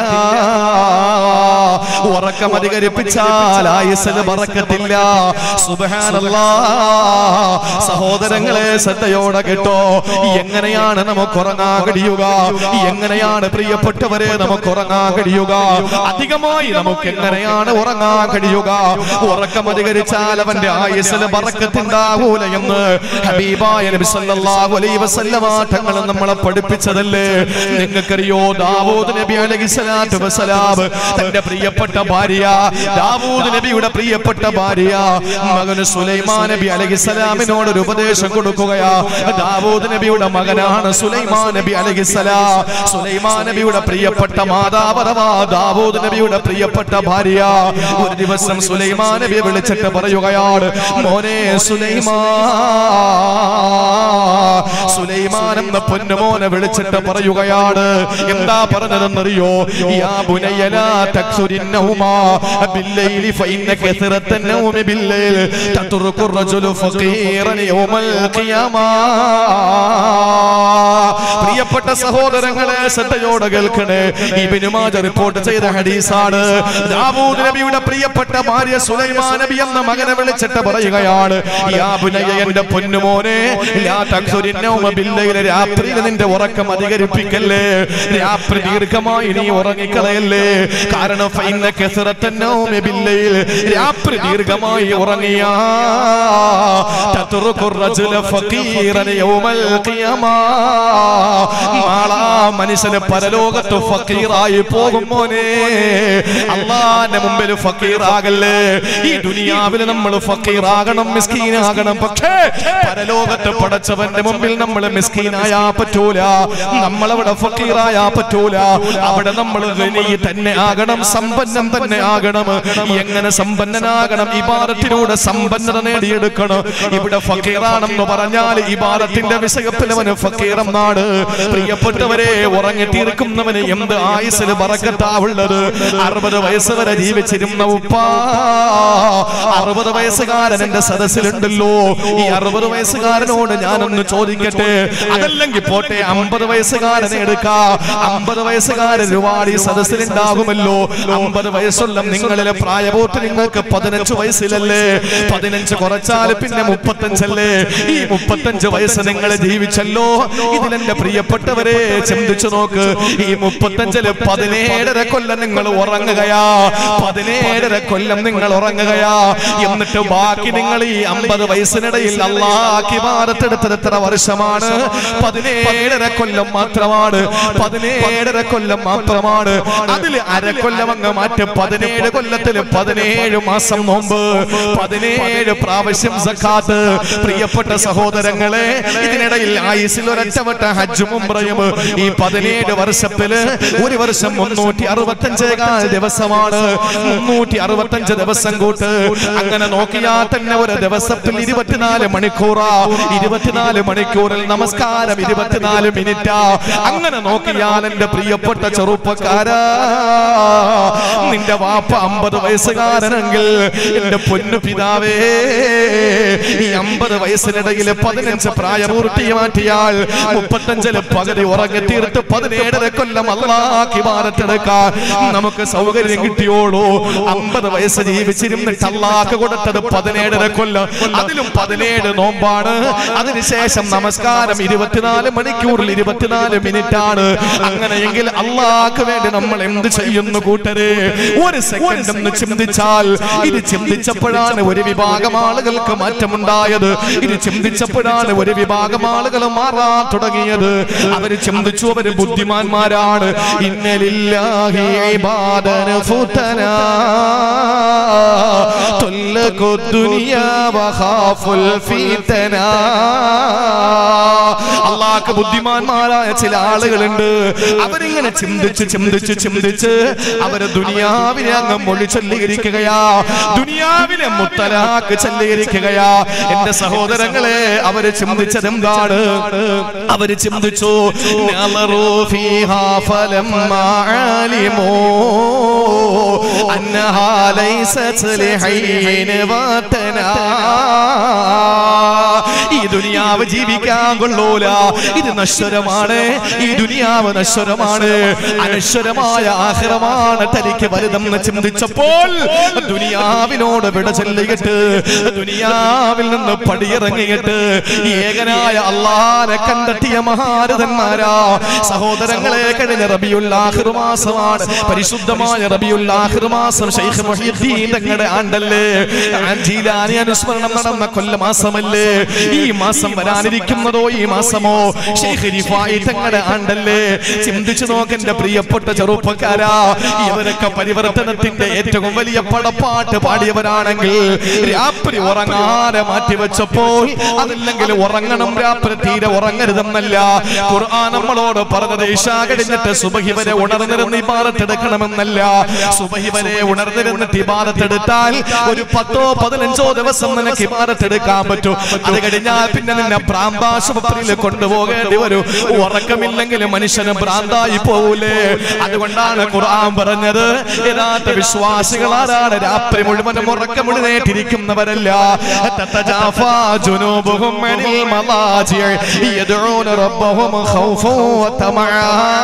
ഉറക്കം അധികരിപ്പിച്ചാൽ ആയുസില് ബറക്കത്തില്ല സുബഹാനല്ലാ സഹോദരങ്ങളെ ശ്രദ്ധയോടെ കേട്ടോ എങ്ങനെയാണ് നമുക്ക് ഉറങ്ങാൻ കഴിയുക എങ്ങനെയാണ് പ്രിയപ്പെട്ടവരെ നമുക്ക് ഉറങ്ങാൻ കഴിയുക അധികമായി നമുക്ക് എങ്ങനെയാണ് ഉറങ്ങാൻ കഴിയുക ഉറക്കം അധികരിച്ചാൽ അവന്റെ ആയുസ്സിൽ ബറക്കത്തുണ്ടാകൂല എന്ന് ഹബീബായ നബി സല്ലല്ലാഹു അലൈഹി വസല്ലമ തങ്ങൾ നമ്മളെ പഠിപ്പിച്ചതല്ലേ നിങ്ങൾക്കറിയോ ദാവൂദ് നബി അലൈഹി സ്വലാത്തു വസ്സലാം തന്റെ പ്രിയപ്പെട്ട ഭാര്യ ദാവൂദ് നബിയുടെ പ്രിയപ്പെട്ട ഭാര്യ മകന് സുലൈമാൻ നബി അലൈഹി സ്വലാമിനോട് ഒരു ഉപദേശം കൊടുക്കുകയാ ദാവൂദ് നബിയുടെ മകനാണ് സുലൈമാൻ നബി അലൈഹി സ്വലാം സുലൈമാൻ നബിയുടെ പ്രിയപ്പെട്ട മാതാവ് അഥവാ ദാവൂദ് നബിയുടെ പ്രിയപ്പെട്ട ഭാര്യ ഒരു ദിവസം സുലൈമാൻ നബി വിളിച്ചിട്ട് പറയുകയാണ് മോനെ സുലൈമാ സുലൈമാൻ എന്ന പൊന്നുമോനെ വിളിച്ചിട്ട് പറയുകയാണ് എന്താ പറഞ്ഞതെന്നറിയോ യാ ബുനയ്യ ലാ തക്സുരിൻ നൗമാ ബില്ലൈലി ഫഇന്ന കസറത്തൻ നൗമി ബില്ലൈൽ തത്റുഖു الرجل فقيرا يوم القيامة പ്രിയപ്പെട്ട സഹോദരങ്ങളെ ശ്രദ്ധയോടെ കേൾക്കണേ ഇബ്നു മാജ റിപ്പോർട്ട് ചെയ്ത ഹദീസാണ് ദാവൂദ് നബിയുടെ പ്രിയപ്പെട്ട ഭാര്യ സുലൈമാൻ നബി എന്ന മകനെ വിളിച്ചിട്ട് പറയുകയാണ് യാ ബുനയ്യ എന്റെ പൊന്നുമോനെ ലാ തഖ്സുരി നൗമ ബില്ലൈല രാത്രിയിൽ നിന്റെ ഉറക്കം അധികരിപ്പിക്കല്ലേ രാത്രി ദീർഘമായി നീ ഉറങ്ങിക്കളയല്ലേ കാരണം ഫൈന കസറത്തൻ നൗമ ബില്ലൈൽ രാത്രി ദീർഘമായി ഉറങ്ങിയാ തത്റുഖു റജുല ഫഖീറൻ യൗമൽ ഖിയാമ നാളാ മനുഷ്യന് പരലോകത്ത് ഫക്കീറായി പോകും മോനെ അള്ളാന്റെ മുമ്പിൽ ഫക്കീറാകല്ലേ ഈ ദുനിയാവിൽ നമ്മൾ ഫക്കീറാകണം മിസ്കീനാകണം പക്ഷേ പരലോകത്ത് പടച്ചവന്റെ മുമ്പിൽ നമ്മൾ മിസ്കീനായാ പറ്റൂല നമ്മളവിടെ ഫക്കീറായാ പറ്റൂല അവിടെ നമ്മൾ ഗനി തന്നെ ആകണം സമ്പന്നം തന്നെ ആകണം എങ്ങനെ സമ്പന്നനാകണം ഇബാദത്തിലൂടെ സമ്പന്നത നേടിയെടുക്കണം ഇവിടെ ഫക്കീറാണെന്ന് പറഞ്ഞാൽ ഇബാദത്തിന്റെ വിഷയത്തിൽ അവന് ഫക്കീറെന്നാണ് പ്രിയപ്പെട്ടവരെ ഉറങ്ങി തീർക്കുന്നവന് എന്ത് ആയുസിൽ പറക്കത്താവുള്ളത് അറുപത് വയസ്സ് വരെ ജീവിച്ചിരുന്ന ഉപ്പ അറുപത് വയസ്സുകാരൻ എന്റെ സദസ്സിലുണ്ടല്ലോ ഈ അറുപത് വയസ്സുകാരനോട് ഞാനൊന്ന് ചോദിക്കട്ടെ അതല്ലെങ്കിൽ പോട്ടെ അമ്പത് വയസ്സുകാരനെ എടുക്കാ അമ്പത് വയസ്സുകാരൻ ഒരുപാട് ഈ സദസ്സിലുണ്ടാകുമല്ലോ അമ്പത് വയസ്സുള്ള നിങ്ങളിലെ പ്രായപൂർത്തി നിങ്ങൾക്ക് പതിനഞ്ച് വയസ്സിലല്ലേ പതിനഞ്ച് കുറച്ചാൽ പിന്നെ മുപ്പത്തഞ്ചല്ലേ ഈ മുപ്പത്തഞ്ച് വയസ്സ് നിങ്ങൾ ജീവിച്ചല്ലോ ഇതിലെന്റെ പ്രിയപ്പെട്ടവരെ ചിന്തിച്ചു നോക്ക് ഈ മുപ്പത്തഞ്ചില് പതിനേഴര കൊല്ലം നിങ്ങൾ ഉറങ്ങുകയാ പതിനേഴര കൊല്ലം നിങ്ങൾ ഉറങ്ങുകയാ എന്നിട്ട് ബാക്കി നിങ്ങൾ ഈ അമ്പത് വയസ്സിനിടയിൽ അള്ളാഹി ഭാരത്തെടുത്തത് എത്ര വർഷമാണ് പതിനേഴര കൊല്ലം മാത്രമാണ് പതിനേഴര കൊല്ലം മാത്രമാണ് അതിൽ അരക്കൊല്ലം അങ്ങ് മാറ്റി പതിനേഴ് കൊല്ലത്തില് പതിനേഴ് മാസം മുമ്പ് പതിനേഴ് പ്രാവശ്യം സക്കാത്ത് പ്രിയപ്പെട്ട സഹോദരങ്ങളെ ഇതിനിടയിൽ ആയുസിൽ ഒരൊറ്റവട്ട ഹജ്ജും ഉംറയും ഈ പതിനേഴ് വർഷത്തില് ഒരു വർഷം മുന്നൂറ്റി അറുപത്തഞ്ചേകാൽ ദിവസമാണ് മുന്നൂറ്റി അറുപത്തഞ്ച് ദിവസം കൂട്ട് അങ്ങനെ നോക്കിയാൽ തന്നെ ഒരു ദിവസത്തിൽ ഇരുപത്തിനാല് മണിക്കൂറാ ഇരുപത്തിനാല് മണിക്കൂറിൽ നമസ്കാരം ഇരുപത്തിനാല് മിനിറ്റാ അങ്ങനെ നോക്കിയാൽ എന്റെ പ്രിയപ്പെട്ട ചെറുപ്പക്കാരാ നിന്റെ വാപ്പ അമ്പത് വയസ്സുകാരനെങ്കിൽ എന്റെ പൊന്നു പിതാവേ ഈ അമ്പത് വയസ്സിനിടയിൽ പതിനഞ്ച് പ്രായപൂർത്തി മാറ്റിയാൽ മുപ്പത്തഞ്ചില് പകുതി ഉറങ്ങി തീർത്ത് പതിനേഴര കൊല്ലം അള്ളാക്കി മാറത്തെടുക്കാൻ നമുക്ക് സൗകര്യം കിട്ടിയോളൂ അമ്പത് വയസ്സ് ജീവിച്ചിരുന്നിട്ട് അള്ളാക്ക് കൊടുത്തത് പതിനേഴര കൊല്ലം അതിലും പതിനേഴ് നോമ്പാണ് അതിനുശേഷം നമസ്കാരം ഇരുപത്തിനാല് മണിക്കൂറിൽ ഇരുപത്തിനാല് മിനിറ്റ് ആണ് അങ്ങനെയെങ്കിൽ അള്ളാഹ്ക്ക് വേണ്ടി നമ്മൾ എന്ത് ചെയ്യുന്നു കൂട്ടരെ ഒരു സെക്കൻഡ് ഒന്ന് ചിന്തിച്ചാൽ ഇത് ചിന്തിച്ചപ്പോഴാണ് ഒരു വിഭാഗം ആളുകൾക്ക് മാറ്റമുണ്ടായത് ഇത് ചിന്തിച്ചപ്പോഴാണ് ഒരു വിഭാഗം ആളുകൾ മാറാൻ തുടങ്ങിയത് അവര് ചിന്തിച്ചു അവര് ബുദ്ധിമാന്മാരാണ് ഇന്നലില്ലാഹി ഇബാദന ഫുതനാ തുല്ലകു ദുനിയാ വഖാഫുൽ ഫിതനാ അള്ളാഹ്ക്ക് ബുദ്ധിമാന്മാരായ ചില ആളുകളുണ്ട് അവരിങ്ങനെ ചിന്തിച്ച് ചിന്തിച്ച് ചിന്തിച്ച് അവര് ദുനിയാവിനെ അങ്ങ് മൊഴി ചൊല്ലിയിരിക്കുകയാ ദുനിയാവിനെ മുത്തലാക്ക് ചൊല്ലിയിരിക്കുകയാ എന്റെ സഹോദരങ്ങളെ അവര് ചിന്തിച്ചത് എന്താണ് അവര് ചിന്തിച്ചു നളറു ഫീഹാ ഫലമ്മാ ആലിമൂ അന്നഹാ ലൈസത് ലിഹൈന വതനാ ഈ ദുനിയാവ് ജീവിക്കാൻ കൊള്ളൂല ഇത് നശ്വരമാണ് ഈ ദുനിയാവ് നശ്വരമാണ് അനശ്വരമായ ആഹ്റമാണ് തനിക്ക് വലുതെന്ന് ചിന്തിച്ചപ്പോൾ ദുനിയാവിനോട് വിട ചൊല്ലിയിട്ട് ദുനിയാവിൽ നിന്ന് പടിയിറങ്ങിയിട്ട് ഏകനായ അള്ളാനെ കണ്ടെത്തിയ മഹാരഥന്മാരാ സഹോദരങ്ങളെ കഴിഞ്ഞ റബിയുൽ ആഖിർ മാസമാണ് പരിശുദ്ധമായ റബിയുൽ ആഖിർ മാസം ശൈഖ് മുഹീദ്ദീൻ തങ്ങളുടെ ആണ്ടല്ലേ ജീലാനി അനുസ്മരണം നടന്ന കൊല്ലമാസമല്ലേ ഈ മാസം വരാനിരിക്കുന്നതോ ഈ മാസമോ ശൈഖ് റിഫായി തങ്ങളുടെ ആണ്ടല്ലേ ചിന്തിച്ചു നോക്കെന്റെ പ്രിയപ്പെട്ട ചെറുപ്പക്കാരാ ഇവരൊക്കെ പരിവർത്തനത്തിന്റെ ഏറ്റവും വലിയ പടപ്പാട്ട് പാടിയവരാണെങ്കിൽ രാത്രി ഉറങ്ങാതെ മാറ്റിവെച്ചപ്പോൾ അതല്ലെങ്കിൽ ഉറങ്ങണം രാത്രി തീരെ ഉറങ്ങരുതെന്നല്ല ഖുർആൻ നമ്മളോട് പറഞ്ഞത് ഇഷാ കഴിഞ്ഞിട്ട് സുബഹി വരെ ഉണർന്നിരുന്ന് ഇബാദത്തെടുക്കണമെന്നല്ല സുബഹി വരെ ഉണർന്നിരുന്നിട്ട് ഇബാദത്തെടുത്താൽ ഒരു പത്തോ പതിനഞ്ചോ ദിവസം നിനക്ക് ഇബാദത്തെടുക്കാൻ പറ്റും അത് കഴിഞ്ഞാൽ പിന്നെ നിന്നെ പ്രാമ്പാശുപത്രിയിൽ കൊണ്ടുപോകും കൊണ്ടുപോകേണ്ടി വരും ഉറക്കമില്ലെങ്കിൽ മനുഷ്യന് ഭ്രാന്തായി പോകൂലേ അതുകൊണ്ടാണ് ഖുർആൻ പറഞ്ഞത് യഥാർത്ഥ വിശ്വാസികൾ ആരാണ് രാത്രി മുഴുവനും ഉറക്കമുഴുന്നേറ്റിരിക്കുന്നവരല്ല തത്തജാഫാ ജുനൂബുഹും അനിൽ മലാജിഅ യദ്ഊന റബ്ബഹും ഖൗഫൻ വതമആ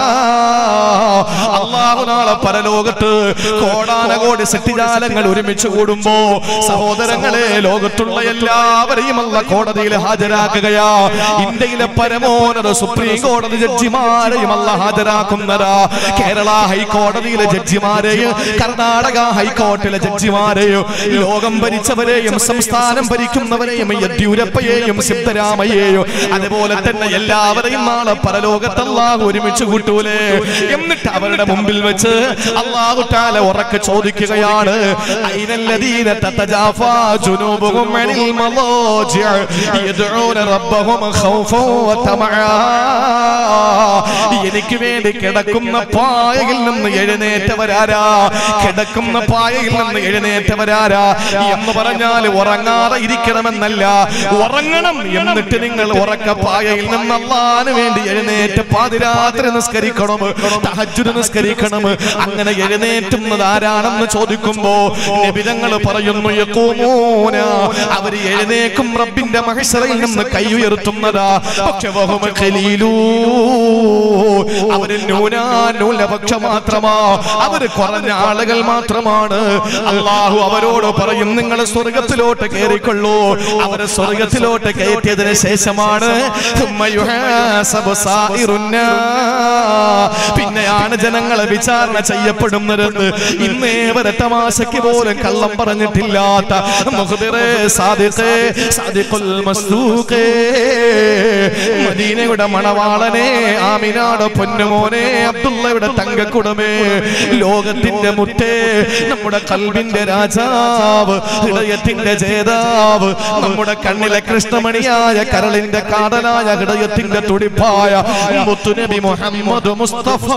അല്ലാഹു നാളെ പരലോകത്ത് കോടാനകോടി സൃഷ്ടിജാലങ്ങൾ ഒരുമിച്ച് കൂടുമ്പോ സഹോദരങ്ങളെ ലോകത്തുള്ള എല്ലാവരെയും അല്ല കോടതിയിൽ ഹാജരാക്കുകയാ ഇന്ത്യയിലെ പരമോന്നത സുപ്രീം കോടതി ജഡ്ജിമാരെയും അല്ല ഹാജരാക്കുന്നതാ കേരള ഹൈക്കോടതിയിലെ ജഡ്ജിമാരെയും കർണാടക ഹൈക്കോർട്ടിലെ ജഡ്ജിമാരെയും ലോകം ഭരിച്ചവരെയും സംസ്ഥാനം ഭരിക്കുന്നവരെയും യെദ്യൂരപ്പയെയും സിദ്ധരാമയെയും അതുപോലെ തന്നെ എല്ലാവരെയും നാളെ പരലോകത്തല്ലാഹു ഒരുമിച്ച് കൂട്ടൂലേ എന്നിട്ട് അവരുടെ മുമ്പിൽ വെച്ച് അള്ളാഹു താല ഉറക്കെ ചോദിക്കുകയാണ് അയിനല്ലദീന തതജാഫാ ജുനൂബുഹും അനിൽ മലാജിഅ യദ്ഊന റബ്ബഹും ഖൗഫൻ വതമആ എനിക്ക് വേണ്ടി കിടക്കുന്ന പായയിൽ നിന്ന് എഴുന്നേറ്റവരാരാ കിടക്കുന്ന പായയിൽ നിന്ന് എഴുന്നേറ്റവരാരാ എന്ന് പറഞ്ഞാൽ ഉറങ്ങാതെ ഇരിക്കണമെന്നല്ല ഉറങ്ങണം എന്നിട്ട് നിങ്ങൾ ഉറക്ക പായയിൽ നിന്ന് അള്ളാന് വേണ്ടി എഴുന്നേറ്റ് പാതിരാത്രി നിസ്കരിക്കണം തഹജ്ജുദ് നിസ്കരിക്കണം അങ്ങനെ എഴുന്നേറ്റുന്നത് ആരാണെന്ന് ചോദിക്കുമ്പോ നബിതങ്ങൾ പറയുന്നു യഖൂമൂന അവര് എഴുന്നേക്കും റബ്ബിന്റെ മഹശറയിൽ നിന്ന് കൈ ഉയർത്തുന്നതാ പക്ഷെ വഹുമ ഖലീലൂ അവര് ന്യൂനാന്യൂനപക്ഷ മാത്രമാ അവര് കുറഞ്ഞ ആളുകൾ മാത്രമാണ് അള്ളാഹു അവരോട് പറയും നിങ്ങൾ സ്വർഗത്തിലോട്ട് കയറിക്കൊള്ളൂ അവര് സ്വർഗത്തിലോട്ട് കയറ്റിയതിന് ശേഷമാണ് ثم يحاسب سائر الناس. പിന്നെയാണ് ജനങ്ങളെ വിചാരണ ചെയ്യപ്പെടുന്നതെന്ന് ഇന്നേ വരെ തമാശയ്ക്ക് പോലും കള്ളം പറഞ്ഞിട്ടില്ലാത്ത മുഖ്ബിറേ സാദിഖേ സാദിഖുൽ മസ്ദൂഖേ മദീനയുടെ മണവാളനെ ആമിനാട് പൊന്നുമോനെ അബ്ദുള്ളയുടെ തങ്കക്കുടമേ ലോകത്തിന്റെ മുത്തേ നമ്മുടെ കൽവിന്റെ രാജാവ് ഹൃദയത്തിന്റെ ജേതാവ് നമ്മുടെ കണ്ണിലെ കൃഷ്ണമണിയായ കരളിന്റെ കാടനായ ഹൃദയത്തിന്റെ തുടിപ്പായ മുത്തുനബി മുഹമ്മദ് മുസ്തഫ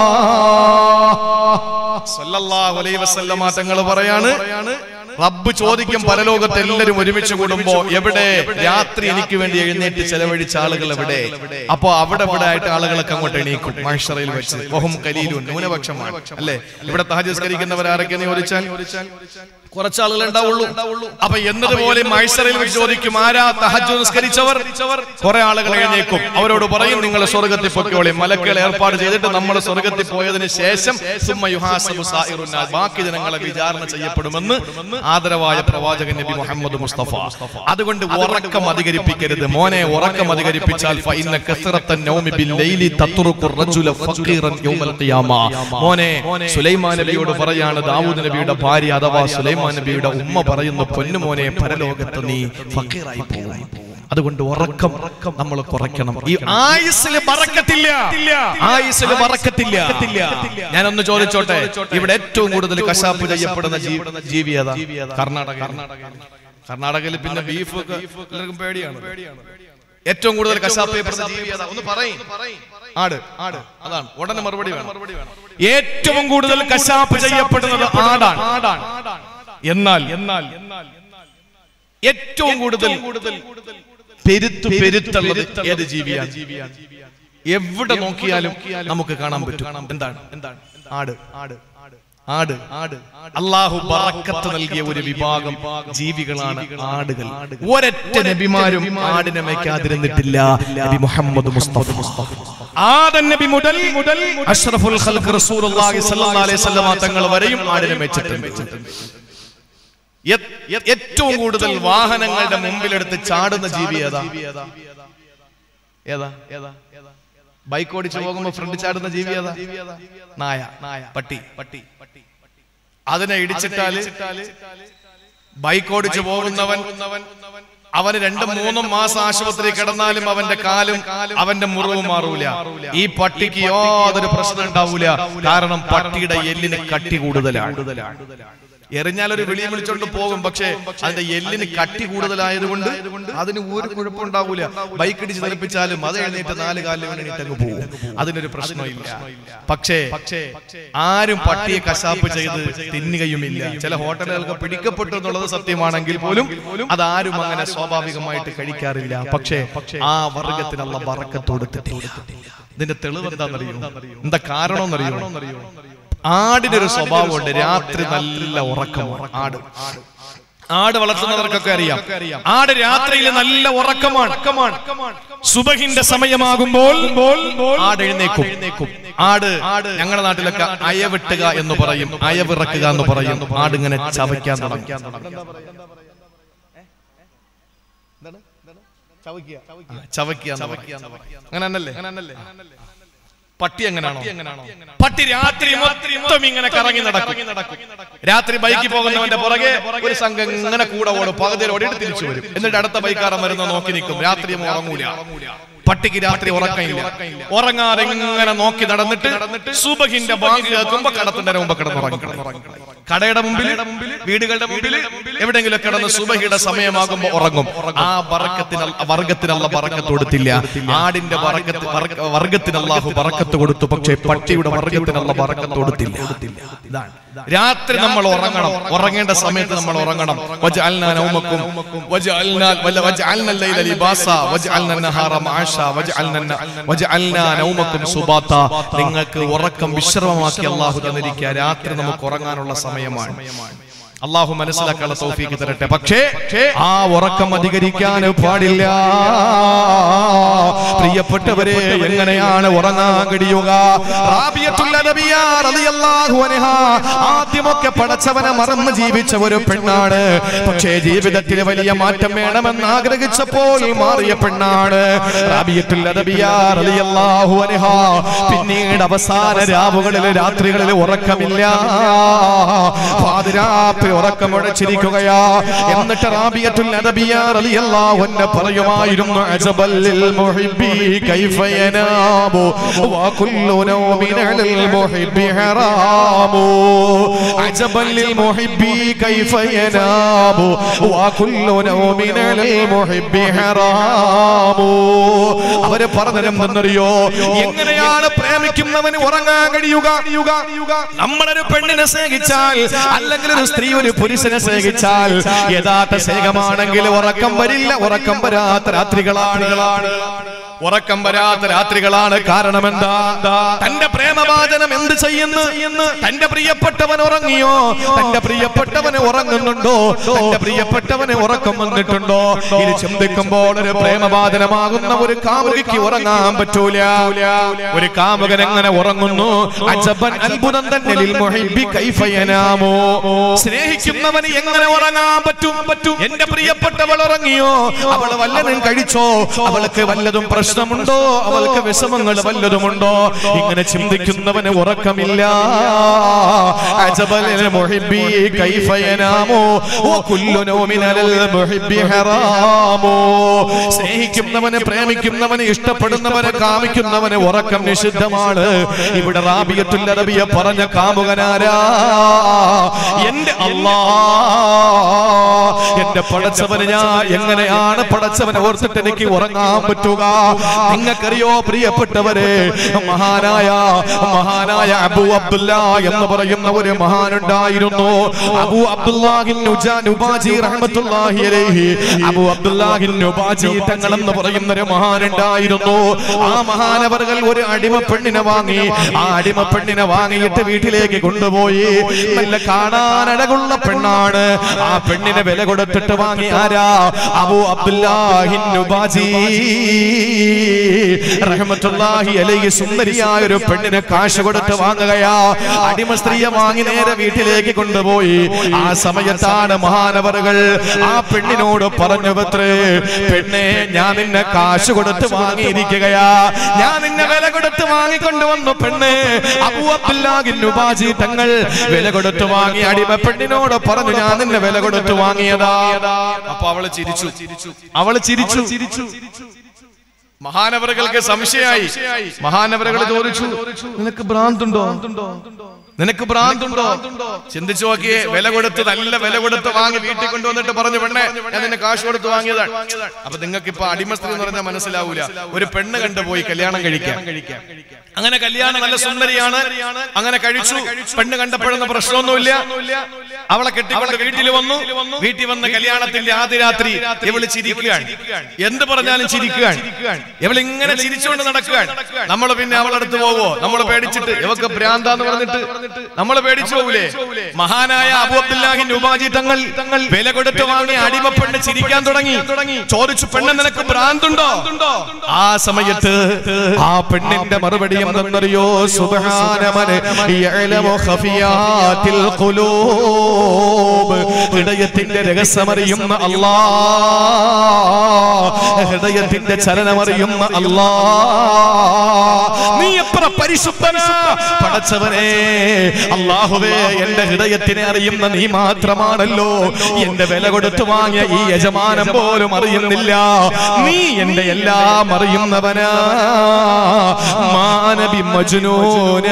സല്ലല്ലാഹു അലൈഹി വസല്ലമ തങ്ങൾ പറയാണ് റബ്ബ് ചോദിക്കും പരലോകത്ത് എല്ലാവരും ഒരുമിച്ച് കൂടുമ്പോ എവിടെ രാത്രി എനിക്ക് വേണ്ടി എഴുന്നേറ്റ് ചെലവഴിച്ച ആളുകൾ എവിടെ അപ്പൊ അവിടെ ഇവിടെ ആയിട്ട് ആളുകളൊക്കെ അങ്ങോട്ട് എണീക്കും മഹ്ഷറയിൽ വെച്ച് വഹും കലീലും ന്യൂനപക്ഷമാണ് അല്ലേ ഇവിടെ തഹജസ്കരിക്കുന്നവർ ആരൊക്കെയെന്ന് ചോദിച്ചാൽ കുറച്ച് ആളുകൾ ഉണ്ടാവുള്ളൂ അപ്പൊ എന്നതുപോലെ മൈസറിൽ വെച്ച് ചോദിക്കും ആരാ തഹജ് നിസ്കരിച്ചവർ കുറെ ആളുകൾ എഴുന്നേക്കും അവരോട് പറയും നിങ്ങൾ സ്വർഗത്തിൽ പൊക്കോളി മലക്കുകൾ ഏർപ്പാട് ചെയ്തിട്ട് നമ്മൾ സ്വർഗത്തിൽ പോയതിനു ശേഷം സുമ്മ യുഹാസബു സായിറുന്നാ. ബാക്കി ജനങ്ങളെ വിചാരണ ചെയ്യപ്പെടുമെന്ന് ആദരവായ പ്രവാചകൻ നബി മുഹമ്മദ് മുസ്തഫ അതുകൊണ്ട് ഉറക്കം അധികരിപ്പിക്കരുത് മോനെ ഉറക്കം അധികരിപ്പിച്ചാൽ ഫഇന്ന കസ്റത്തൻ നൗമി ബില്ലൈലി തത്റുഖു റജുല ഫഖീറൻ യൗമൽ ഖിയാമ മോനെ സുലൈമാൻ നബിയോട് പറയാണ് ദാവൂദ് നബിയുടെ ഭാര്യ അഥവാ സുലൈമാൻ നബിയുടെ ഉമ്മ പറയുന്നു പൊന്നുമോനെ പരലോകത്ത് നീ ഫക്കീറായി പോകും അതുകൊണ്ട് ഉറക്കം നമ്മൾ കുറയ്ക്കണം ഈ ആയുസ്സിൽ മറക്കത്തില്ല ആയുസ്സിൽ മറക്കത്തില്ല ഞാനൊന്ന് ചോദിച്ചോട്ടെ ഇവിടെ ഏറ്റവും കൂടുതൽ കശാപ്പ് ചെയ്യപ്പെടുന്ന ജീ- ജീവി ഏതാ കർണാടക കർണാടകയിൽ പിന്നെ ബീഫ് ഒക്കെ എല്ലാവർക്കും പേടിയാണ് ഏറ്റവും കൂടുതൽ കശാപ്പ് ചെയ്യപ്പെടുന്ന ജീവി ഏതാ ഒന്ന് പറയും ആട് ആട് അതാണ് ഉടനെ മറുപടി വേണം ഏറ്റവും കൂടുതൽ കശാപ്പ് ചെയ്യപ്പെടുന്നത് ആടാണ് എന്നാൽ എന്നാൽ ഏറ്റവും കൂടുതൽ പെരുത്ത് പെരുത്തുള്ളത് ഏത് ജീവിയാണ് എവിടെ നോക്കിയാലും നമുക്ക് കാണാൻ പറ്റും എന്താണ് എന്താണ് ആട് ആട് ആട് ആട് അള്ളാഹു ബറക്കത്ത് നൽകിയ ഒരു വിഭാഗം ജീവികളാണ് ആടുകൾ ഒരൊറ്റ നബിമാരും ആടിനെ മേക്കാതിരുന്നിട്ടില്ല നബി മുഹമ്മദ് മുസ്തഫ ആദൻ നബി മുതൽ മുതൽ അഷ്റഫുൽ ഖൽഖ് റസൂലുള്ളാഹി സ്വല്ലല്ലാഹു അലൈഹി വസല്ലമ തങ്ങൾ വരെയും ആടിനെ മേച്ചിട്ടുണ്ട് എ- എ- ഏറ്റവും കൂടുതൽ വാഹനങ്ങളുടെ മുമ്പിലെടുത്ത് ചാടുന്ന ജീവി ഏതാ ഏതാ ഏതാ ബൈക്ക് ഓടിച്ചു പോകുമ്പോ ഫ്രണ്ട് ചാടുന്ന ജീവി ഏതാ നായ നായ പട്ടി പട്ടി പട്ടി അതിനെ ഇടിച്ചിട്ടാല് ബൈക്ക് ഓടിച്ചു പോകുന്നവൻ അവന് രണ്ടും മൂന്നും മാസം ആശുപത്രി കിടന്നാലും അവന്റെ കാലും അവന്റെ മുറിവ് മാറൂല ഈ പട്ടിക്ക് യാതൊരു പ്രശ്നം ഉണ്ടാവൂല കാരണം പട്ടിയുടെ എല്ലിന് കട്ടി കൂടുതലാണ് എറിഞ്ഞാൽ ഒരു വിളിയും വിളിച്ചോണ്ട് പോകും പക്ഷേ അതിന്റെ എല്ലിന് കട്ടി കൂടുതലായതുകൊണ്ട് അതിന് ഒരു കുഴപ്പമുണ്ടാവൂല ബൈക്ക് ഇടിച്ച് തെറിപ്പിച്ചാലും അത് എഴുന്നേറ്റ് നാല് കാലിൽ വേണ്ടിയിട്ട് അങ്ങ് പോകും അതിനൊരു പ്രശ്നമില്ല പക്ഷേ ആരും പട്ടിയെ കശാപ്പ് ചെയ്ത് തിന്നുകയുമില്ല ചില ഹോട്ടലുകൾക്ക് പിടിക്കപ്പെട്ടു എന്നുള്ളത് സത്യമാണെങ്കിൽ പോലും അതാരും അങ്ങനെ സ്വാഭാവികമായിട്ട് കഴിക്കാറില്ല പക്ഷേ ആ വർഗത്തിനുള്ള വറക്കത്ത് കൊടുത്തിട്ടില്ല ഇതിന്റെ തെളിവ് എന്താണെന്നറിയോ എന്താ കാരണം എന്നറിയോ ആടിനൊരു സ്വഭാവമുണ്ട് രാത്രി നല്ല ഉറക്കമാണ് ആട് ആട് വളർത്തുന്നവർക്കൊക്കെ അറിയാം ആട് രാത്രിയിൽ നല്ല ഉറക്കമാണ് സുബഹിന്റെ സമയമാകുമ്പോൾ ആട് എഴുന്നേക്കും ആട് ഞങ്ങളുടെ നാട്ടിലൊക്കെ അയവിട്ടുക എന്ന് പറയും അയവിറക്കുക എന്ന് പറയും ആട് ഇങ്ങനെ ചവയ്ക്കാൻ തുടങ്ങി ചവയ്ക്കുക അങ്ങനെ തന്നെയല്ലേ പട്ടി എങ്ങനെയാണോ പട്ടി രാത്രി മൊത്തം ഇങ്ങനെ കറങ്ങി നടക്കും രാത്രി ബൈക്കിൽ പോകുന്നവന്റെ പുറകെ ഒരു സംഘം ഇങ്ങനെ കൂടെ ഓടും പകുതിയിൽ ഓടിയിട്ട് തിരിച്ചു വരും എന്നിട്ട് അടുത്ത ബൈക്കാരൻ വരുന്ന നോക്കി നിൽക്കും രാത്രി അങ്ങ് ഉറങ്ങൂല പട്ടിക്ക് രാത്രി ഉറക്കമില്ല ഉറങ്ങാതെ ഇങ്ങനെ നോക്കി നടന്നിട്ട് സുബഹിന്റെ ബാങ്ക് കേൾക്കുമ്പോ കടത്തിന്റെ മുമ്പ് കിടന്നുറങ്ങി കടയുടെ മുമ്പിൽ വീടുകളുടെ മുമ്പിൽ എവിടെയെങ്കിലും കിടന്ന് സുബഹിയുടെ സമയമാകുമ്പോ ഉറങ്ങും ആ വർഗത്തിന് വർഗത്തിനുള്ള ബറക്കത്ത് കൊടുത്തില്ല ആടിന്റെ വർഗത്ത് വർഗത്തിന് അള്ളാഹു ബറക്കത്ത് കൊടുത്തു പക്ഷേ പട്ടിയുടെ വർഗത്തിനുള്ള ബറക്കത്ത് കൊടുത്തില്ല ഇതാണ് രാത്രി നമ്മൾ ഉറങ്ങണം ഉറങ്ങേണ്ട സമയത്ത് നമ്മൾ ഉറങ്ങണം വജഅൽനാ നൗമക്കും വജഅൽനാ വല വജഅൽനാ ലൈല ലിബാസ വജഅൽനാ നഹാറ മആഷ വജഅൽനാ വജഅൽനാ നൗമക്കും സുബാത നിങ്ങൾക്ക് ഉറക്കം വിശ്രമമാക്കി അല്ലാഹു തന്നിരിക്കുക രാത്രി നമുക്ക് ഉറങ്ങാനുള്ള സമയമാണ് അള്ളാഹു മനസ്സിലാക്കാനുള്ള തൗഫീക്ക് തരട്ടെ പക്ഷേ ആ ഉറക്കം അധികരിക്കാൻ പാടില്ല പ്രിയപ്പെട്ടവരെ എങ്ങനെയാണ് ഉറങ്ങാൻ കഴിയുക റാബിയത്തുൽ അദബിയ റളിയല്ലാഹു അൻഹ ആദ്യമൊക്കെ പടച്ചവനെ മറന്ന് ജീവിച്ച ഒരു പെണ്ണാണ് പക്ഷേ ജീവിതത്തിൽ വലിയ മാറ്റം വേണമെന്ന് ആഗ്രഹിച്ചപ്പോൾ മാറിയ പെണ്ണാണ് റാബിയത്തുൽ അദബിയ റളിയല്ലാഹു അൻഹ പിന്നീട് അവസാന രാവുകളിൽ രാത്രികളിൽ ഉറക്കമില്ല പാതിരാത്രി ഉറക്കമുഴച്ചിരിക്കുകയാ എന്നിട്ട് റാബിയത്തുൽ അദബിയ റളിയല്ലാഹു അൻഹ പറയുമായിരുന്നു അജബല്ലിൽ മുഹിബ്ബി കൈഫ യനാമു വകുല്ലു നൗമിൻ അലൽ മുഹിബ്ബി ഹറാമു അജബല്ലിൽ മുഹിബ്ബി കൈഫ യനാമു വകുല്ലു നൗമിൻ അലൽ മുഹിബ്ബി ഹറാമു അവര് പറഞ്ഞതെന്തെന്നറിയോ എങ്ങനെയാണ് പ്രേമിക്കുന്നവന് ഉറങ്ങാൻ കഴിയുക നമ്മളൊരു പെണ്ണിനെ സ്നേഹിച്ചാൽ അല്ലെങ്കിൽ ഒരു സ്ത്രീ ഒരു പുരുഷനെ സ്നേഹിച്ചാൽ യഥാർത്ഥ സ്നേഹമാണെങ്കിൽ ഉറക്കം വരില്ല ഉറക്കം വരാത്ത രാത്രികളാണ് ഉറക്കം വരാത്ത രാത്രികളാണ് കാരണം എന്താ തന്റെ പ്രേമവാചനം എന്ത് ചെയ്യുന്നു തന്റെ പ്രിയപ്പെട്ടവൻ ഉറങ്ങിയോ തന്റെ പ്രിയപ്പെട്ടവന് ഉറങ്ങുന്നുണ്ടോ തന്റെ പ്രിയപ്പെട്ടവന് ഉറക്കം വന്നിട്ടുണ്ടോ ഇത് ചിന്തിക്കുമ്പോൾ ഒരു പ്രേമവാചനമാകുന്ന ഒരു കാമുകിക്ക് ഉറങ്ങാൻ പറ്റൂല ഒരു കാമുകൻ എങ്ങനെ ഉറങ്ങുന്നു അജബൻ അത്ഭുതം തന്നെ ലിൽ മുഹിബ്ബി കൈഫ യനാമോ സ്നേഹിക്കുന്നവന് എങ്ങനെ ഉറങ്ങാൻ പറ്റും പറ്റും എന്റെ പ്രിയപ്പെട്ടവൾ ഉറങ്ങിയോ അവൾ വല്ലതും കഴിച്ചോ അവൾക്ക് വല്ലതും പ്രശ്നമുണ്ടോ അവൾക്ക് വിഷമങ്ങൾ വല്ലതുമുണ്ടോ ഇങ്ങനെ ചിന്തിക്കുന്നവന് ഉറക്കമില്ല അജബലിൽ മുഹിബ്ബി കൈഫ യനാമോ വകുല്ലു നൗമിൻ അലൽ മുഹിബ്ബി ഹറാമോ സ്നേഹിക്കുന്നവന് പ്രേമിക്കുന്നവന് ഇഷ്ടപ്പെടുന്നവന് കാമിക്കുന്നവന് ഉറക്കം നിഷിദ്ധമാണ് ഇവിടെ റാബിയത്തുൽ അറബിയ പറഞ്ഞ കാമുകനാരാ എന്റെ അല്ലാ എന്റെ പടച്ചവന് ഞാൻ എങ്ങനെയാണ് പടച്ചവനെ ഓർത്തിട്ട് എനിക്ക് ഉറങ്ങാൻ പറ്റുക നിങ്ങൾക്കറിയോ പ്രിയപ്പെട്ടവരെ മഹാനായ മഹാനായ അബു അബ്ദുല്ല എന്ന് പറയുന്ന ഒരു മഹാനുണ്ടായിരുന്നു അബു അബ്ദുല്ലാഹിൻ ഉബാജി റഹ്മത്തുള്ളാഹി അലൈഹി അബു അബ്ദുല്ലാഹിൻ ഉബാജി തങ്ങൾ എന്ന് പറയുന്ന ഒരു മഹാനുണ്ടായിരുന്നു ആ മഹാനവർകൾ ഒരു അടിമ പെണ്ണിനെ വാങ്ങി ആ അടിമ പെണ്ണിനെ വാങ്ങിയിട്ട് വീട്ടിലേക്ക് കൊണ്ടുപോയി നല്ല കാണാനഴകുള്ള പെണ്ണാണ് ആ പെണ്ണിനെ വില കൊടുത്തിട്ട് വാങ്ങി ആരാ അബു അബ്ദുല്ലാഹിൻ ഉബാജി റഹ്മത്തുള്ളാഹി അലൈഹി സുന്ദരിയായ ഒരു പെണ്ണിനെ കാശ് കൊടുത്ത് വാങ്ങുകയാ അടിമ സ്ത്രീയെ വാങ്ങി നേരെ വീട്ടിലേക്ക് കൊണ്ടുപോയി ആ സമയത്താണ് മഹാനവറുകൾ ആ പെണ്ണിനോട് പറഞ്ഞു പത്രേ പെണ്ണെ ഞാൻ നിന്നെ കാശ് കൊടുത്ത് വാങ്ങിയിരിക്കുകയാ ഞാൻ നിന്നെ വില കൊടുത്ത് വാങ്ങിക്കൊണ്ടുവന്നു പെണ്ണെ അബൂ അബ്ദുല്ലാഹിൻ ഉബാജി തങ്ങൾ വില കൊടുത്ത് വാങ്ങി അടിമ പെണ്ണിനോട് പറഞ്ഞു ഞാൻ നിന്നെ വില കൊടുത്ത് വാങ്ങിയതാ അപ്പൊ അവള് ചിരിച്ചു അവള് ചിരിച്ചു ചിരിച്ചു മഹാനവറുകൾക്ക് സംശയായി മഹാനവറുകൾ ചോദിച്ചു നിനക്ക് ഭ്രാന്തുണ്ടോ നിനക്ക് ഭ്രാന്തുണ്ടോ ചിന്തിച്ചു നോക്കിയേ വില കൊടുത്ത് നല്ല വില കൊടുത്ത് വാങ്ങി വീട്ടിൽ കൊണ്ടുവന്നിട്ട് പറഞ്ഞു പെണ്ണെ ഞാൻ നിന്നെ കാശ് കൊടുത്ത് വാങ്ങിയതാണ് അപ്പൊ നിങ്ങൾക്ക് ഇപ്പൊ അടിമസ്ത്രീ എന്ന് പറഞ്ഞാൽ മനസ്സിലാവൂല ഒരു പെണ്ണ് കണ്ടുപോയി കല്യാണം കഴിക്കാൻ അങ്ങനെ കല്യാണം നല്ല സുന്ദരിയാണ് അങ്ങനെ കഴിച്ചു പെണ്ണ് കണ്ടപ്പോഴൊന്നും പ്രശ്നമൊന്നുമില്ല അവളെ കെട്ടിക്കൊണ്ട് വീട്ടിൽ വന്നു വീട്ടിൽ വന്ന കല്യാണത്തിന്റെ ആദ്യ രാത്രി ഇവള് ചിരിക്കുകയാണ് എന്ത് പറഞ്ഞാലും ചിരിക്കുകയാണ് ഇവൾ ഇങ്ങനെ ചിരിച്ചുകൊണ്ട് നടക്കുകയാണ് നമ്മൾ പിന്നെ അവളടുത്ത് പോവോ നമ്മൾ പേടിച്ചിട്ട് ഇവക്ക് ഭ്രാന്താന്ന് പറഞ്ഞിട്ട് നമ്മൾ പേടിച്ചു പോകൂലേ മഹാനായ അബു അബ്ദുല്ലാഹിന്റെ ഉപാജി തങ്ങൾ വില കൊടുത്ത് വാങ്ങി അടിമപ്പെണ്ണ് ചിരിക്കാൻ തുടങ്ങി ചോദിച്ചു പെണ്ണ് നിനക്ക് ഭ്രാന്തുണ്ടോ ആ സമയത്ത് ആ പെണ്ണിന്റെ മറുപടി എന്തെന്നറിയോ സുബ്ഹാനമൻ യഅലമു ഖഫിയാത്തിൽ ഖുലൂബ് ഹൃദയത്തിന്റെ രഹസ്യമറിയുന്ന അല്ലാ ഹൃദയത്തിന്റെ ചലനമറിയുന്ന അല്ലാ നീ എത്ര പരിശുദ്ധനാ പടച്ചവനെ അള്ളാഹുവേ എന്റെ ഹൃദയത്തിനെ അറിയുന്ന നീ മാത്രമാണല്ലോ എന്റെ വില കൊടുത്തു വാങ്ങിയ ഈ യജമാനം പോലും അറിയുന്നില്ല നീ എന്റെ എല്ലാം അറിയുന്നവനാ മാനബി മജുനൂന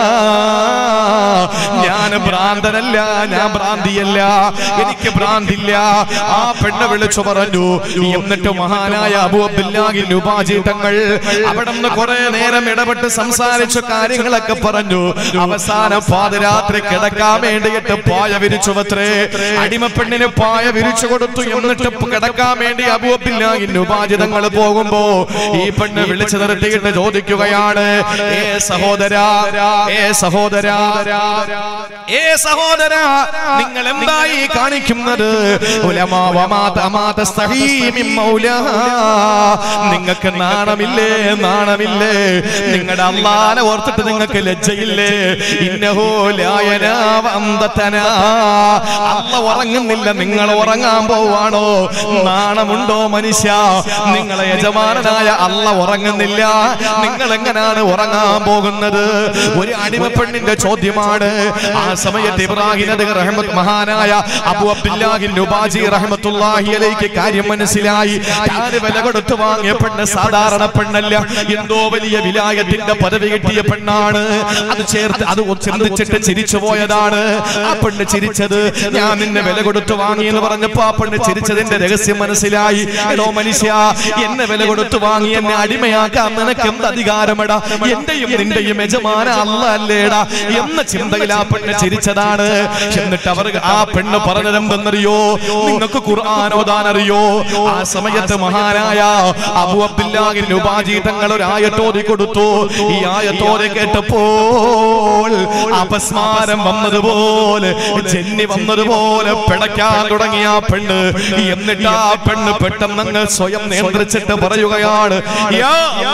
ഞാൻ ഭ്രാന്തനല്ല ഞാൻ ഭ്രാന്തിയല്ല എനിക്ക് ഭ്രാന്തില്ല ആ പെണ്ണ് വിളിച്ചു പറഞ്ഞു എന്നിട്ട് മഹാനായ അബു അബ്ദുല്ലാഹിൽ ഉപാചിതങ്ങൾ അവിടെ നിന്ന് കുറെ നേരം ഇടപെട്ട് സംസാരിച്ച കാര്യങ്ങളൊക്കെ പറഞ്ഞു അവസാനം പാതിരാത്രി കിടക്കാൻ വേണ്ടിയിട്ട് പായ വിരിച്ചു അത്രേ അടിമപ്പെണ്ണിന് പായ വിരിച്ചു കൊടുത്തു എന്നിട്ട് കിടക്കാൻ വേണ്ടി അബു അബ്ദുല്ലാഹിൽ ഉപാചിതങ്ങൾ പോകുമ്പോ ഈ പെണ്ണ് വിളിച്ചു നിർത്തിയിട്ട് ചോദിക്കുകയാണ് ഏ സഹോദരാ ഏ സഹോദരാ ഏ സഹോദര നിങ്ങൾ എന്തായി കാണിക്കുന്നത് ഉലമാ വമാ തമാ തസ്തഹീ മിൻ മൗലാ. നിങ്ങൾക്ക് നാണമില്ലേ നാണമില്ലേ നിങ്ങളുടെ അള്ളാനെ ഓർത്തിട്ട് നിങ്ങൾക്ക് ലജ്ജയില്ലേ ഇന്നഹോ ലായനാവ അന്തതനാ. അള്ള ഉറങ്ങുന്നില്ല നിങ്ങൾ ഉറങ്ങാൻ പോവാണോ നാണമുണ്ടോ മനുഷ്യ നിങ്ങളെ യജമാനനായ അള്ള ഉറങ്ങുന്നില്ല നിങ്ങൾ എങ്ങനെയാണ് ഉറങ്ങാൻ പോകുന്നത് ഒരു അടിമപ്പെണ്ണിന്റെ ചോദ്യമാണ് ആ സമയത്ത് ഇബ്രാഹിം നബി റഹ്മത്ത് മഹാനായ അബു അബ്ദുല്ലാഹിൻ ഉബാജി റഹ്മത്തുള്ളാഹി അലൈഹി കാര്യം മനസ്സിലായി ഞാൻ വില കൊടുത്തു വാങ്ങിയ പെണ്ണ് സാധാരണ പെണ്ണല്ല എന്തോ വലിയ വിലായത്തിന്റെ പദവി കിട്ടിയ പെണ്ണാണ് അത് ചേർത്ത് അത് ചിന്തിച്ചിട്ട് ചിരിച്ചു പോയതാണ് ആ പെണ്ണ് ചിരിച്ചത് ഞാൻ നിന്നെ വില കൊടുത്തു വാങ്ങി എന്ന് പറഞ്ഞപ്പോ ആ പെണ്ണ് ചിരിച്ചതിന്റെ രഹസ്യം മനസ്സിലായി എടോ മനുഷ്യ എന്നെ വില കൊടുത്തു വാങ്ങി എന്നെ അടിമയാക്കാൻ നിനക്ക് എന്ത് അധികാരമെടാ എന്റെയും നിന്റെയും യജമാന അല്ല അല്ലേടാ എന്ന ചിന്തയിൽ ആ പെണ്ണ് ചിരിച്ചതാണ് എന്നിട്ട് അവർ ആ പെണ്ണ് പറഞ്ഞതെന്തെന്നറിയോ നിങ്ങൾക്ക് ഖുർആൻ ഓതാൻ അറിയോ ആ സമയത്ത് മഹാനായ അബു അബ്ദുല്ലാഹിൽ ഉപാജി തങ്ങൾ ഒരു ആയത്തോതി കൊടുത്തു ഈ ആയത്തോതി കേട്ടപ്പോൾ അപസ്മാരം വന്നതുപോലെ ജന്നി വന്നതുപോലെ പിടയ്ക്കാൻ തുടങ്ങിയ ആ പെണ്ണ് എന്നിട്ട് ആ പെണ്ണ് പെട്ടെന്ന് അങ്ങ് സ്വയം നിയന്ത്രിച്ചിട്ട് പറയുകയാണ് യാ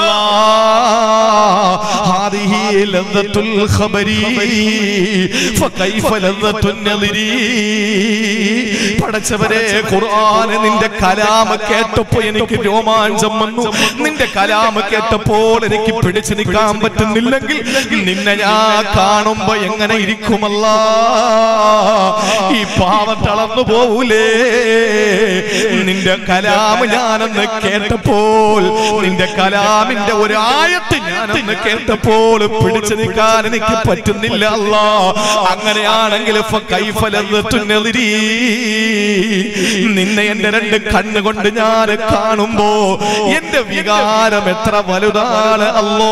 അല്ലാഹ് ഹാദിഹി ലദ്ദത്തുൽ ഖബരി ഫകൈഫ ലദ്ദത്തുൻ നദിരി പടച്ചവരെ ഖുർആൻ നിന്റെ കലാമ കേട്ടപ്പോൾ എനിക്ക് രോമാഞ്ചം വന്നു നിന്റെ കലാമ കേട്ടപ്പോൾ എനിക്ക് പിടിച്ചു നിൽക്കാൻ പറ്റുന്നില്ലെങ്കിൽ നിന്നെ ഞാൻ കാണുമ്പോ എങ്ങനെ ഇരിക്കുമല്ല ഈ പാവം തളർന്നു പോവൂലേ നിന്റെ കലാമ് ഞാനെന്ന് കേട്ടപ്പോൾ നിന്റെ കലാമിന്റെ ഒരു ആയത്ത് ഞാനെന്ന് കേട്ടപ്പോൾ പിടിച്ചു നിൽക്കാൻ എനിക്ക് പറ്റുന്നില്ല അല്ല അങ്ങനെയാണെങ്കിൽ ഫ കൈഫ ലദ്ദത്തുന്നെതിരീ. നിന്നെ എന്റെ രണ്ട് കണ്ണുകൊണ്ട് ഞാൻ കാണുമ്പോ എന്റെ വികാരം എത്ര വലുതാണ് അല്ലോ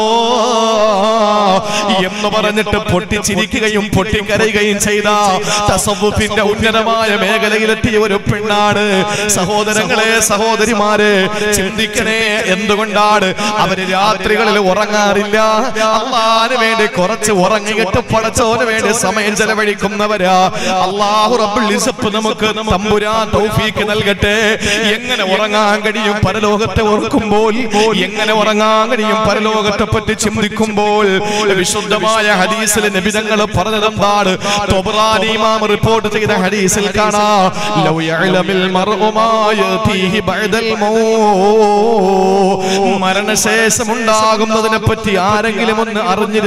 എന്ന് പറഞ്ഞിട്ട് പൊട്ടിച്ചിരിക്കുകയും പൊട്ടിക്കരയുകയും ചെയ്ത തസവുഫിന്റെ ഉന്നതമായ മേഖലയിലെത്തിയ ഒരു പെണ്ണാണ് സഹോദരങ്ങളെ സഹോദരിമാരെ ചിന്തിക്കണേ എന്തുകൊണ്ടാണ് അവര് രാത്രികളിൽ ഉറങ്ങാറില്ല അള്ളാന് വേണ്ടി കുറച്ച് ഉറങ്ങിയിട്ട് പടച്ചോന് വേണ്ടി സമയം ചെലവഴിക്കുന്നവരാ അള്ളാഹു റബ്ബുൽ ഇസപ്പ് നമുക്ക് തമ്പുരാ തൗഫീക്ക് നൽകട്ടെ എങ്ങനെ ഉറങ്ങാൻ കഴിയും പരലോകത്തെ ഓർക്കുമ്പോൾ എങ്ങനെ ഉറങ്ങാൻ കഴിയും പരലോകത്തെ പറ്റി ചിന്തിക്കുമ്പോൾ വിശുദ്ധമായ ഹദീസിൽ നബിതങ്ങൾ പറഞ്ഞതെന്താണ് തൊബ്രാനി ഇമാം റിപ്പോർട്ട് ചെയ്ത ഹദീസിൽ കാണാ ലൗ യഅലമിൽ മർഉ മാ യതീഹി ബഅദൽ മൗ മരണശേഷം ഉണ്ടാകുന്നതിനെ പറ്റി ആരെങ്കിലും ഒന്ന് അറിഞ്ഞിരുന്നു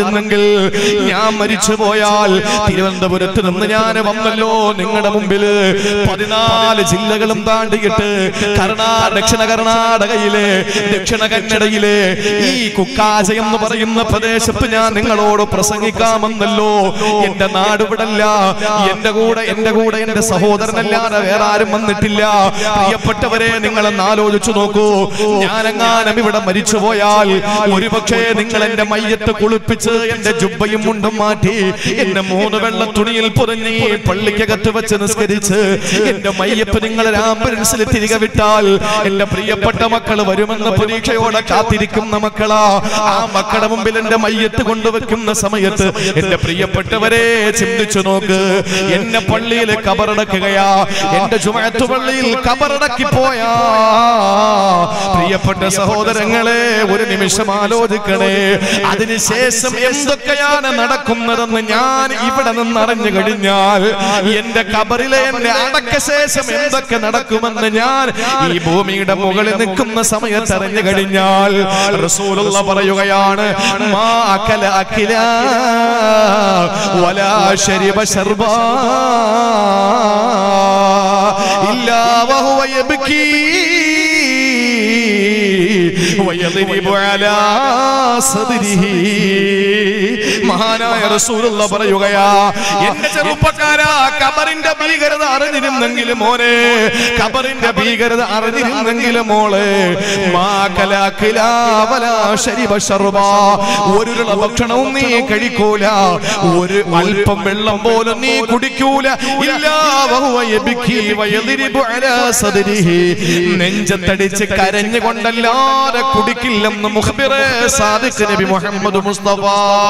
അറിഞ്ഞിരുന്നെങ്കിൽ ഞാൻ മരിച്ചു പോയാൽ തിരുവനന്തപുരത്ത് നിന്ന് ഞാൻ വന്നല്ലോ നിങ്ങളുടെ മുമ്പില് പതിനാല് ജില്ലകളും താണ്ടിയിട്ട് കർണാടക ദക്ഷിണ കർണാടകയിലെ ദക്ഷിണ കന്നഡയിലെ ഈ കുക്കാജ എന്ന് പറയുന്ന പ്രദേശത്ത് ഞാൻ നിങ്ങളോട് പ്രസംഗിക്കാമെന്നല്ലോ എന്റെ നാട് വിടല്ല എന്റെ കൂടെ എന്റെ കൂടെ എന്റെ സഹോദരനല്ലാതെ വേറെ ആരും വന്നിട്ടില്ല പ്രിയപ്പെട്ടവരെ നിങ്ങളെന്ന് ആലോചിച്ചു നോക്കൂ ഞാനെങ്ങാനും ഇവിടെ മരിച്ചു പോയാൽ ഒരുപക്ഷെ നിങ്ങൾ എന്റെ മയ്യത്ത് കുളിപ്പിച്ച് എന്റെ ജുബയും മുണ്ടും മാറ്റി എന്നെ മൂന്ന് വെള്ള തുണിയിൽ പൊതിഞ്ഞ് ഈ പള്ളിക്കകത്ത് വെച്ച് നിസ്കരിച്ച് എന്റെ മയ്യപ്പ് നിങ്ങളെ ആംബുലൻസിൽ തിരികെ വിട്ടാൽ എന്റെ പ്രിയപ്പെട്ട മക്കൾ വരുമെന്ന പ്രതീക്ഷയോടെ കാത്തിരിക്കുന്ന മക്കളാ ആ മക്കളുടെ മുമ്പിൽ എന്റെ മയ്യത്ത് കൊണ്ടുവെക്കുന്ന സമയത്ത് എന്റെ പ്രിയപ്പെട്ടവരെ ചിന്തിച്ചു നോക്ക് എന്നെ പള്ളിയിൽ കബറടക്കുകയാ എന്റെ ചുമയത്തു പള്ളിയിൽ കബറടക്കി പോയാ പ്രിയപ്പെട്ട സഹോദരങ്ങളെ ഒരു നിമിഷം ആലോചിക്കണേ അതിനുശേഷം എന്തൊക്കെയാണ് നടക്കുന്നതെന്ന് ഞാൻ ഇവിടെ നിന്ന് അറിഞ്ഞു കഴിഞ്ഞാൽ എന്റെ കബറിലെ എന്റെ അടക്ക ശേഷം എന്തൊക്കെ നടക്കുമെന്ന് ഞാൻ ഈ ഭൂമിയുടെ മുകളിൽ നിൽക്കുന്ന സമയത്ത് അറിഞ്ഞു കഴിഞ്ഞാൽ റസൂലുള്ള പറയുകയാണ് മാ അകല അഖില വലാ ശരിബ ശർബാ ഇല്ലാ വഹുവ യബ്കീ ويضرب على صدره മഹാനായ റസൂലുള്ള പറയുകയാ എന്റെ ചെറുപ്പക്കാരാ കബറിന്റെ ഭീകരത അറിഞ്ഞിരുന്നെങ്കിലും മോനെ കബറിന്റെ ഭീകരത അറിഞ്ഞിരുന്നെങ്കിലും മോളെ മാ കലാക്കിലാ വലാ ശരിബ ശർബാ. ഒരുരുള ഭക്ഷണവും നീ കഴിക്കൂല ഒരു അല്പം വെള്ളം പോലും നീ കുടിക്കൂല ഇല്ലാ വഹുവ യബ്കി വയദ്രിബു അലാ സദ്രിഹി. നെഞ്ചത്തടിച്ച് കരഞ്ഞുകൊണ്ടല്ലാതെ കുടിക്കില്ലെന്ന് മുഖബിറെ സാദിഖ് നബി മുഹമ്മദ് മുസ്തഫ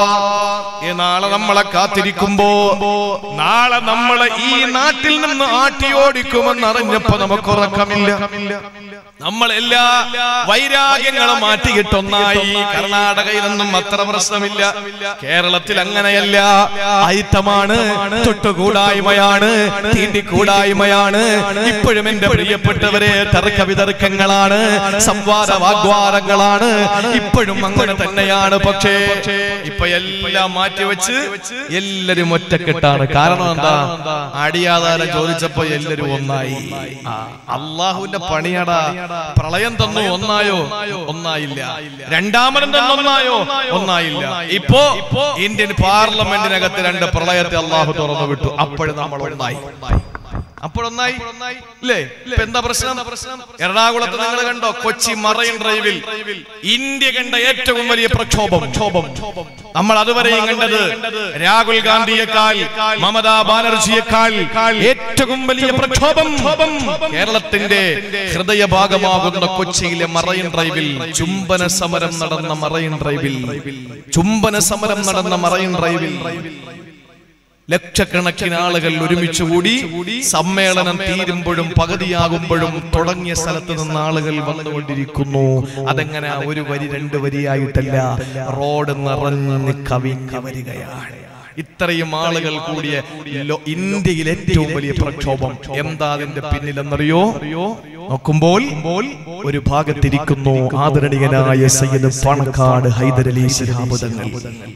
ഈ നാളെ നമ്മളെ കാത്തിരിക്കുമ്പോ നാളെ നമ്മളെ ഈ നാട്ടിൽ നിന്ന് ആട്ടിയോടിക്കുമെന്ന് അറിഞ്ഞപ്പോ നമുക്ക് ഉറക്കമില്ല നമ്മൾ എല്ലാ വൈരാഗ്യങ്ങളും മാറ്റിയിട്ടൊന്നായി കർണാടകയിലൊന്നും അത്ര പ്രശ്നമില്ല കേരളത്തിൽ അങ്ങനെയല്ല അയിത്തമാണ് തൊട്ടുകൂടായ്മയാണ് തീണ്ടിക്കൂടായ്മയാണ് ഇപ്പോഴും എന്റെ പ്രിയപ്പെട്ടവരെ തർക്ക വിതർക്കങ്ങളാണ് സംവാദ വാഗ്വാദങ്ങളാണ് ഇപ്പോഴും അങ്ങനെ തന്നെയാണ് പക്ഷേ ഇപ്പൊ എല്ലാം മാറ്റിവെച്ച് എല്ലാരും ഒറ്റക്കെട്ടാണ് കാരണം എന്താ അടിയാധാരം ചോദിച്ചപ്പോ എല്ലാരും ഒന്നായി ആ, അള്ളാഹുവിന്റെ പണിയടാ പ്രളയം തന്നു ഒന്നായോ ഒന്നായില്ല രണ്ടാമതും തന്നു ഒന്നായോ ഒന്നായില്ല ഇപ്പോ ഇന്ത്യൻ പാർലമെന്റിനകത്ത് രണ്ട് പ്രളയത്തെ അള്ളാഹു തുറന്നു വിട്ടു അപ്പോഴും നമ്മൾ ഒന്നായി അപ്പോഴൊന്നായി ഇല്ലേ ഇപ്പൊ എന്താ പ്രശ്നം എറണാകുളത്ത് നിങ്ങൾ കണ്ടോ കൊച്ചി മറൈൻ ഡ്രൈവിൽ ഇന്ത്യ കണ്ട ഏറ്റവും വലിയ പ്രക്ഷോഭം ക്ഷോഭം നമ്മൾ അതുവരെയും കണ്ടത് രാഹുൽ ഗാന്ധിയേക്കാൾ മമതാ ബാനർജിയേക്കാൾ ഏറ്റവും വലിയ പ്രക്ഷോഭം കേരളത്തിന്റെ ഹൃദയഭാഗമാകുന്ന കൊച്ചിയിലെ മറൈൻ ഡ്രൈവിൽ ചുംബന സമരം നടന്ന മറൈൻ ഡ്രൈവിൽ ചുംബന സമരം നടന്ന മറൈൻ ഡ്രൈവിൽ ലക്ഷക്കണക്കിന് ആളുകൾ ഒരുമിച്ച് കൂടി സമ്മേളനം തീരുമ്പോഴും പകുതിയാകുമ്പോഴും തുടങ്ങിയ സ്ഥലത്ത് നിന്ന് ആളുകൾ വന്നുകൊണ്ടിരിക്കുന്നു അതെങ്ങനെ ഒരു വരി രണ്ട് വരിയായിട്ടല്ല റോഡ് നിറഞ്ഞ് കവിഞ്ഞ് വരികയാണ് ഇത്രയും ആളുകൾ കൂടിയ ലോ- ഇന്ത്യയിലെ ഏറ്റവും വലിയ പ്രക്ഷോഭം എന്താ അതിന്റെ പിന്നിലെന്നറിയോ നോക്കുമ്പോൾ ഒരു ഭാഗത്തിരിക്കുന്നു ആദരണീയനായ സയ്യിദ് പാണക്കാട് ഹൈദരലി ശിഹാബ് തങ്ങൾ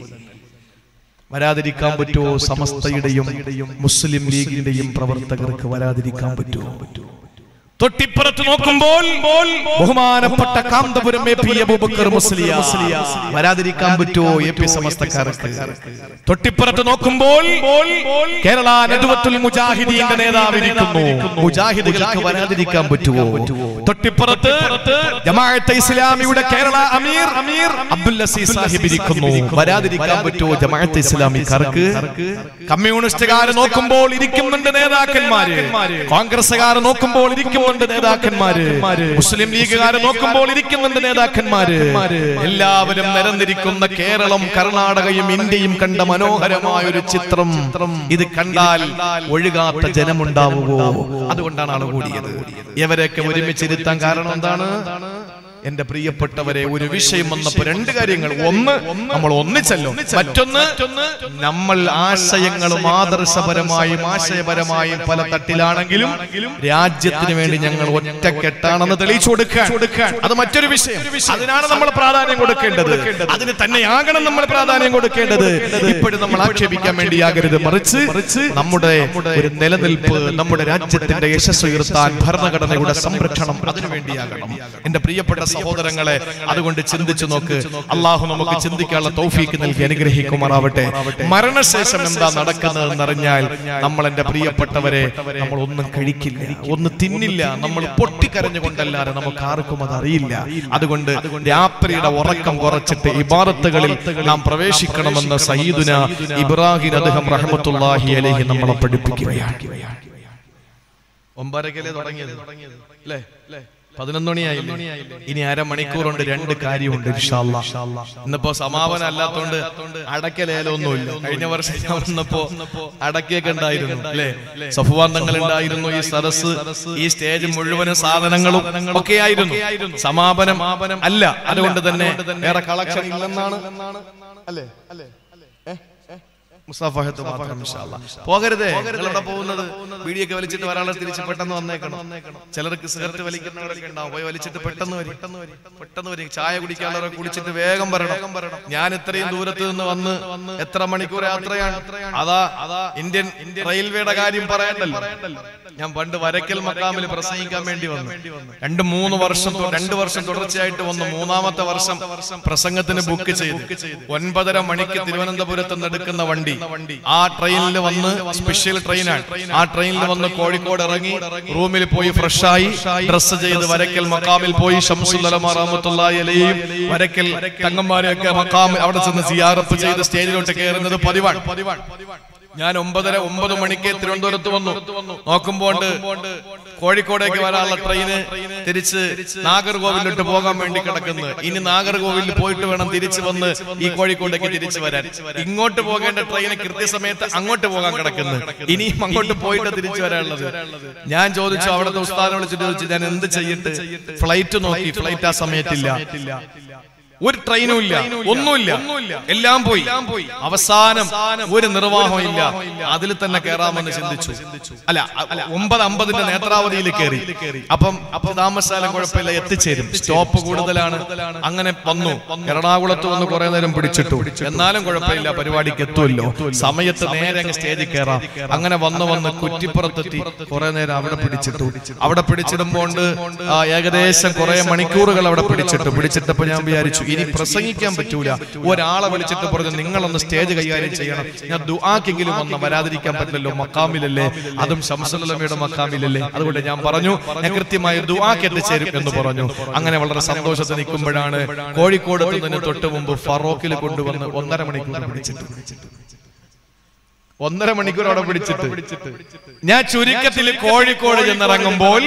വരാതിരിക്കാൻ പറ്റുമോ സമസ്തയുടെയും മുസ്ലിം ലീഗിന്റെയും പ്രവർത്തകർക്ക് വരാതിരിക്കാൻ പറ്റുമോ തൊട്ടിപ്പുറത്ത് നോക്കുമ്പോൾ ബഹുമാനപ്പെട്ട കാന്തപുരം എ പി അബൂബക്കർ മുസ്ലിയ വരാതിരിക്കാൻ പറ്റുമോ എ പി സമസ്തക്കാർക്ക് തൊട്ടിപ്പുറത്ത് നോക്കുമ്പോൾ കേരള നദുവത്തുൽ മുജാഹിദീന്റെ നേതാവ് ഇരിക്കുന്നു മുജാഹിദുകൾക്ക് വരാതിരിക്കാൻ പറ്റുമോ തൊട്ടിപ്പുറത്ത് ജമാഅത്തെ ഇസ്ലാമിയുടെ കേരള അമീർ അമീർ അബ്ദുൽ അസീസ് സാഹിബ് ഇരിക്കുന്നു വരാതിരിക്കാൻ പറ്റുമോ ജമാഅത്തെ ഇസ്ലാമിക്കാർക്ക് കമ്മ്യൂണിസ്റ്റുകാർ നോക്കുമ്പോൾ ഇരിക്കുന്നുണ്ട് നേതാക്കന്മാര് കോൺഗ്രസുകാർ നോക്കുമ്പോൾ ഇരിക്കുന്നുണ്ട് നേതാക്കന്മാര് മുസ്ലിം ലീഗുകാർ നോക്കുമ്പോൾ ഇരിക്കുന്നുണ്ട് നേതാക്കന്മാര് എല്ലാവരും നിരന്നിരിക്കുന്ന കേരളം കർണാടകയും ഇന്ത്യയും കണ്ട മനോഹരമായ ഒരു ചിത്രം ഇത് കണ്ടാൽ ഒഴുകാത്ത ജനമുണ്ടാവുകയോ അതുകൊണ്ടാണ് ആൾ കൂടിയത് ഇവരെയൊക്കെ ഒരുമിച്ചിരുത്താൻ കാരണം എന്താണ് എന്റെ പ്രിയപ്പെട്ടവരെ ഒരു വിഷയം വന്നപ്പോ രണ്ട് കാര്യങ്ങൾ ഒന്ന് നമ്മൾ ഒന്നിച്ചല്ലോ മറ്റൊന്ന് നമ്മൾ ആശയങ്ങളും ആദർശപരമായും ആശയപരമായും പല തട്ടിലാണെങ്കിലും രാജ്യത്തിന് വേണ്ടി ഞങ്ങൾ ഒറ്റക്കെട്ടാണെന്ന് തെളിയിച്ചു കൊടുക്കാൻ അത് മറ്റൊരു വിഷയം അതിനാണ് നമ്മൾ പ്രാധാന്യം കൊടുക്കേണ്ടത് അതിന് തന്നെയാകണം നമ്മൾ പ്രാധാന്യം കൊടുക്കേണ്ടത് ഇപ്പോഴും നമ്മൾ ആക്ഷേപിക്കാൻ വേണ്ടിയാകരുത് മറിച്ച് നമ്മുടെ ഒരു നിലനിൽപ്പ് നമ്മുടെ രാജ്യത്തിന്റെ യശസ് ഉയർത്താൻ ഭരണഘടനയുടെ സംരക്ഷണം അതിനു വേണ്ടിയാകണം എന്റെ പ്രിയപ്പെട്ട സഹോദരങ്ങളെ അതുകൊണ്ട് ചിന്തിച്ചു നോക്ക് അള്ളാഹു നമുക്ക് ചിന്തിക്കാനുള്ള തൗഫീക്ക് നൽകി അനുഗ്രഹിക്കുമാറാവട്ടെ മരണശേഷം എന്താ നടക്കുന്നതെന്നറിഞ്ഞാൽ നമ്മൾ എന്റെ പ്രിയപ്പെട്ടവരെ നമ്മൾ ഒന്നും കഴിക്കില്ല ഒന്ന് തിന്നില്ല നമ്മൾ പൊട്ടിക്കരഞ്ഞുകൊണ്ടല്ലാതെ നമുക്ക് ആർക്കും അത് അറിയില്ല അതുകൊണ്ട് രാത്രിയുടെ ഉറക്കം കുറച്ചിട്ട് ഇബാറത്തുകളിൽ നാം പ്രവേശിക്കണമെന്ന് സയ്യിദുന ഇബ്രാഹിം അദ്ദേഹം റഹ്മത്തുള്ളാഹി അലൈഹി നമ്മളെ പഠിപ്പിക്കുകയാണ് ഒമ്പതരക്കല്ലേ തുടങ്ങിയത് അല്ലേ പതിനൊന്ന് മണിയായില്ലേ ഇനി അരമണിക്കൂറുണ്ട് രണ്ട് കാര്യമുണ്ട് ഇൻഷാ അല്ലാ. ഇന്നിപ്പോ സമാപനം അല്ലാത്തോണ്ട് അടക്കലേലൊന്നുമില്ല കഴിഞ്ഞ വർഷം ഞാൻ വന്നപ്പോ അടക്കയൊക്കെ ഉണ്ടായിരുന്നു അല്ലേ സഫുവാൻ തങ്ങൾ ഉണ്ടായിരുന്നു ഈ സദസ് ഈ സ്റ്റേജ് മുഴുവനും സാധനങ്ങളും ഒക്കെ ആയിരുന്നു സമാപനം അല്ല അതുകൊണ്ട് തന്നെ വേറെ കളക്ഷൻ ഇല്ലെന്നാണ് അല്ലേ അല്ലേ മുസ്താഫഹത്ത് മാത്രം ഇൻഷാ അല്ലാ. പോകരുതേ നിങ്ങളെവിടെ പോകുന്നത് വീടിയൊക്കെ വലിച്ചിട്ട് ഒരാളെ തിരിച്ച് പെട്ടെന്ന് വന്നേക്കണം ചിലർക്ക് സിഗരറ്റ് വലിക്കുന്നവരൊക്കെ ഉണ്ടാവും പോയി വലിച്ചിട്ട് പെട്ടെന്ന് വരും പെട്ടെന്ന് വരും ചായ കുടിക്കാനുള്ളവരൊക്കെ കുടിച്ചിട്ട് വേഗം വരണം ഞാൻ ഇത്രയും ദൂരത്ത് നിന്ന് വന്ന് എത്ര മണിക്കൂർ യാത്രയാണ് അതാ അതാ ഇന്ത്യൻ റെയിൽവേയുടെ കാര്യം പറയണ്ടല്ലോ ഞാൻ പണ്ട് വരക്കൽ മക്കാമിൽ പ്രസംഗിക്കാൻ വേണ്ടി വന്നു രണ്ട് മൂന്ന് വർഷം തൊ- രണ്ട് വർഷം തുടർച്ചയായിട്ട് വന്നു മൂന്നാമത്തെ വർഷം പ്രസംഗത്തിന് ബുക്ക് ചെയ്തു ഒൻപതര മണിക്ക് തിരുവനന്തപുരത്ത് നിന്ന് എടുക്കുന്ന വണ്ടി ആ ട്രെയിനിൽ വന്ന് സ്പെഷ്യൽ ട്രെയിനാണ് ആ ട്രെയിനിൽ വന്ന് കോഴിക്കോട് ഇറങ്ങി റൂമിൽ പോയി ഫ്രഷായി ഡ്രസ്സ് ചെയ്ത് വരക്കൽ മക്കാമിൽ പോയി ഷംസുല്ലമ റഹ്മത്തുള്ളാഹി അലൈഹിയും വരക്കൽ തങ്ങന്മാരെയൊക്കെ മക്കാമിൽ അവിടെ ചെന്ന് സിയാറപ്പ് ചെയ്ത് സ്റ്റേജിലോട്ട് കയറുന്നത് പതിവാണ് ഞാൻ ഒമ്പതര ഒമ്പത് മണിക്ക് തിരുവനന്തപുരത്ത് വന്നു നോക്കുമ്പോണ്ട് കോഴിക്കോടേക്ക് വരാനുള്ള ട്രെയിന് തിരിച്ച് നാഗർകോവിലോട്ട് പോകാൻ വേണ്ടി കിടക്കുന്നു ഇനി നാഗർകോവിലിൽ പോയിട്ട് വേണം തിരിച്ചു വന്ന് ഈ കോഴിക്കോടേക്ക് തിരിച്ചു വരാൻ ഇങ്ങോട്ട് പോകേണ്ട ട്രെയിന് കൃത്യസമയത്ത് അങ്ങോട്ട് പോകാൻ കിടക്കുന്നു ഇനിയും അങ്ങോട്ട് പോയിട്ട് തിരിച്ചു വരാനുള്ളത് ഞാൻ ചോദിച്ചു അവിടുത്തെ ഉസ്താദിനെ വിളിച്ചിട്ട് ചോദിച്ചു ഞാൻ എന്ത് ചെയ്തിട്ട് ഫ്ലൈറ്റ് നോക്കി ഫ്ലൈറ്റ് ആ സമയത്തില്ല ഒരു ട്രെയിനും ഇല്ല ഒന്നുമില്ല എല്ലാം പോയി അവസാനം ഒരു നിർവാഹം ഇല്ല അതിൽ തന്നെ കയറാമെന്ന് ചിന്തിച്ചു അല്ല അ- ഒമ്പത് അമ്പതിന്റെ നേത്രാവതിയിൽ കയറി അപ്പം അപ്പൊ താമസാലം കുഴപ്പമില്ല എത്തിച്ചേരും സ്റ്റോപ്പ് കൂടുതലാണ് അങ്ങനെ വന്നു എറണാകുളത്ത് വന്ന് കുറെ നേരം പിടിച്ചിട്ടു എന്നാലും കുഴപ്പമില്ല പരിപാടിക്ക് എത്തുമല്ലോ സമയത്ത് നേരെ അങ്ങ് സ്റ്റേജിൽ കയറാം അങ്ങനെ വന്ന് വന്ന് കുറ്റിപ്പുറത്തെത്തി കുറെ നേരം അവിടെ പിടിച്ചിട്ടു അവിടെ പിടിച്ചിടുമ്പോണ്ട് ആ, ഏകദേശം കുറെ മണിക്കൂറുകൾ അവിടെ പിടിച്ചിട്ടു പിടിച്ചിട്ടപ്പോ ഞാൻ വിചാരിച്ചു ഇനി പ്രസംഗിക്കാൻ പറ്റൂല ഒരാളെ വിളിച്ചിട്ട് പറഞ്ഞു നിങ്ങളൊന്ന് സ്റ്റേജ് കൈകാര്യം ചെയ്യണം ഞാൻ ദുആക്കെങ്കിലും ഒന്ന് വരാതിരിക്കാൻ പറ്റില്ലല്ലോ മക്കാമിലല്ലേ അതും ശംസുലമയുടെ മക്കാമിലല്ലേ അതുകൊണ്ട് ഞാൻ പറഞ്ഞു ഞാൻ കൃത്യമായി ദുആക്ക് എത്തിച്ചേരും എന്ന് പറഞ്ഞു അങ്ങനെ വളരെ സന്തോഷത്തിൽ നിൽക്കുമ്പോഴാണ് കോഴിക്കോട് എത്തുന്നതിന് തൊട്ട് മുമ്പ് ഫറോക്കിൽ കൊണ്ടുവന്ന് ഒന്നര മണിക്കൂർ പിടിച്ചിട്ട് ഒന്നര മണിക്കൂർ അവിടെ പിടിച്ചിട്ട് ഞാൻ ചുരുക്കത്തിൽ കോഴിക്കോട് ചെന്നിറങ്ങുമ്പോൾ